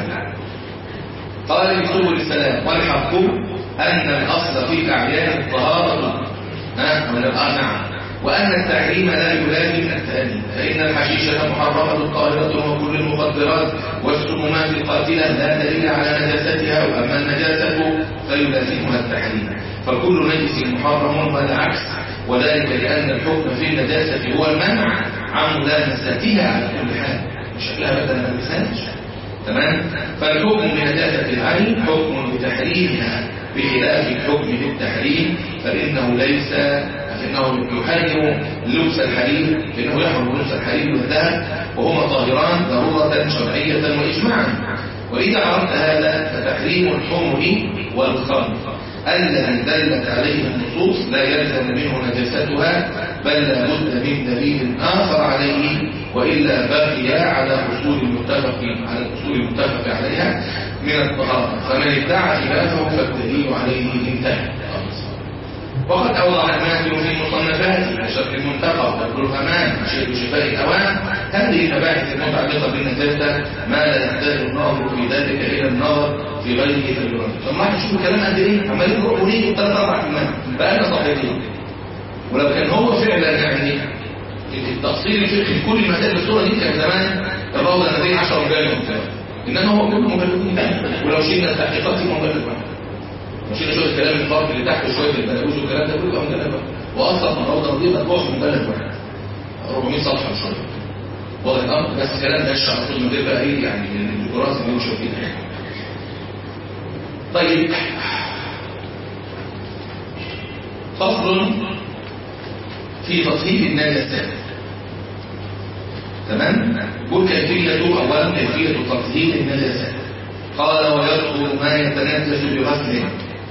قال لسبل السلام والحق ان الاصل في الاعيان الطهاره ها من نعم وان التحريم لا يلازم التأني فان الحشيشه محرمه طاهره وكل المخدرات والسمومات القاتله لا دليل على نجاستها واما النجاسه فيلازمها التحريم فكل نجس محرم والعكس وذلك لأن الحكم في النجاسة هو المنع عن ملامستها على كل حال شكلها بدل ما لسانش تمام فالحكم بنجاسة العين حكم بتحريمها بخلاف الحكم بالتحريم فإنه ليس فإنه يحرم لبس الحرير فإنه يحرم لبس الحرير والذهب وهما طاهران ضرورة شرعية وإجماعا وإذا عرفت هذا فتحريم الحمر والخمر الذي دلت عليه النصوص لا يلزم منه نجاستها بل لا بد من دليل آخر عليه وإلا بقي على أصول المتفق على الأصول المتفق عليها من الطهارة فمن ادعى خلافه فالدليل عليه انتهى وقد أوضح الماثل في مصنفاته كشرح المنتقى والبرهمان شيخ شفاء الأوان هذه المباحث المتعلقة بالنجاسة ما لا يحتاج النظر في ذلك إلى النظر في غيره في الجرام طب ما تشوفوا الكلام قد إيه عمالين نروح ونيجي ثلاث أربع كلمات بقى لنا صحيحين ولو كان هو فعلا يعني التفصيل الفقهي في كل المسائل بالصورة دي كان زمان الروضة النبي 10 مجلد وبتاع إنما هو كله مجلدين ولو شلنا التحقيقات في مجلد واحد مشينا شويه الكلام الفرق اللي تحت شويه البلاوز والكلام ده كله مجلد واحد واصلا الروضه دي مطبوع في مجلد واحد 400 صفحه شويه واضح الامر بس الكلام ده الشعر طول من غير بقى ايه يعني الديكورات اللي مش كده طيب فصل في تطهير النجاسات تمام قل كيفية أولا كيفية تطهير النجاسات قال ويطهر ما يتنجس بغسله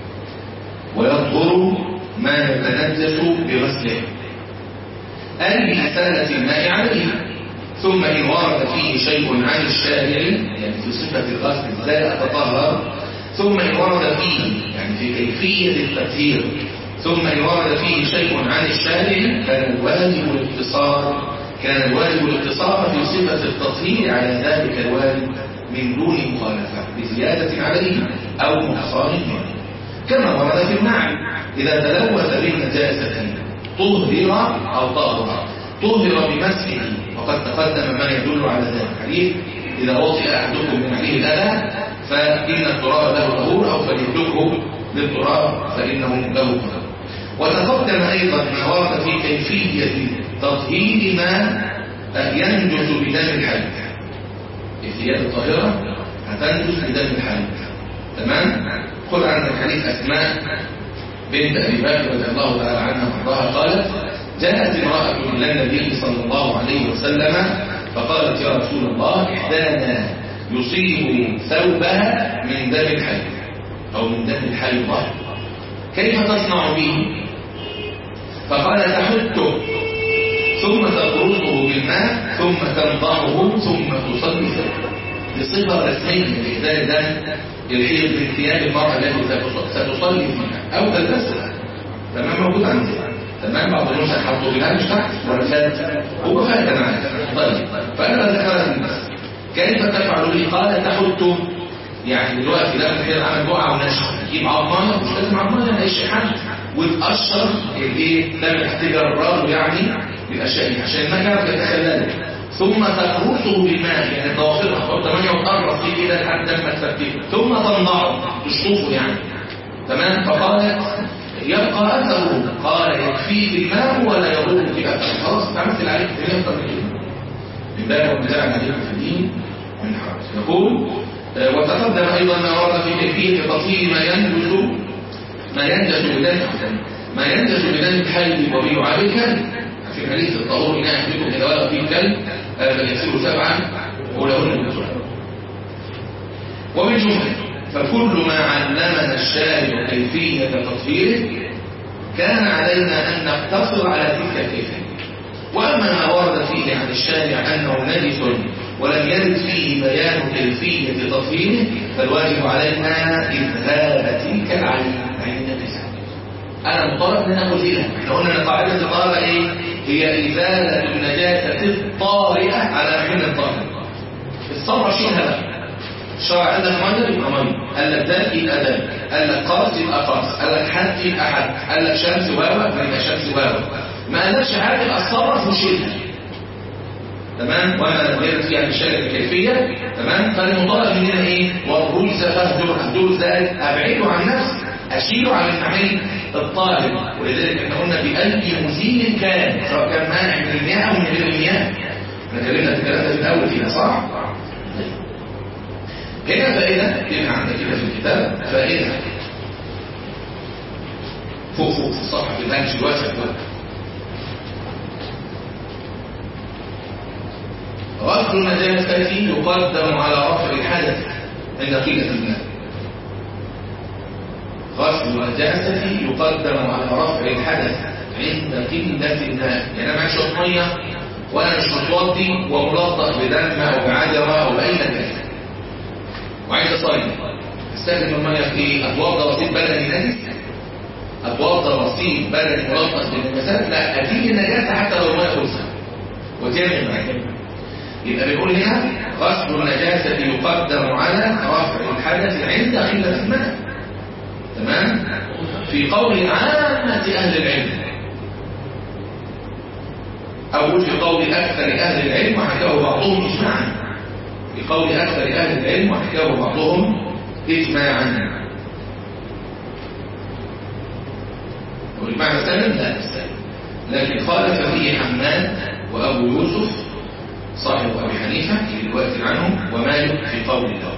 ويطهر ما يتنجس بغسله أي بإسالة الماء عليه ثم إن ورد فيه شيء عن الشارع يعني في صفة الغسل ازاي أتطهر ثم إن ورد فيه يعني في كيفية التطهير ثم إن ورد فيه شيء عن الشارع كان الواجب الاقتصار كان الواجب الاقتصار في صفة التطهير على ذلك الواجب من دون مخالفة بزيادة عليه أو نقصان منه كما ورد في المعنى إذا تلوث بالنجاسة طهر أو طهر طهر بمسحه وقد تقدم ما يدل على ذلك الحديث إذا وطئ أحدكم من عليه الأذى فإن التراب له طهور أو فليتركه للتراب فإنه له طهور وتقدم أيضا ما ورد في كيفية تطهير ما ينجز بدم الحي الثياب الطاهرة هتنجز بدم الحي تمام خذ عندك حديث أسماء بنت أبي بكر رضي الله تعالى عنها وارضاها قالت جاءت امرأة إلى النبي صلى الله عليه وسلم فقالت يا رسول الله إحدانا يصيب ثوبها من دم الحي أو من دم الحيضة كيف تصنع به فقال تحته ثم تقرصه بالماء ثم تنضعه ثم تصلي ثوبه بصفة رسمية لإزالة دم الحيض من ثياب المرأة التي ستصلي فيها أو تلبسها تمام موجود عندنا تمام بعض النسخ حطوا بها مش تحت ولا فات هو فات معاك طيب فأنا ذكرت الناس كيف تفعل لي قال تحته يعني دلوقتي ده الحيض عمل بقعة ونشر تجيب عظمانة مش لازم عظمانة ايش حد وتقشر الايه تعمل احتجار الرجل يعني بالاشياء دي عشان ما كانت تتخلل ثم تقرصه بالماء يعني الضوافر تحط 8 وتقرص فيه كده لحد ما تفككه ثم تنضعه تشطفه يعني تمام فقالت يبقى اثره قال يكفيه الماء ولا يضر في اثره خلاص تعملت اللي عليك في يفضل كده من باب ابتداء عليكم في الدين من حرج يقول وتقدم ايضا ما ورد في كيفيه تطهير ما ينجز ما ينجز بدم ما ينجز بدم الحي وبيعالجه في حديث الطهور إن أحدكم إذا ولغ فيه كلب فليغسله سبعا ولهن بالتراب وبالجملة فكل ما علمنا الشارع كيفية تطهيره كان علينا أن نقتصر على تلك الكيفية وأما ما ورد فيه عن الشارع أنه نجس ولم يرد فيه بيان كيفية تطهيره فالواجب علينا إذهاب تلك العين عين النجاسة أنا مطالب أن أقول فيها احنا قلنا أن قاعدة الطهارة إيه؟ هي إزالة النجاسة الطارئة على حين الطاهر الصبر شيلها بقى الشرع قال لك ميه يبقى ميه قال لك دم يبقى دم قال لك قرص يبقى قرص قال لك حد يبقى حد قال لك شمس واوا يبقى شمس واوا ما قالكش حاجه يبقى اتصرف وشيلها تمام وانا غيرت فيها بالشكل الكيفيه تمام فالمطالب مننا ايه والرجز فاهجر اهجر ذلك ابعده عن نفسي اشيله عن المحل الطالب ولذلك احنا قلنا باي مزيل كان سواء كان مانع من المياه او من غير المياه احنا اتكلمنا في الكلام ده في الاول فيها صح؟ هنا فائدة كده عندك كده في الكتاب فائدة فوق فوق في الصفحة في الهامش الواسع فوق غسل النجاسة يقدم على رفع الحدث عند قيلة الماء غسل النجاسة يقدم على رفع الحدث عند قلة الماء يعني أنا معي شوية مية وأنا مش متوضي وملطخ بدم أو بعجرة أو بأي نجاسة وعايز أصلي استخدم المية في إيه؟ أتوضى وسيط بدني نجس أتوضى وسيط بدني ملطخ بالنجاسات لا أتيجي النجاسة حتى لو المية خلصت وتعمل معايا يبقى بيقول هنا غسل النجاسة يقدم على رفع الحدث عند قلة الماء تمام في قول عامة أهل العلم أو في قول أكثر أهل العلم وحكاه بعضهم إجماعا في قول أكثر أهل العلم وحكاه بعضهم إجماعا والمعنى سلم لا سلم لكن خالف فيه حماد وأبو يوسف صاحب أبي حنيفة في الوقت عنهم ومالك في قول داود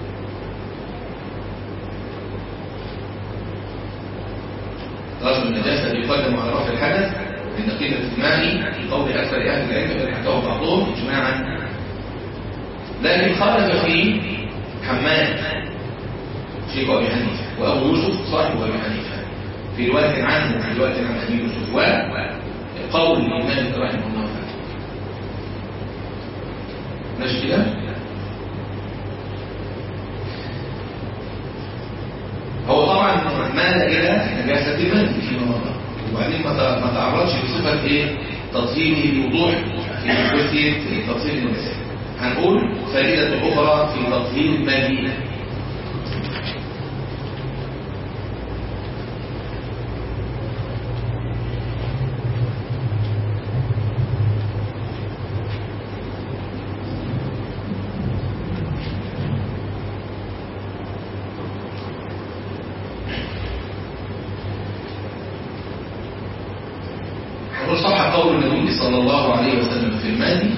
غسل النجاسة يقدم على رفع الحدث عند قلة الماء في قول أكثر أهل العلم الذي حكاه بعضهم إجماعا لكن خالف فيه حماد شيخ أبي حنيفة وأبو يوسف صاحب أبي حنيفة في رواية عنه في رواية عن أبي يوسف وقول الإمام رحمه الله تعالى ماشي كده؟ هو طبعا مال إلى نجاسة المال فيما مضى وبعدين ما تعرضش بصفة ايه تطهيره بوضوح في جزئية تطهير النجاسات هنقول فائدة أخرى في تطهير المال صلى الله عليه وسلم في المال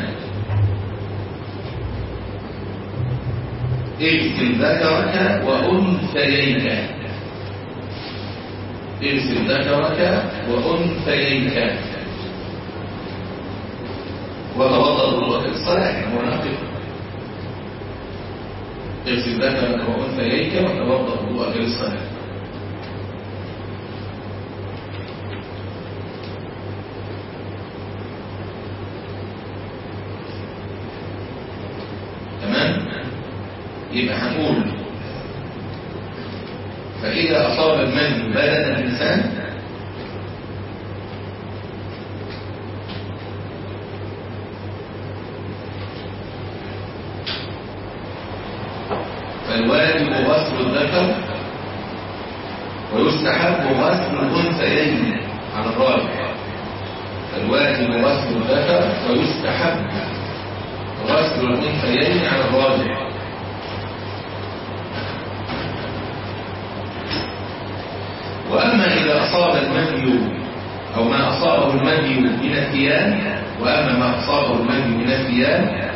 اغسل ذكرك وأنثييك اغسل ذكرك وأنثييك وتوضأ وضوءك للصلاة هو نقف اغسل ذكرك وأنثييك وتوضأ وضوءك للصلاة يبقى هنقول فإذا أصاب المن بدن الإنسان فالواجب غسل الذكر ويستحب غسل الأنثيين على الراجح فالواجب غسل الذكر ويستحب غسل الأنثيين على الراجح وأما إذا أصاب المني أو ما أصابه المني من الثياب وأما ما أصابه المني من الثياب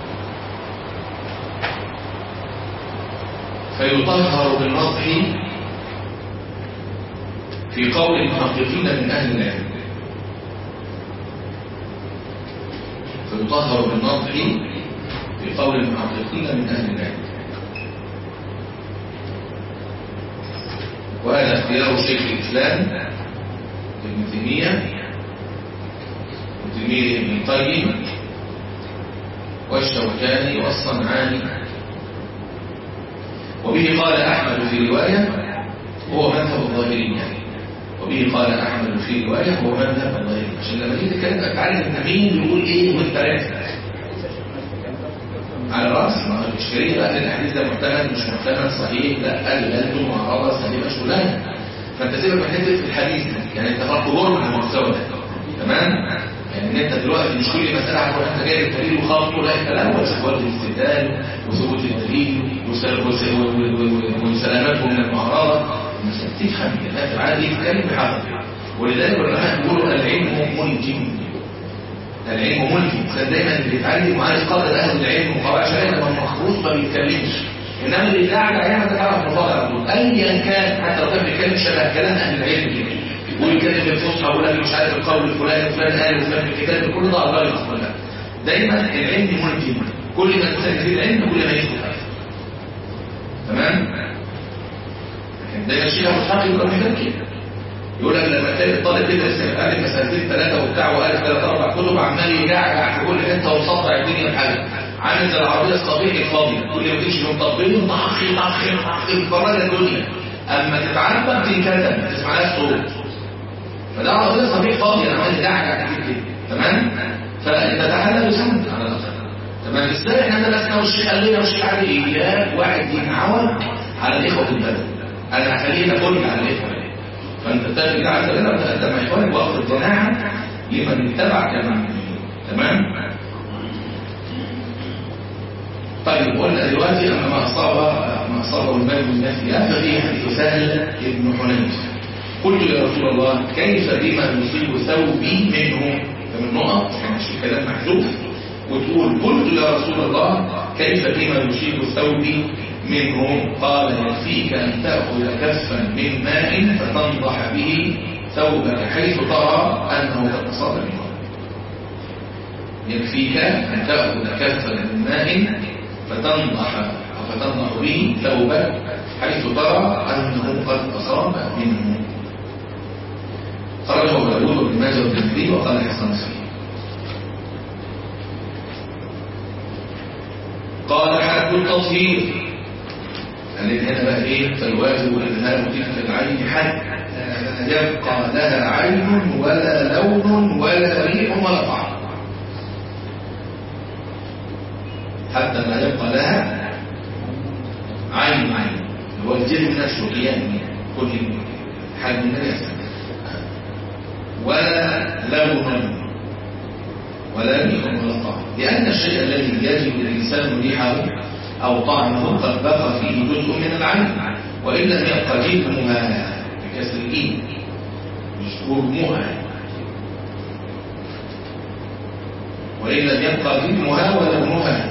فيطهر بالنضح في قول المحققين من أهل العلم فيطهر بالنضح في قول المحققين من أهل العلم وهذا اختيار شيخ الإسلام ابن تيمية وتلميذه ابن القيم والشوكاني والصنعاني وبه قال أحمد في رواية هو مذهب الظاهرين يعني وبه قال أحمد في رواية هو مذهب الظاهرين عشان لما تيجي تتكلم تعرف انت مين بيقول ايه وانت عارف على رأس ما هو الإشكالية بقى الحديث ده محتمل مش محتمل صحيح لا قال لازم معارضة سليمة شغلانة فأنت سيبك من حتة في الحديث ده يعني أنت فرق جرم على المستوى ده تمام؟ يعني ان انت دلوقتي مش كل مسألة هتكون انت جايب الدليل وخاطره لا انت الاول شوال الاستدلال وثبوت الدليل وسلامته من المعارضة الناس تفهم لا تعالى دي تتكلم بحذر ولذلك العلماء بيقولوا العلم ملجم العلم ملجم كان دايما اللي بيتعلم وعارف قدر اهل العلم وقواعد شرعيه لما مخروص ما بيتكلمش انما اللي قاعد عليها تعرف مفاضل ايا كان حتى لو كان بيتكلم شبه كلام اهل العلم كده ويتكلم بالفصحى ويقول لك مش عارف القول الفلاني فلان قال وفلان في الكتاب كل ده الله يغفر دايما العلم ملجم كل ما الانسان يزيد العلم كل ما يشكو اكثر تمام لكن ده الشيء ابو اسحاق يقول لك كده يقول لك لما تلاقي الطالب كده قال مسألتين ثلاثة وبتاع وقال ثلاث أربع كتب عمال يجعجع في كل حتة وصدع الدنيا بحاجة عامل زي العربية الصبيح الفاضية كل ما تمشي من تطبيق طخ طخ طخ مفرجة الدنيا أما تتعلم تنكتم ما تسمعهاش صوت فده عربية صبيح فاضية عمال يجعجع كتير كده تمام فأنت تحلى بسنة على الأقل تمام ازاي احنا درسنا والشيخ قال لنا والشيخ قال لي اياك واحد ينعود على الإخوة في البلد أنا هخليه كل على الإخوة فانت تابع عز وجل وتأتى مع إخوانك وأخذ جناحا لمن اتبعك معه تمام طيب قلنا دلوقتي أن ما أصاب ما أصابه المال من نفسها ففي حديث سهل ابن حنيف قلت يا رسول الله كيف بما يصيب ثوبي منه فمن نقط يعني شيء كلام محذوف وتقول قلت يا رسول الله كيف بما يصيب ثوبي منه قال يكفيك أن تأخذ كفا من ماء فتنضح به ثوبك حيث ترى أنه قد أصاب منه يكفيك أن تأخذ كفا من ماء فتنضح أو فتنضح به ثوبك حيث ترى أنه قد أصاب منه خرجه أبو داود وابن ماجه والترمذي وقال حسن صحيح قال حد التطهير قال هنا بقى ايه فالواجب اذهاب تلك العين حتى لا يبقى لها عين ولا لون ولا ريح ولا طعم حتى لا يبقى لها عين عين هو الجلد نفسه يعني كل حد من الناس ولا لون ولا ريح ولا طعم لأن الشيء الذي يجب الإنسان ريحه أو طعمه قد بقى فيه جزء من العين وإن لم يبقى جلدها بكسر الإيد مش جرمها وإن لم يبقى جلدها ولونها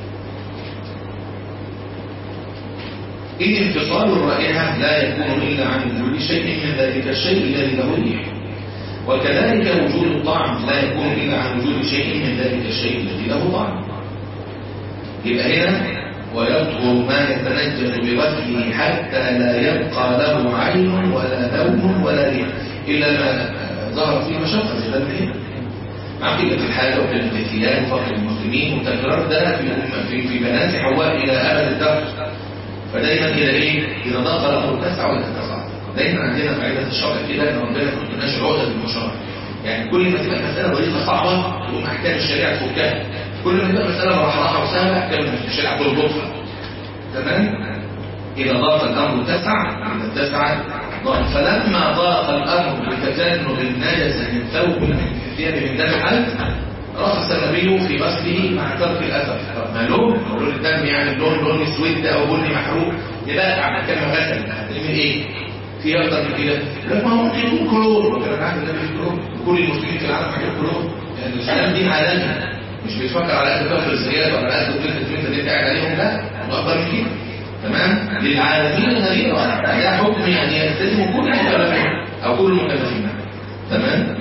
إذ انفصال الرائحة لا يكون إلا عن وجود شيء من ذلك الشيء الذي له ريح وكذلك وجود الطعم لا يكون إلا عن وجود شيء من ذلك الشيء الذي له طعم يبقى هنا ويطهر ما يتنجس بغسله حتى لا يبقى له عين ولا لون ولا ريح إلا ما ظهر فيه مشقة زي ده مع قلة الحاجة وقلة الثياب وفقر المسلمين وتكرار ده في في في بنات حواء إلى أبد الدهر فدايما إلى إيه؟ إذا ضاق الأمر اتسع ولا اتسع دايما عندنا قاعدة الشرع كده إن ربنا ما كنتناش عقدة بالمشرع يعني كل ما تبقى مسألة ضيقة صعبة تقوم أحكام الشريعة تفكها كل ما تبقى مسألة مرحلة وسهلة أحكام الشريعة تربطها تمام إذا ضاق الأمر اتسع إذا اتسع ضاق فلما ضاق الأمر بتجنب النجس من ثوب من الثياب من دم الحلق رخص النبي في غسله مع ترك الأثر طب ما لون لون الدم يعني اللون لون اسود أو بني محروق يبقى عن كلمة غسل هتعمل إيه؟ في أكتر من كده لما هو ممكن يكون كلور وكان عارف النبي كلور كل المسلمين في العالم حاجات كلور يعني الإسلام دين عالمي مش بيتفكر على قد فخر الزيادة ولا على قد قلة الفلوس اللي انت قاعد عليهم لا وأكبر من كده تمام للعالمين الغريبة ده حكم يعني يلتزم كل المكلفين أو كل المكلفين تمام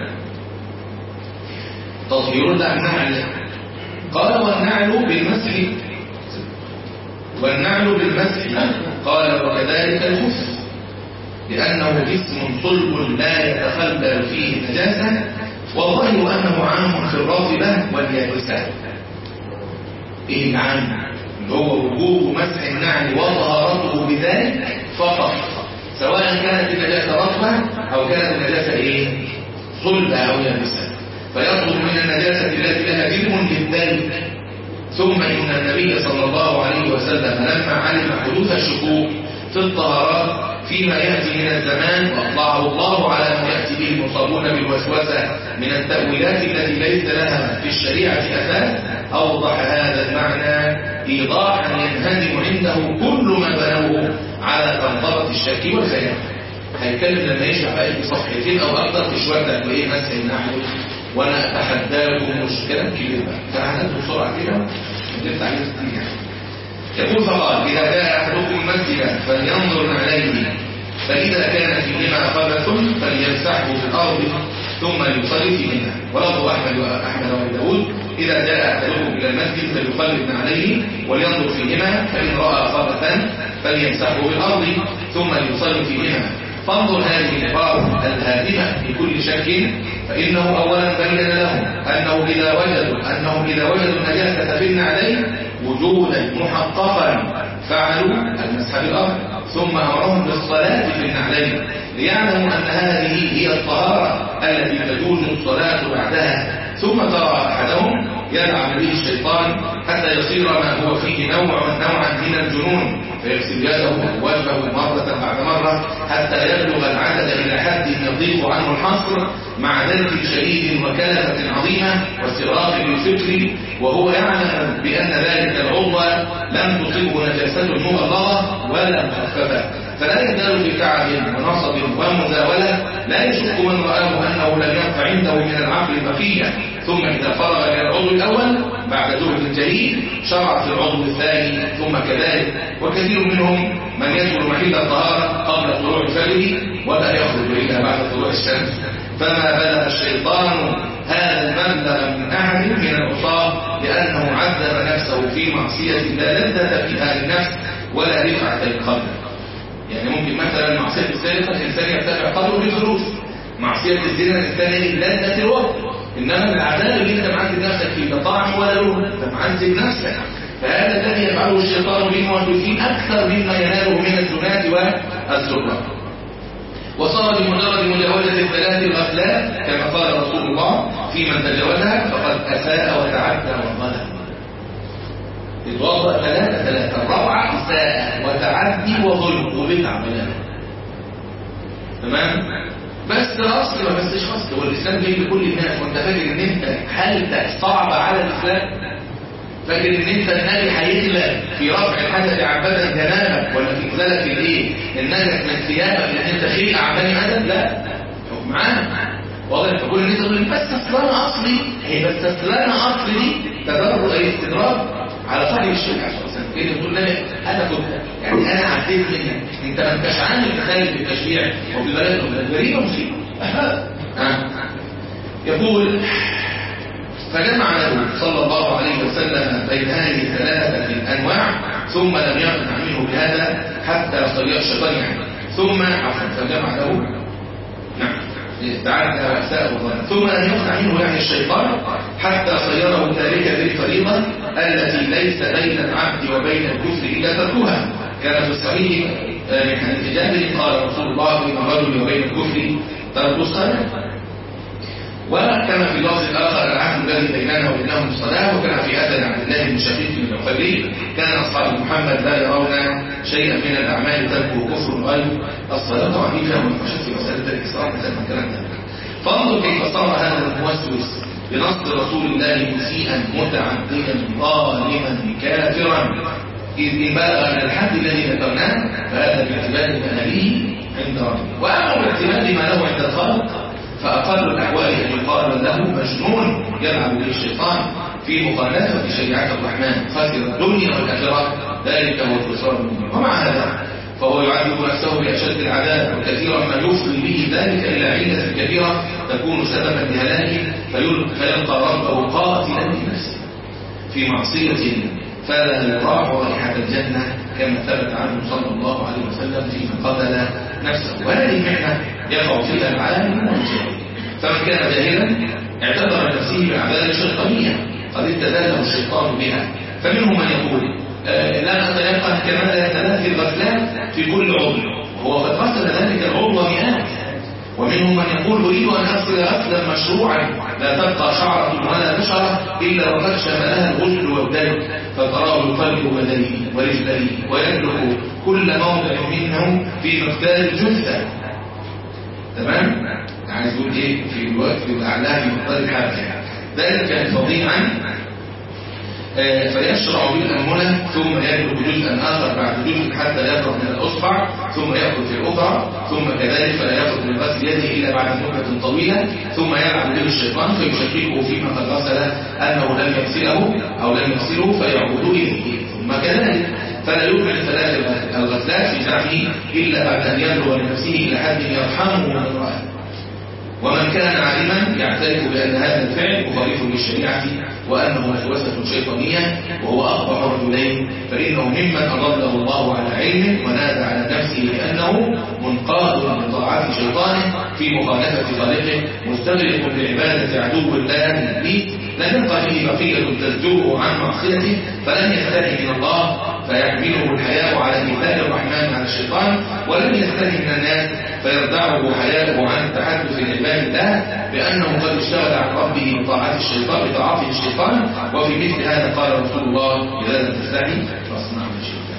تطهير النعل قال والنعل بالمسح والنعل بالمسح قال وكذلك الخف لأنه جسم صلب لا يتخلل فيه نجاسة والظاهر أنه عام في الرافبة واليابسة إيه العام؟ اللي هو وجوب مسح النعل وطهارته بذلك فقط سواء كانت النجاسة رطبة أو كانت النجاسة إيه؟ صلبة أو يابسة فيطلب من النجاسة التي لها جلم للذلك ثم إن النبي صلى الله عليه وسلم لما علم حدوث الشكوك في الطهارات فيما يأتي من الزمان وأطلعه الله على ما يأتي به المصابون بالوسوسة من التأويلات التي ليس لها في الشريعة أساس أوضح هذا المعنى إيضاحا ينهزم عنده كل ما بنوه على تنظرة الشك والخيال هيتكلم لما يشرح بقى في صفحتين أو أكثر في شوية ده إيه مسح النحو وأنا أتحداكم مش كلام كبير بقى تعالى بسرعة كده وتفتح عليه ستين يقول فقال إذا جاء أحدكم مسجدا فلينظر عليه فإذا كان فيهما خبث فليمسحه في الأرض ثم يصلي فيهما ولفظ أحمد وأحمد وأبي داود إذا جاء أحدكم إلى المسجد فليخلد عليه ولينظر فيهما فإن رأى خبثا فليمسحه بالأرض ثم ليصلي فيهما فانظر هذه العبارة الهادمة لكل شك فإنه أولا بين لهم أنه إذا وجدوا أنهم إذا وجدوا النجاسة في النعلين وجودا محققا فعلوا المسح بالأرض ثم أمرهم بالصلاة في النعلين ليعلموا أن هذه هي الطهارة التي تجوز الصلاة بعدها ثم ترى أحدهم يلعب به الشيطان حتى يصير ما هو فيه نوع نوعا من الجنون فيغسل يده ووجهه مرة بعد مرة حتى يبلغ العدد إلى حد يضيق عنه الحصر مع ذلك شديد وكلفة عظيمة واستغراق بالفكر وهو يعلم بأن ذلك العضو لم تصبه نجاسة مغلظة ولا مخففة فلا يزال في تعب ونصب ومزاولة لا يشك من رآه أنه لم يبق عنده من العقل بقية ثم إذا فرغ من العضو الأول بعد جهد جديد شرع في العضو الثاني ثم كذلك وكثير منهم من يدخل محل الطهارة قبل طلوع الفجر ولا يخرج إلا بعد طلوع الشمس فما بلغ الشيطان هذا المبلغ من أحد من العصاة لأنه عذب نفسه في معصية لا لذة فيها للنفس ولا رفعة للقلب يعني ممكن مثلا معصية السرقة الإنسان يرتفع قدره بالفلوس معصية الزنا الإنسان يجد لذة الوقت إنما العذاب اللي أنت معذب نفسك فيه ده طعم ولا لون أنت معذب نفسك فهذا الذي يفعله الشيطان بالموجودين أكثر مما يناله من الزنات والسكر وصار بمجرد مجاوزة الثلاث الغفلات كما قال رسول الله في من تجاوزها فقد أساء وتعدى وظلم الوضع ثلاثة ثلاثة الرابعة إساءة وتعدي وظلم وبدع بلاء تمام بس الاصل ما بسش اصل هو الاسلام جاي لكل الناس وانت فاكر ان انت حالتك صعبه على الاسلام فاكر ان انت النبي هيغلب في رفع الحدث عن بدن جنابك ولا في ازاله الايه النجس من ثيابك لان انت خير عن بني ادم لا حكم معانا واضح فكل الناس تقول بس اصل انا اصلي هي بس اصل انا اصلي دي تدرج اي استدراج على صاحب الشرك عشان مثلا كده تقول لي انا كنت يعني انا عديت منك انت ما انتش عامل تخيل بالتشريع وبالبلد الغريبه مصيبه أه. يقول فجمع له صلى الله عليه وسلم بين هذه الثلاثه الانواع ثم لم يقنع منه بهذا حتى صير الشيطان يعني ثم عفوا فجمع له نعم تعالى أساء وظلم ثم لم يقنع منه يعني الشيطان حتى صيره تاركا للفريضة التي ليس بين العبد وبين الكفر إلا تركها كان في الصحيح من حديث جابر قال رسول الله بين الرجل وبين الكفر ترك الصلاة وكما في اللفظ الآخر العهد الذي بيننا وبينهم الصلاة وكان في هذا عبد الله بن شقيق بن الخليل كان أصحاب محمد لا يرون شيئا من الأعمال تركه كفر غير الصلاة طبعا دي فيها مناقشات في مسألة الإسراء مثل ما الكلام ده فانظر كيف صار هذا الموسوس بنص رسول الله مسيئا متعديا ظالما كافرا إذ بلغ من الحد الذي ذكرناه فهذا باعتبار مآليه عند ربه وأما باعتبار ما له عند الخلق فأقل الأحوال أن يقال له مجنون يلعب به الشيطان في مخالفة شريعة الرحمن خاسر الدنيا والآخرة ذلك هو الخسران المبين ومع هذا فهو يعذب نفسه بأشد العذاب وكثيرا ما يفضي به ذلك إلى علة كبيرة تكون سببا لهلاكه فيلقى ربه قاتلا لنفسه في معصية فلا يراح رائحة الجنة كما ثبت عنه صلى الله عليه وسلم فيما قتل نفسه وهذه المحنة يقع فيها العالم والجاهل فمن كان جاهلا اعتذر نفسه بأعمال شيطانية قد ابتداه الشيطان بها فمنهم من يقول آه لا نتيقن كما لا يتلافي الغفلات في كل عضو وهو قد غسل ذلك العضو مئات ومنهم من يقول أريد أن أغسل غسلا مشروعا لا تبقى شعرة ولا نشرة إلا وقد شملها الغسل والدلك فتراه يقلب بدنه ورجليه ويملك كل موضع منه في مقدار الجثة تمام؟ يعني يقول إيه في الوقت الأعلى في مقدار الحركة ذلك كان فظيعا آه فيشرع بالأنملة ثم يأكل جزءا آخر بعد جزء حتى يفرغ من الأصبع ثم يأكل في الأخرى ثم كذلك فلا يأخذ من غسل يده إلا بعد مدة طويلة ثم يلعب به الشيطان فيشككه فيما قد غسل أنه لم يغسله أو لم يغسله فيعود إليه ثم كذلك فلا يكمل ثلاث الغسلات في جرحه إلا بعد أن يبلغ لنفسه إلى حد يرحمه من الرأي ومن كان عالما يعترف بأن هذا الفعل مخالف للشريعة وأنه وسوسة شيطانية وهو أقبح الرجلين فإنه ممن أضله الله على علم ونادى على نفسه بأنه منقاد من طاعات شيطانه في مخالفة خالقه مستغرق بعبادة عدو الله البيت لم يبقى فيه بقية تزجره عن معصيته فلن يستحي من الله فيحمله الحياء على مثال الرحمن على الشيطان ولم يستحي من الناس فيردعه حياءه عن التحدث لعباد الله بأنه قد اشتغل عن ربه بطاعات الشيطان بتعاطي الشيطان وفي مثل هذا قال رسول الله إذا لم تستحي فاصنع ما شئت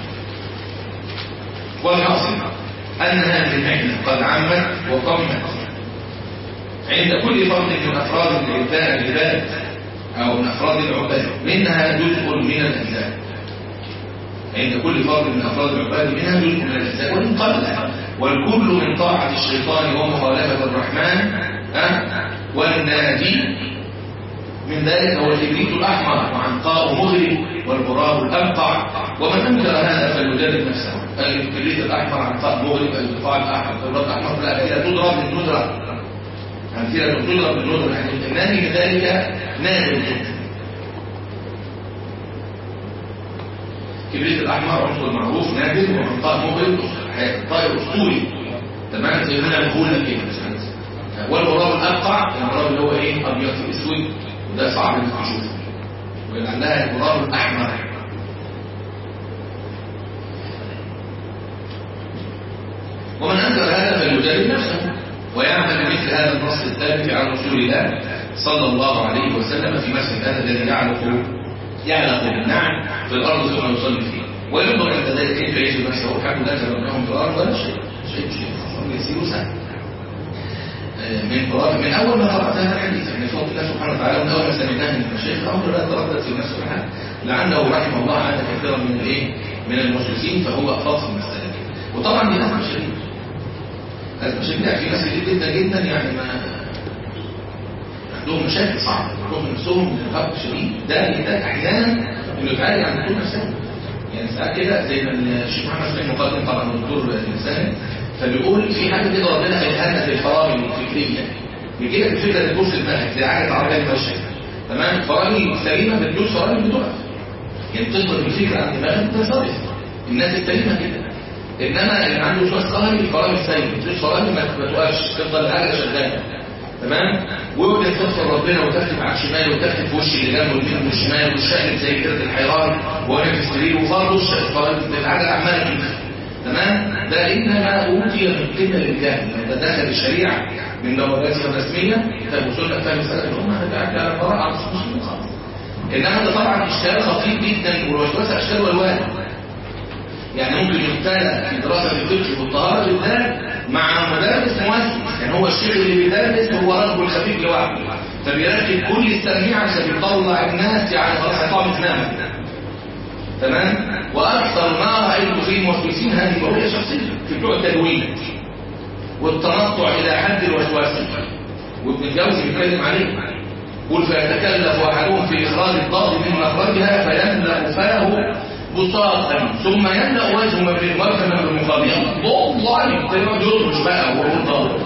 والحاصل أن هذه المحنة قد عمت وطمت عند كل فرد من أفراد العباد أو من أفراد العباد منها جزء من الأجزاء عند كل فرد من أفراد العباد منها جزء من الأجزاء وإن قل والكل من طاعة الشيطان ومخالفة الرحمن أه؟ والناجي من ذلك هو الإبريت الأحمر وعنقاء مغرب والغراب الأبقع ومن أنكر هذا فليجرب نفسه الإبريت الأحمر عنقاء مغرب القطاع الأحمر الغراب الأحمر لا هي تضرب بالندرة أمثلة تضرب بالندرة يعني النهي من ذلك نادر جدا كبريت الأحمر عنصر معروف نادر وعنقاء مغرب طائر أسطوري تمام زي ما بقول لك كده والغراب الأبقع الغراب اللي هو إيه أبيض في أسود وده صعب انك تشوفه ولعلها الغراب الأحمر ومن أنكر هذا فليجرب نفسه ويعمل مثل هذا النص الثابت عن رسول الله صلى الله عليه وسلم في مسجد هذا الذي يعلق يعلق بالنعم في الأرض ثم يصلي فيه وينظر أن ذلك كيف يجد نفسه حتى لا تبنهم في الأرض ولا شيء شيء شيء يسير سهل من قرار من أول ما قرأت هذا الحديث يعني فوق الله سبحانه وتعالى من أول ما سمعناه من المشايخ الأمر لا تردد في نفسه الحال لعله رحمه الله عاد كثيرا من الايه من المسلسين فهو فاصل المسألة وطبعا دي أزمة شديدة أزمة شديدة في ناس كتير جدا جدا يعني ما عندهم مشاكل صعبة عندهم نفسهم ارهاق شديد ده يحتاج أحيانا إنه يتعالج عن دكتور نفساني يعني ساعات كده زي ما الشيخ محمد سليم مقدم طبعا الدكتور الإنساني فبيقول في حاجة كده ربنا هيهنا في الفرامل الفكرية بيجي لك الفكرة تبص دماغك زي عادة عربية ماشية تمام فرامل سليمة بتدوس فرامل بتقف يعني تطلق الفكرة عن دماغك تنصرف الناس السليمة كده انما اللي عنده وسواس قهري الفرامل سليمة بتدوس فرامل ما توقفش تفضل الحاجة شغالة تمام ويقعد تغفر ربنا وتكتب على الشمال وتكتب في وش اللي جنبه واليمين والشمال والشقلب زي كده الحيران وانا في السرير وفرضه العجله عماله تلف تمام ده انما اوتي من قبل الجهل ده دخل الشريعه من دوراتها الرسميه كتاب وسنه فهم مساله الامه ده على براءه على المسلمين خالص انما ده طبعا اشكال خطير جدا والوسوسه اشكال والوان يعني ممكن يبتلى في دراسه الفقه والطهاره بالذات مع مدرس موسوس يعني هو الشيخ اللي بيدرس هو رجل خفيف لوحده فبيركب كل التلميع عشان يطلع الناس يعني خلاص هيطلعوا تنام تمام واكثر ما رايت في الموسوسين هذه رؤيه شخصيه في بتوع التدوين والتنطع الى حد الوسواس وابن الجوزي بيتكلم عليه قل فيتكلف احدهم في اخراج الضغط من مخرجها فيملا فاه بساطا ثم يملا وجهه من الوجه من المخابئه والله تقعد يطرش بقى وهو الضغط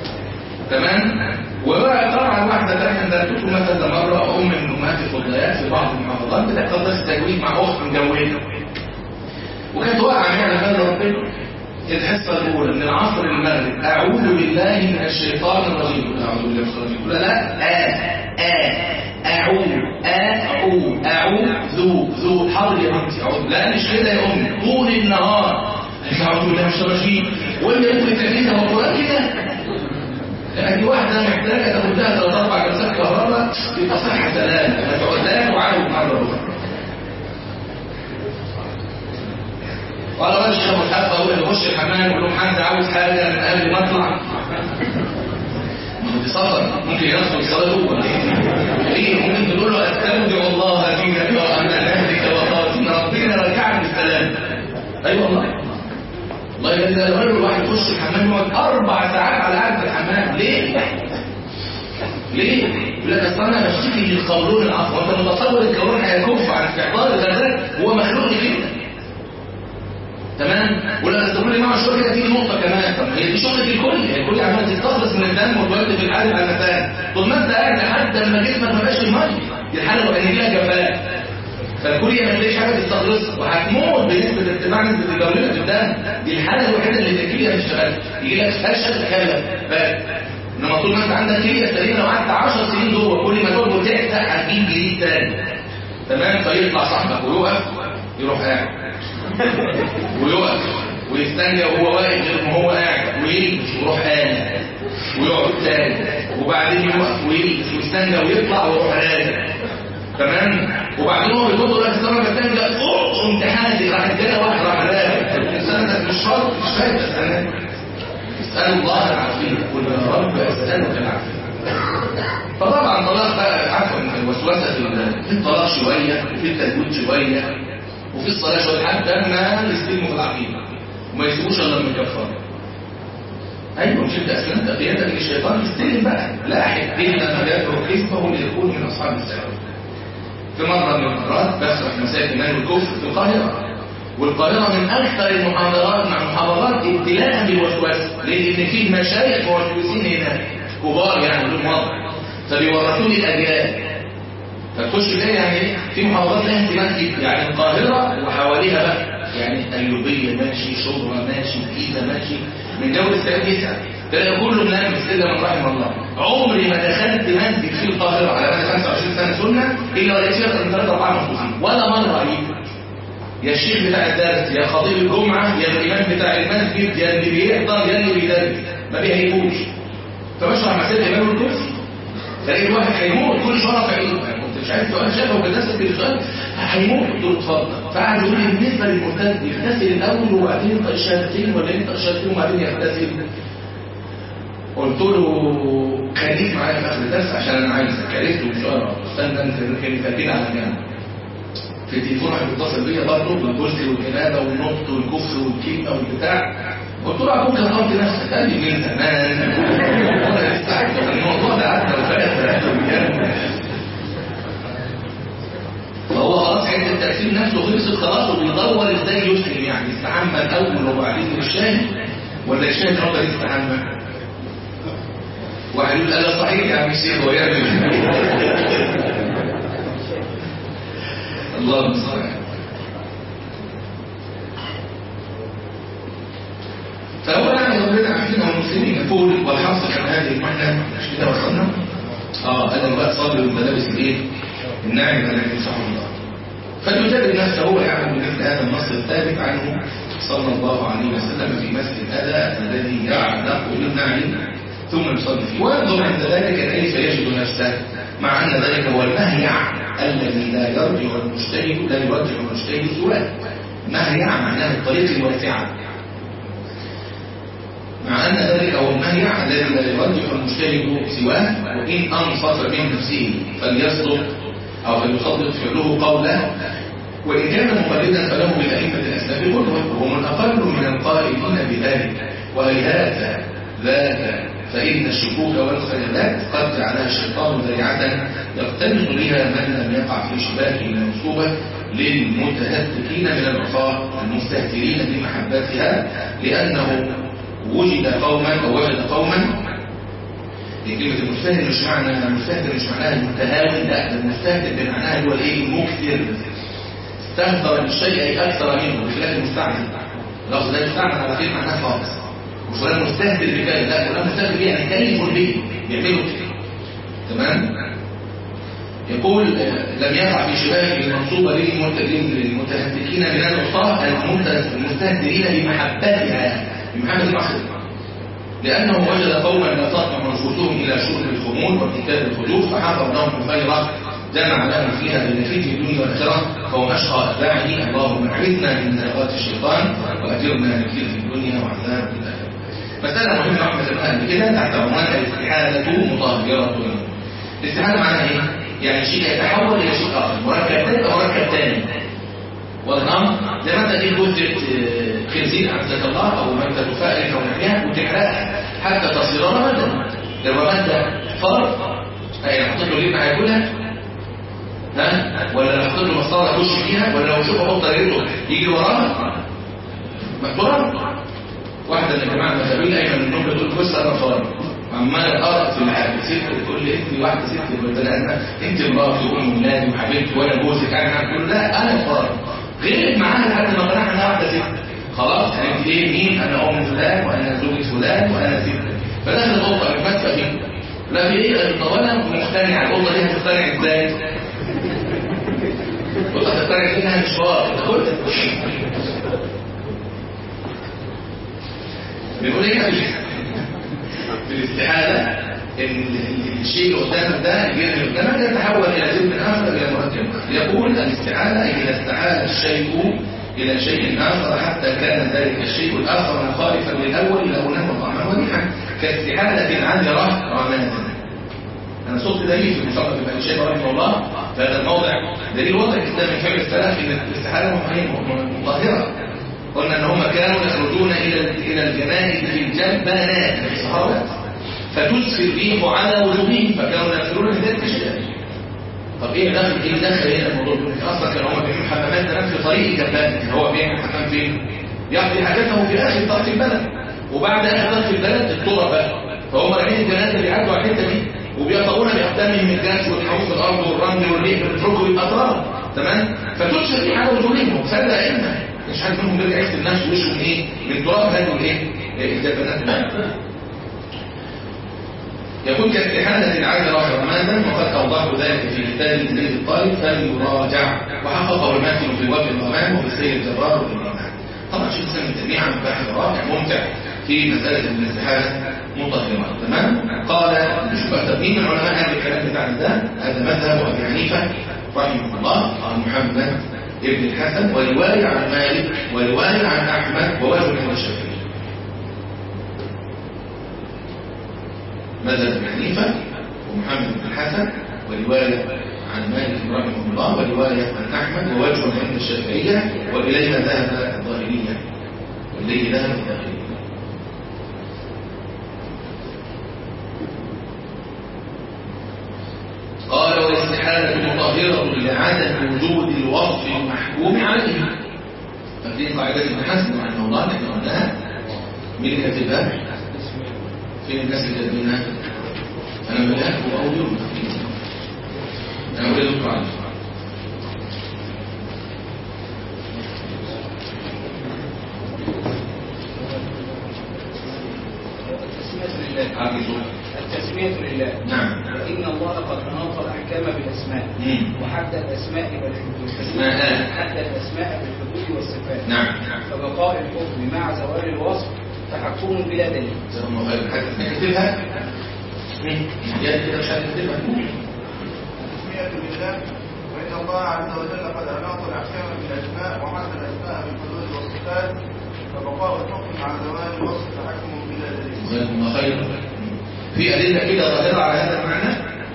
تمام وبقى طبعا واحده ثانيه درتكم مثلا مره ام من امهات الفضليات في بعض المحافظات بتحصل درس تجويد مع اخت مجوزه وكانت واقعه على بال ربنا الحصه الاولى من العصر للمغرب اعوذ بالله من الشيطان الرجيم اعوذ بالله من الشيطان الرجيم لا لا آه آه أعوذ أعوذ أعوذ ذو ذو حر يا بنتي أعوذ لا مش كده يا أمي طول النهار أعوذ بالله من الشيطان الرجيم ولا ممكن تعملها هو كده يعني واحدة محتاجة تاخد لها ثلاث أربع جلسات كهرباء يبقى صحة سلام ما تقعدهاش وعاود مرة أخرى ولا بقى الشيخ أبو الحق أقول اللي يخش الحمام يقول لهم حد عاوز حاجة من قبل ما أطلع دي سفر ممكن يدخل الصلاة جوه ليه ممكن تقول له استودع الله دينك وأمان أهلك وخاصنا ربنا رجعك بالسلام أيوة والله والله إذا الرجل الواحد يخش الحمام يقعد أربع ساعات على قعدة الحمام ليه؟ ليه؟ يقول لك أصل أنا بشتكي من القولون العصر وأنت متصور القولون هيكف عن استحضار الغازات هو مخلوق كده تمام ولا تقول لي ما الشغل كده تيجي نقطه كمان طب هي دي شغله الكل هي الكل عمال تستخلص من الدم وتودي في القلب على المثانه طول ما انت قاعد لحد لما جسمك ما بقاش الميه دي الحاله الوحيده اللي فيها جفاف فالكليه ما تلاقيش حاجه تستخلصها وهتموت بنسبه ارتفاع نسبه الجلوله في الدم دي الحاله الوحيده اللي الكليه ما تشتغلش يجي لك فشل خلل بس انما طول ما انت عندك كليه سليمه لو قعدت 10 سنين جوه كل ما تقعد وتعتق هتجيب جديد تاني تمام فيطلع صاحبك ويقف يروح قاعد ويقف ويستنى وهو واقف غير ما هو قاعد ويلبس ويروح قاعد ويقعد تاني وبعدين يقف ويلبس ويستنى ويطلع ويروح راجع تمام وبعدين هو بيقول له السنه الثانيه ده اوه امتحاناتي راح ادينا واحد راح راجع السنه ده مش شرط مش فاهم السنه اسال الله العافيه قل يا رب اسالك العافيه فطبعا طلاق بقى عفوا الوسوسه في في الطلاق شويه وفي التزويج شويه وفي الصلاه شويه حتى ما يستلموا في العقيده وما يسيبوش الا من كفاره ايوه مش انت اسلمت قيادك للشيطان استلم بقى لاحق الا ما يدعو حزبه ليكون من اصحاب السعير في مره من المرات بشرح مسائل ايمان الكفر في القاهره والقاهره من اكثر المحاضرات مع محاضرات ابتلاء بالوسواس لان في مشايخ موسوسين هناك كبار يعني لهم وضع فبيورثوا لي الاجيال فتخش تلاقي يعني ايه في محافظات لها اهتمام جدا يعني القاهره وحواليها بقى يعني ايوبيه ماشي شبرا ماشي جيزه ماشي من دولة السنة تسعة تلاقي كله ملامس إلا من رحم الله عمري ما دخلت مسجد في القاهرة على مدى 25 سنة سنة إلا ولقيت فيها أكثر من ثلاثة أربعة مخصوصين ولا مرة أجيب يا الشيخ بتاع الدرس يا خطيب الجمعة يا الإمام بتاع المسجد يا اللي بيحضر يا اللي بيدرس ما بيهيبوش فبشرح مسائل الإمام الكرسي تلاقي الواحد هيموت كل شويه رافع ايده كنت مش عايز سؤال شافه والناس بيسال هيموت قلت له اتفضل فقعد يقول لي بالنسبه للمرتد يغتسل الاول وبعدين ينطق الشهادتين ولا ينطق الشهادتين وبعدين يغتسل قلت له خليك معايا في اخر الدرس عشان انا عايزك كرهته مش قرا استنى انت كلمتين على جنب في التليفون واحد بيتصل بيا برضه بالجزء والكنابه والنطق والكفر والكلمه والبتاع قلت له اكون كرمت نفسك قال لي من زمان وانا استعجب الموضوع ده عدى وفات فهو خلاص عند التأثير نفسه خلصت خلاص وبيدور ازاي يسلم يعني يستحمى الاول وبعدين الشاهد ولا الشاهد هو اللي يستحمى واحد يقول انا صحيح يا عم الشيخ هو يعمل الله المستعان فهو يعني ربنا عارفين المسلمين يقول والحاصل عن هذه المحنة مش كده وصلنا اه قال بقى صابر وملابس الايه الناعم الذي ينصح الله فليجرب نفسه هو يعمل بمثل هذا النص الثابت عنه صلى الله عليه وسلم في مسجد الأذى الذي يعلق بالنعم ثم يصلي فيه وينظر عند ذلك كيف يجد نفسه مع أن ذلك هو المهيع الذي لا يرجع المجتهد لا يرجع المجتهد سواه مهيع معناه الطريق الواسعة مع أن ذلك هو المهيع الذي لا يرجح المجتهد سواه وإن أنصف من نفسه فليصدق أو فليصدق فعله قوله وإن كان مقلدا فله بالأئمة الأسلام قدوة وهم الأقل من القائلين بذلك وهيهات ذاك فإن الشكوك والخيالات قد جعلها الشيطان ذريعة يقتنص بها من لم يقع في شباك المنصوبة للمتهتكين من العصاة المستهترين بمحبتها لأنه وجد قوما أو وجد قوما كلمة المجتهد مش معنى المجتهد مش معناها المتهاون لا المجتهد بمعناها هو الايه المكثر استهتر بالشيء أي أكثر منه بخلاف المستعمل اللفظ ده يستعمل على غير معناه خالص وفلان مستهتر بكذا لا فلان مستهتر به يعني كيف به بيعملوا كده تمام يقول لم يقع في شباب المنصوبة للمتهتكين من العصاة المستهترين بمحبتها بمحبة المعصية لأنه وجد قوما لا تطمع نفوسهم إلى شرب الخمول وارتكاب الخلوف فحضر لهم خيرا جمع لهم فيها بنفيذ الدنيا والآخرة فهو أشقى أتباعه اللهم أعذنا من زلغات الشيطان وأجرنا من في الدنيا وعذاب الآخرة مسألة مهمة أحمد الآن كده تحت عنوان الاستحالة مطهرة الاستحالة معناها إيه؟ يعني شيء يتحول إلى شيء آخر مركب ثالث أو مركب ثاني والأمر زي ما أنت تجيب جزء خنزير عزك الله أو مادة فائل أو نحيها وتحرقها حتى تصير رمدا لو مادة فرق أي حطيت له جبنة هياكلها ها ولا لو حطيت له مسطرة يخش فيها ولا لو شوفه حط رجله يجي وراها مقبرة واحدة من الجماعة المذهبيين أيمن منهم بتقول بص أنا فرق عمال ارى في العالم ست تقول لي انت واحده ست البني ادم انت مراتي وام ولادي وحبيبتي وانا جوزك انا هقول لا انا الفرد غيرك معاها لحد ما قنعنا انها واحده ست خلاص انت ايه مين انا ام فلان وانا زوجة فلان وانا ست فدخل القطه المدفع دي لا في ايه طب انا مقتنع القطه دي هتقتنع ازاي؟ القطه هتقتنع فيها مشوار انت قلت بيقول ايه في الاستحالة ان الشيء اللي قدامك ده الجهة اللي قدامك يتحول الى ذهن اخر الى مركب يقول الاستحالة اذا استحال الشيء الى شيء اخر حتى كان ذلك الشيء الاخر مخالفا للاول لونه طعما وريحا كاستحالة عذرة رمادا انا صوت دليل في مصطلح ابن الشيخ رحمه الله في هذا الموضع دليل وضع الاسلام من فعل السلف ان الاستحالة مطهرة قلنا ان هم كانوا يخرجون الى الى الجنائز في الجبانات الصحابه فتسفر الريح على وجوههم فكانوا يغفرون بذلك الشيء طب ايه دخل ايه دخل هنا الموضوع اصلا كانوا هم بيعملوا حمامات تنام في طريق الجبان هو بيعمل حمام فين يقضي حاجته في اخر طرف البلد وبعد اخر طرف البلد التراب بقى فهم رايحين الجنازه بيعدوا على الحته دي وبيطؤون باقدامهم الجنس والحوش في الارض والرمل والريح بيتركوا الاطراف تمام فتسفر الريح على وجوههم سد ائمه مش حد منهم بيرجع يغسل نفسه وشه من ايه من تراب هذه الايه الجبانات يكون كاستحالة عاجلة رمادا وقد أوضحت ذلك في كتاب زيد الطالب فليراجع وحققه الماثل في وجه الغمام وفي سير الجرار والإمام طبعا شيخ سامي التنمية عن باحث رائع ممتع في مسألة الاستحالة مطهرة تمام قال نشوف تقديم العلماء هذا الكلام بتاع ده هذا مذهب أبي حنيفة رحمه الله عن محمد ابن الحسن ورواية عن مالك ورواية عن أحمد ووجه من الشافعي مذهب ابن حنيفة ومحمد بن الحسن ورواية عن مالك رحمه الله ورواية عن أحمد ووجه عند الشافعية وإليها ذهب الظاهرية وإليه ذهب الظاهرية قال والاستحالة مطهرة لعدم وجود الوصف المحكوم عليه ففي قاعدة ابن حزم رحمه الله نحن قلناها مين اللي كاتبها؟ فين الناس اللي كاتبينها؟ أنا ملاك وأولي أنا أريد القاعدة التسمية لله عارف صوت التسمية لله نعم فإن الله قد أناط الأحكام بالأسماء مم. وحد الأسماء والحدود أسماء. حد الأسماء بالحدود والصفات نعم فبقاء الحكم مع زوال الوصف تحكم بلا دليل جزاكم الله خير حاجة نكتبها يا كده مش هنكتبها تسمية لله وإن الله عز وجل قد أناط الأحكام بالأسماء وحد الأسماء بالحدود والصفات فبقاء الحكم مع زوال الوصف تحكم بلا دليل جزاكم الله خير في أدلة كده ظاهرة على هذا المعنى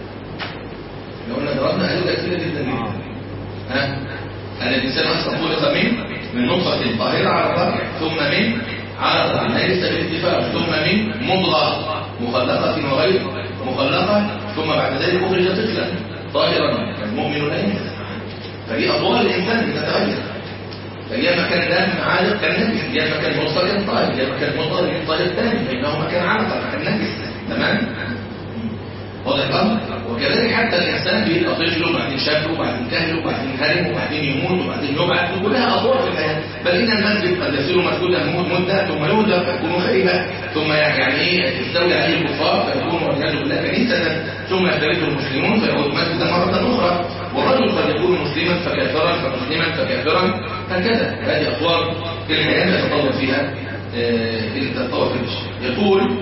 لو قلنا ضربنا أدلة كتيرة جدا جدا ها أن الإنسان أصلا خلق من من نطفة ظاهرة على الرأي ثم من علقة ليس بالاتفاق ثم من مضغة مخلقة وغير مخلقة ثم بعد ذلك أخرج طفلا طاهرا المؤمن لا ينسى فدي أطوار الإنسان بتتغير فيا مكان دم عالق كان نجس يا مكان مصدر كان طاهر يا مكان مصدر كان طاهر ثاني فإنه مكان علقة كان نجس تمام واضح الأمر وكذلك حتى الإنسان بيبقى طفل وبعدين شاب وبعدين كهل وبعدين هرم وبعدين يموت وبعدين يبعث كلها أطوار في الحياة بل إن المسجد قد يصير مسجدا يموت مدة ثم يهدى فيكون خيبة ثم يعني إيه يستولي عليه الكفار فيكون والعياذ بالله كنيسة ثم يختلفه المسلمون فيعود مسجدا مرة أخرى والرجل قد يكون مسلما فكافرا فمسلما فكافرا هكذا هذه أطوار في الحياة يتطور فيها آه، تتطور في الشيء يقول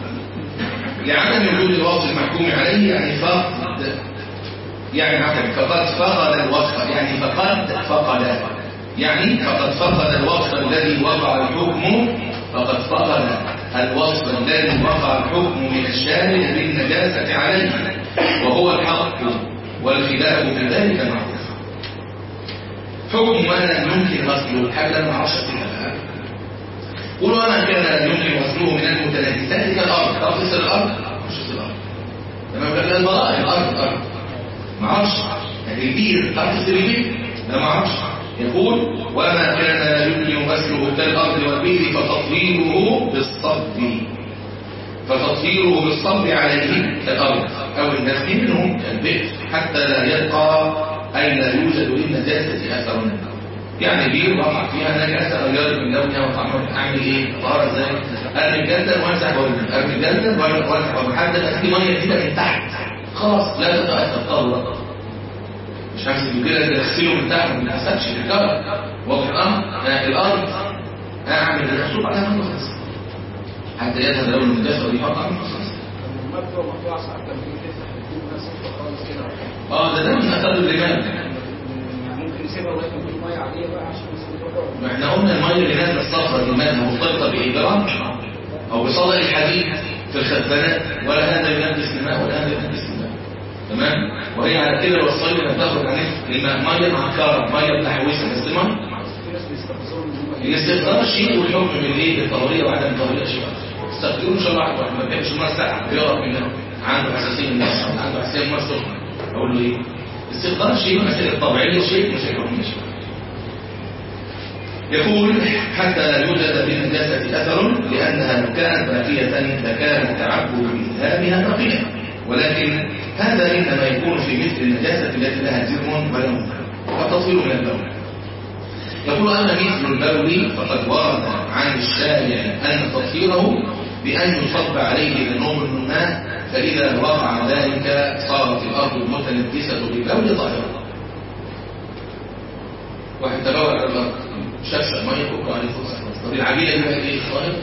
لعدم وجود الوصف المحكوم عليه يعني فقد يعني عفوا فقد فقد الوصف يعني فقد فقد يعني فقد فقد الوصف الذي وقع الحكم فقد فقد الوصف الذي وقع الحكم من الشارع بالنجاسة عليه وهو الحق والخلاف في ذلك معروف حكم ما لم يمكن غسله حاجة ما اعرفش فيها قولوا أنا كان لا يمكن غسله من المتنجسات كالأرض تعرف تغسل الأرض؟ مش تغسل الأرض تمام كان البراء الأرض الأرض ما اعرفش يعني البير تعرف تغسل البير؟ لا ما اعرفش يقول وما كان لا يمكن غسله كالأرض والبير فتطهيره بالصب فتطهيره بالصبر عليه كالأرض أو النفس منهم كالبئر حتى لا يبقى أي لا يوجد للنجاسة أثر يعني بير وقع فيها نجاسة غيرت من لونها وطعمها أعمل إيه؟ طهارة إزاي؟ أرمي الجلدة وأمسح وأرمي أرمي الجلدة وأمسح وأرمي حتى بس في مية كده من تحت خلاص لا تتأثر طهرة مش همسك كده كده اغسله من تحت ما تحسبش في الكرة واضح الأمر آه، الأرض أعمل المحسوب عليها من خلاص حتى يذهب لون النجاسة ويحط على الخلاص لما بتبقى مقطوعة ساعات لما تيجي تفتح الجيب بس خالص كده اه ده ده من أثر الرمال يعني ممكن نسيبها لغاية ما تجيب مية عادية بقى عشان بس تروح ما احنا قلنا المية اللي نازلة الصفرة دي مالها مرتبطة بإيه؟ برمل أو بصدى الحديد في الخزانات ولا هذا يلبس الماء ولا هذا يلبس الماء تمام؟ وهي على كده الوصية لما تاخد عن الماء مية معكرة مية متحوشة بس مية في ناس بيستخدموا ان هم الاستخدام شيء والحكم من الايه الطهوريه وعدم الطهوريه شيء استخدموا ان شاء الله واحد ما بيحبش الماء ساقع بيقرب منه عنده حساسيه من الناس أو عنده حساسيه من الماء السخن اقول له ايه استخدام شيء مسألة طبيعيه شيء مش حكم شيء يقول حتى لا يوجد بالنجاسة أثر لأنها لو كانت باقية لكان التعبد بإذهابها باقيا ولكن هذا إنما يكون في مثل النجاسة التي لها جرم ولا منكر فتصل من البول يقول أما مثل البول فقد ورد عن الشارع أن تطهيره بأن يصب عليه ذنوب من ماء فإذا وقع ذلك صارت الأرض المتنجسة بالبول طاهرة واحد تبول على الأرض شفشق ما يفك عليه فرصة طب العجينة دي بقى إيه طاهر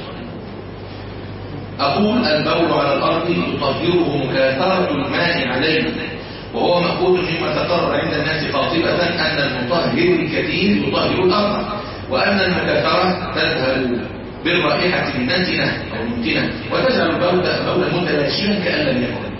أقول البول على الأرض يطهره مكاثرة الماء عليه وهو مأخوذ مما تقرر عند الناس قاطبة أن المطهر الكثير يطهر الأرض وأن المكاثرة تذهب بالرائحة النتنة أو المنتنة وتجعل البول بولا متلاشيا كأن لم يكن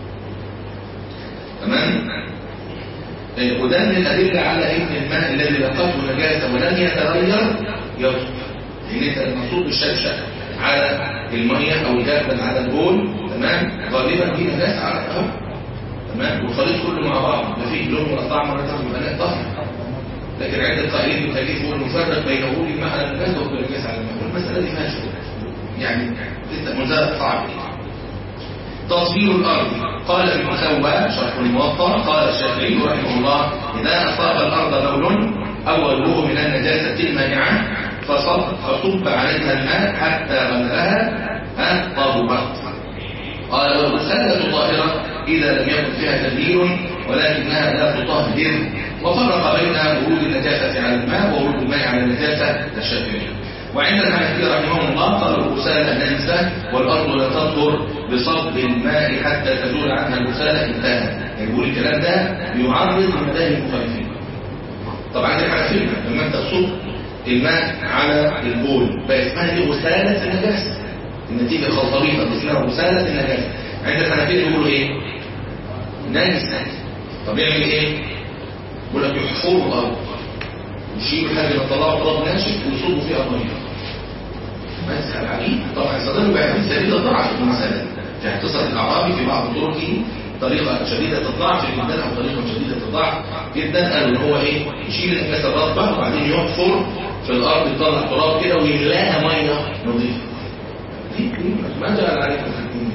تمام إيه، وده من الأدلة على أن الماء الذي لقته نجاسة ولم يتغير يطهر لأن أنت المقصود بالشفشة على المية أو الجبل على البول تمام غالبا دي نجاسة على الأرض تمام والخليط كله مع بعض لا فيه لون ولا طعم ولا تاخد يبقى طهر لكن عند القائلين بالتكليف هو المفرق بين وجود الماء على النجاسة ووجود النجاسة على الماء والمسألة دي ماشية يعني لسه مزاد صعب تصوير الأرض قال ابن مسوى شرح الموطأ قال الشافعي رحمه الله إذا أصاب الأرض بول أو وجوه من النجاسة المانعة فصب فصب عليها الماء حتى غلبها طهرت قال والمسألة طاهرة إذا لم يكن فيها تدبير ولكنها لا تطهر وفرق بين ورود النجاسة على الماء وورود الماء على النجاسة الشافعي وعند الحنفية رحمهم الله قالوا الغسالة ننسى والأرض لا تطهر بصب الماء حتى تزول عنها الغسالة انتهى يعني بيقول الكلام ده بيعرض لمذاهب المخالفين طبعا الحنفية لما انت تصب الماء على البول بقى اسمها دي غسالة النجاسة النتيجة الخلطبيطة اسمها غسالة النجاسة عند الحنفية يقولوا ايه ننسى طب يعمل ايه يقول لك يحفروا الارض يشيلوا حاجه من طلعوا تراب ناشف ويصبوا فيها ميه مسح العليم طبعا استدلوا بحديث سبيل الضعف في المسألة في اختصار الاعرابي في بعض طرقه طريقة شديدة الضعف جدا أو طريقة شديدة الضعف جدا قالوا إن هو إيه يشيل الناس الرطبة وبعدين يحفر في الأرض يطلع تراب كده ويملاها مية نظيفة دي دي ما جعل عليكم في الدين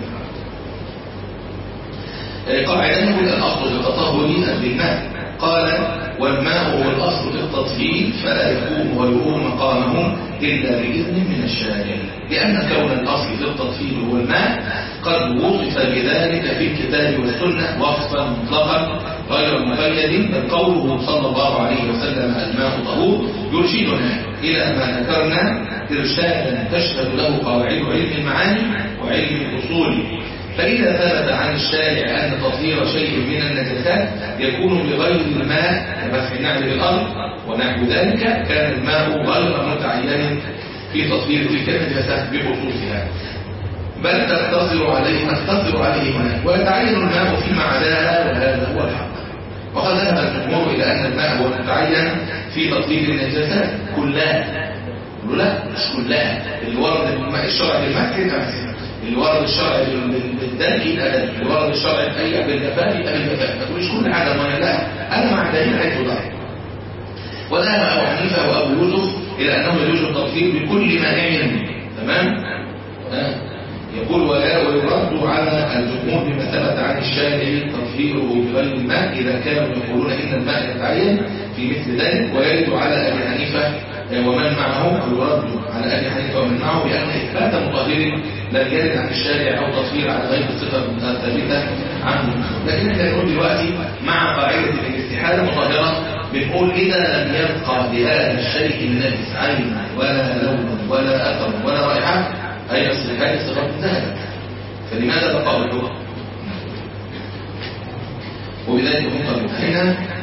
قاعدة يقول الأصل في التطهر بالماء قال والماء هو الأصل في التطهير فلا يقوم غيره مقامه إلا بإذن من الشارع لأن كون الأصل في التطهير هو الماء قد وصف بذلك في الكتاب والسنة وصفا مطلقا غير مقيد بل قوله صلى الله عليه وسلم الماء طهور يرشدنا إلى ما ذكرنا إرشادا تشهد له قواعد علم المعاني وعلم الأصول فإذا ثبت عن الشارع أن تطهير شيء من النجاسات يكون بغير الماء كمسح النعل بالأرض ونحو ذلك كان الماء غير متعين في تطهير تلك النجاسات بخصوصها بل تقتصر عليه تقتصر عليه هناك ويتعين الماء فيما عداها وهذا هو الحق وقد ذهب الجمهور إلى أن الماء هو المتعين في تطهير النجاسات كلها يقولوا لا مش كلها اللي ورد الماء الشرع بالمسح يبقى مسح اللي ورد الشرع بالدم يبقى دم اللي ورد الشرع بأي بالجفاف يبقى بالجفاف ما تقوليش كل حاجة ما لا أنا مع دليل حيث ضعف وذهب أبو حنيفة وأبو يوسف إلى أنه يجوز التطهير بكل مانع تمام؟ ها؟ يقول ولا ويرد على الجمهور بما ثبت عن الشارع تطهيره بغير الماء إذا كانوا يقولون إن الماء يتعين في مثل ذلك ويرد على أبي حنيفة ومن معه أو يرد على أبي حنيفة ومن معه بأن إثبات مطهر لم يرد عن الشارع أو تطهير على غير الصفة الثابتة عنه لكن احنا نقول دلوقتي مع قاعدة الاستحالة مطهرة بنقول إذا لم يبقى لهذا الشيء النجس عين ولا لون ولا أثر ولا رائحة أي أصل هذه الصفات ذهبت فلماذا بقاء الحكم وبذلك هم قد انتهينا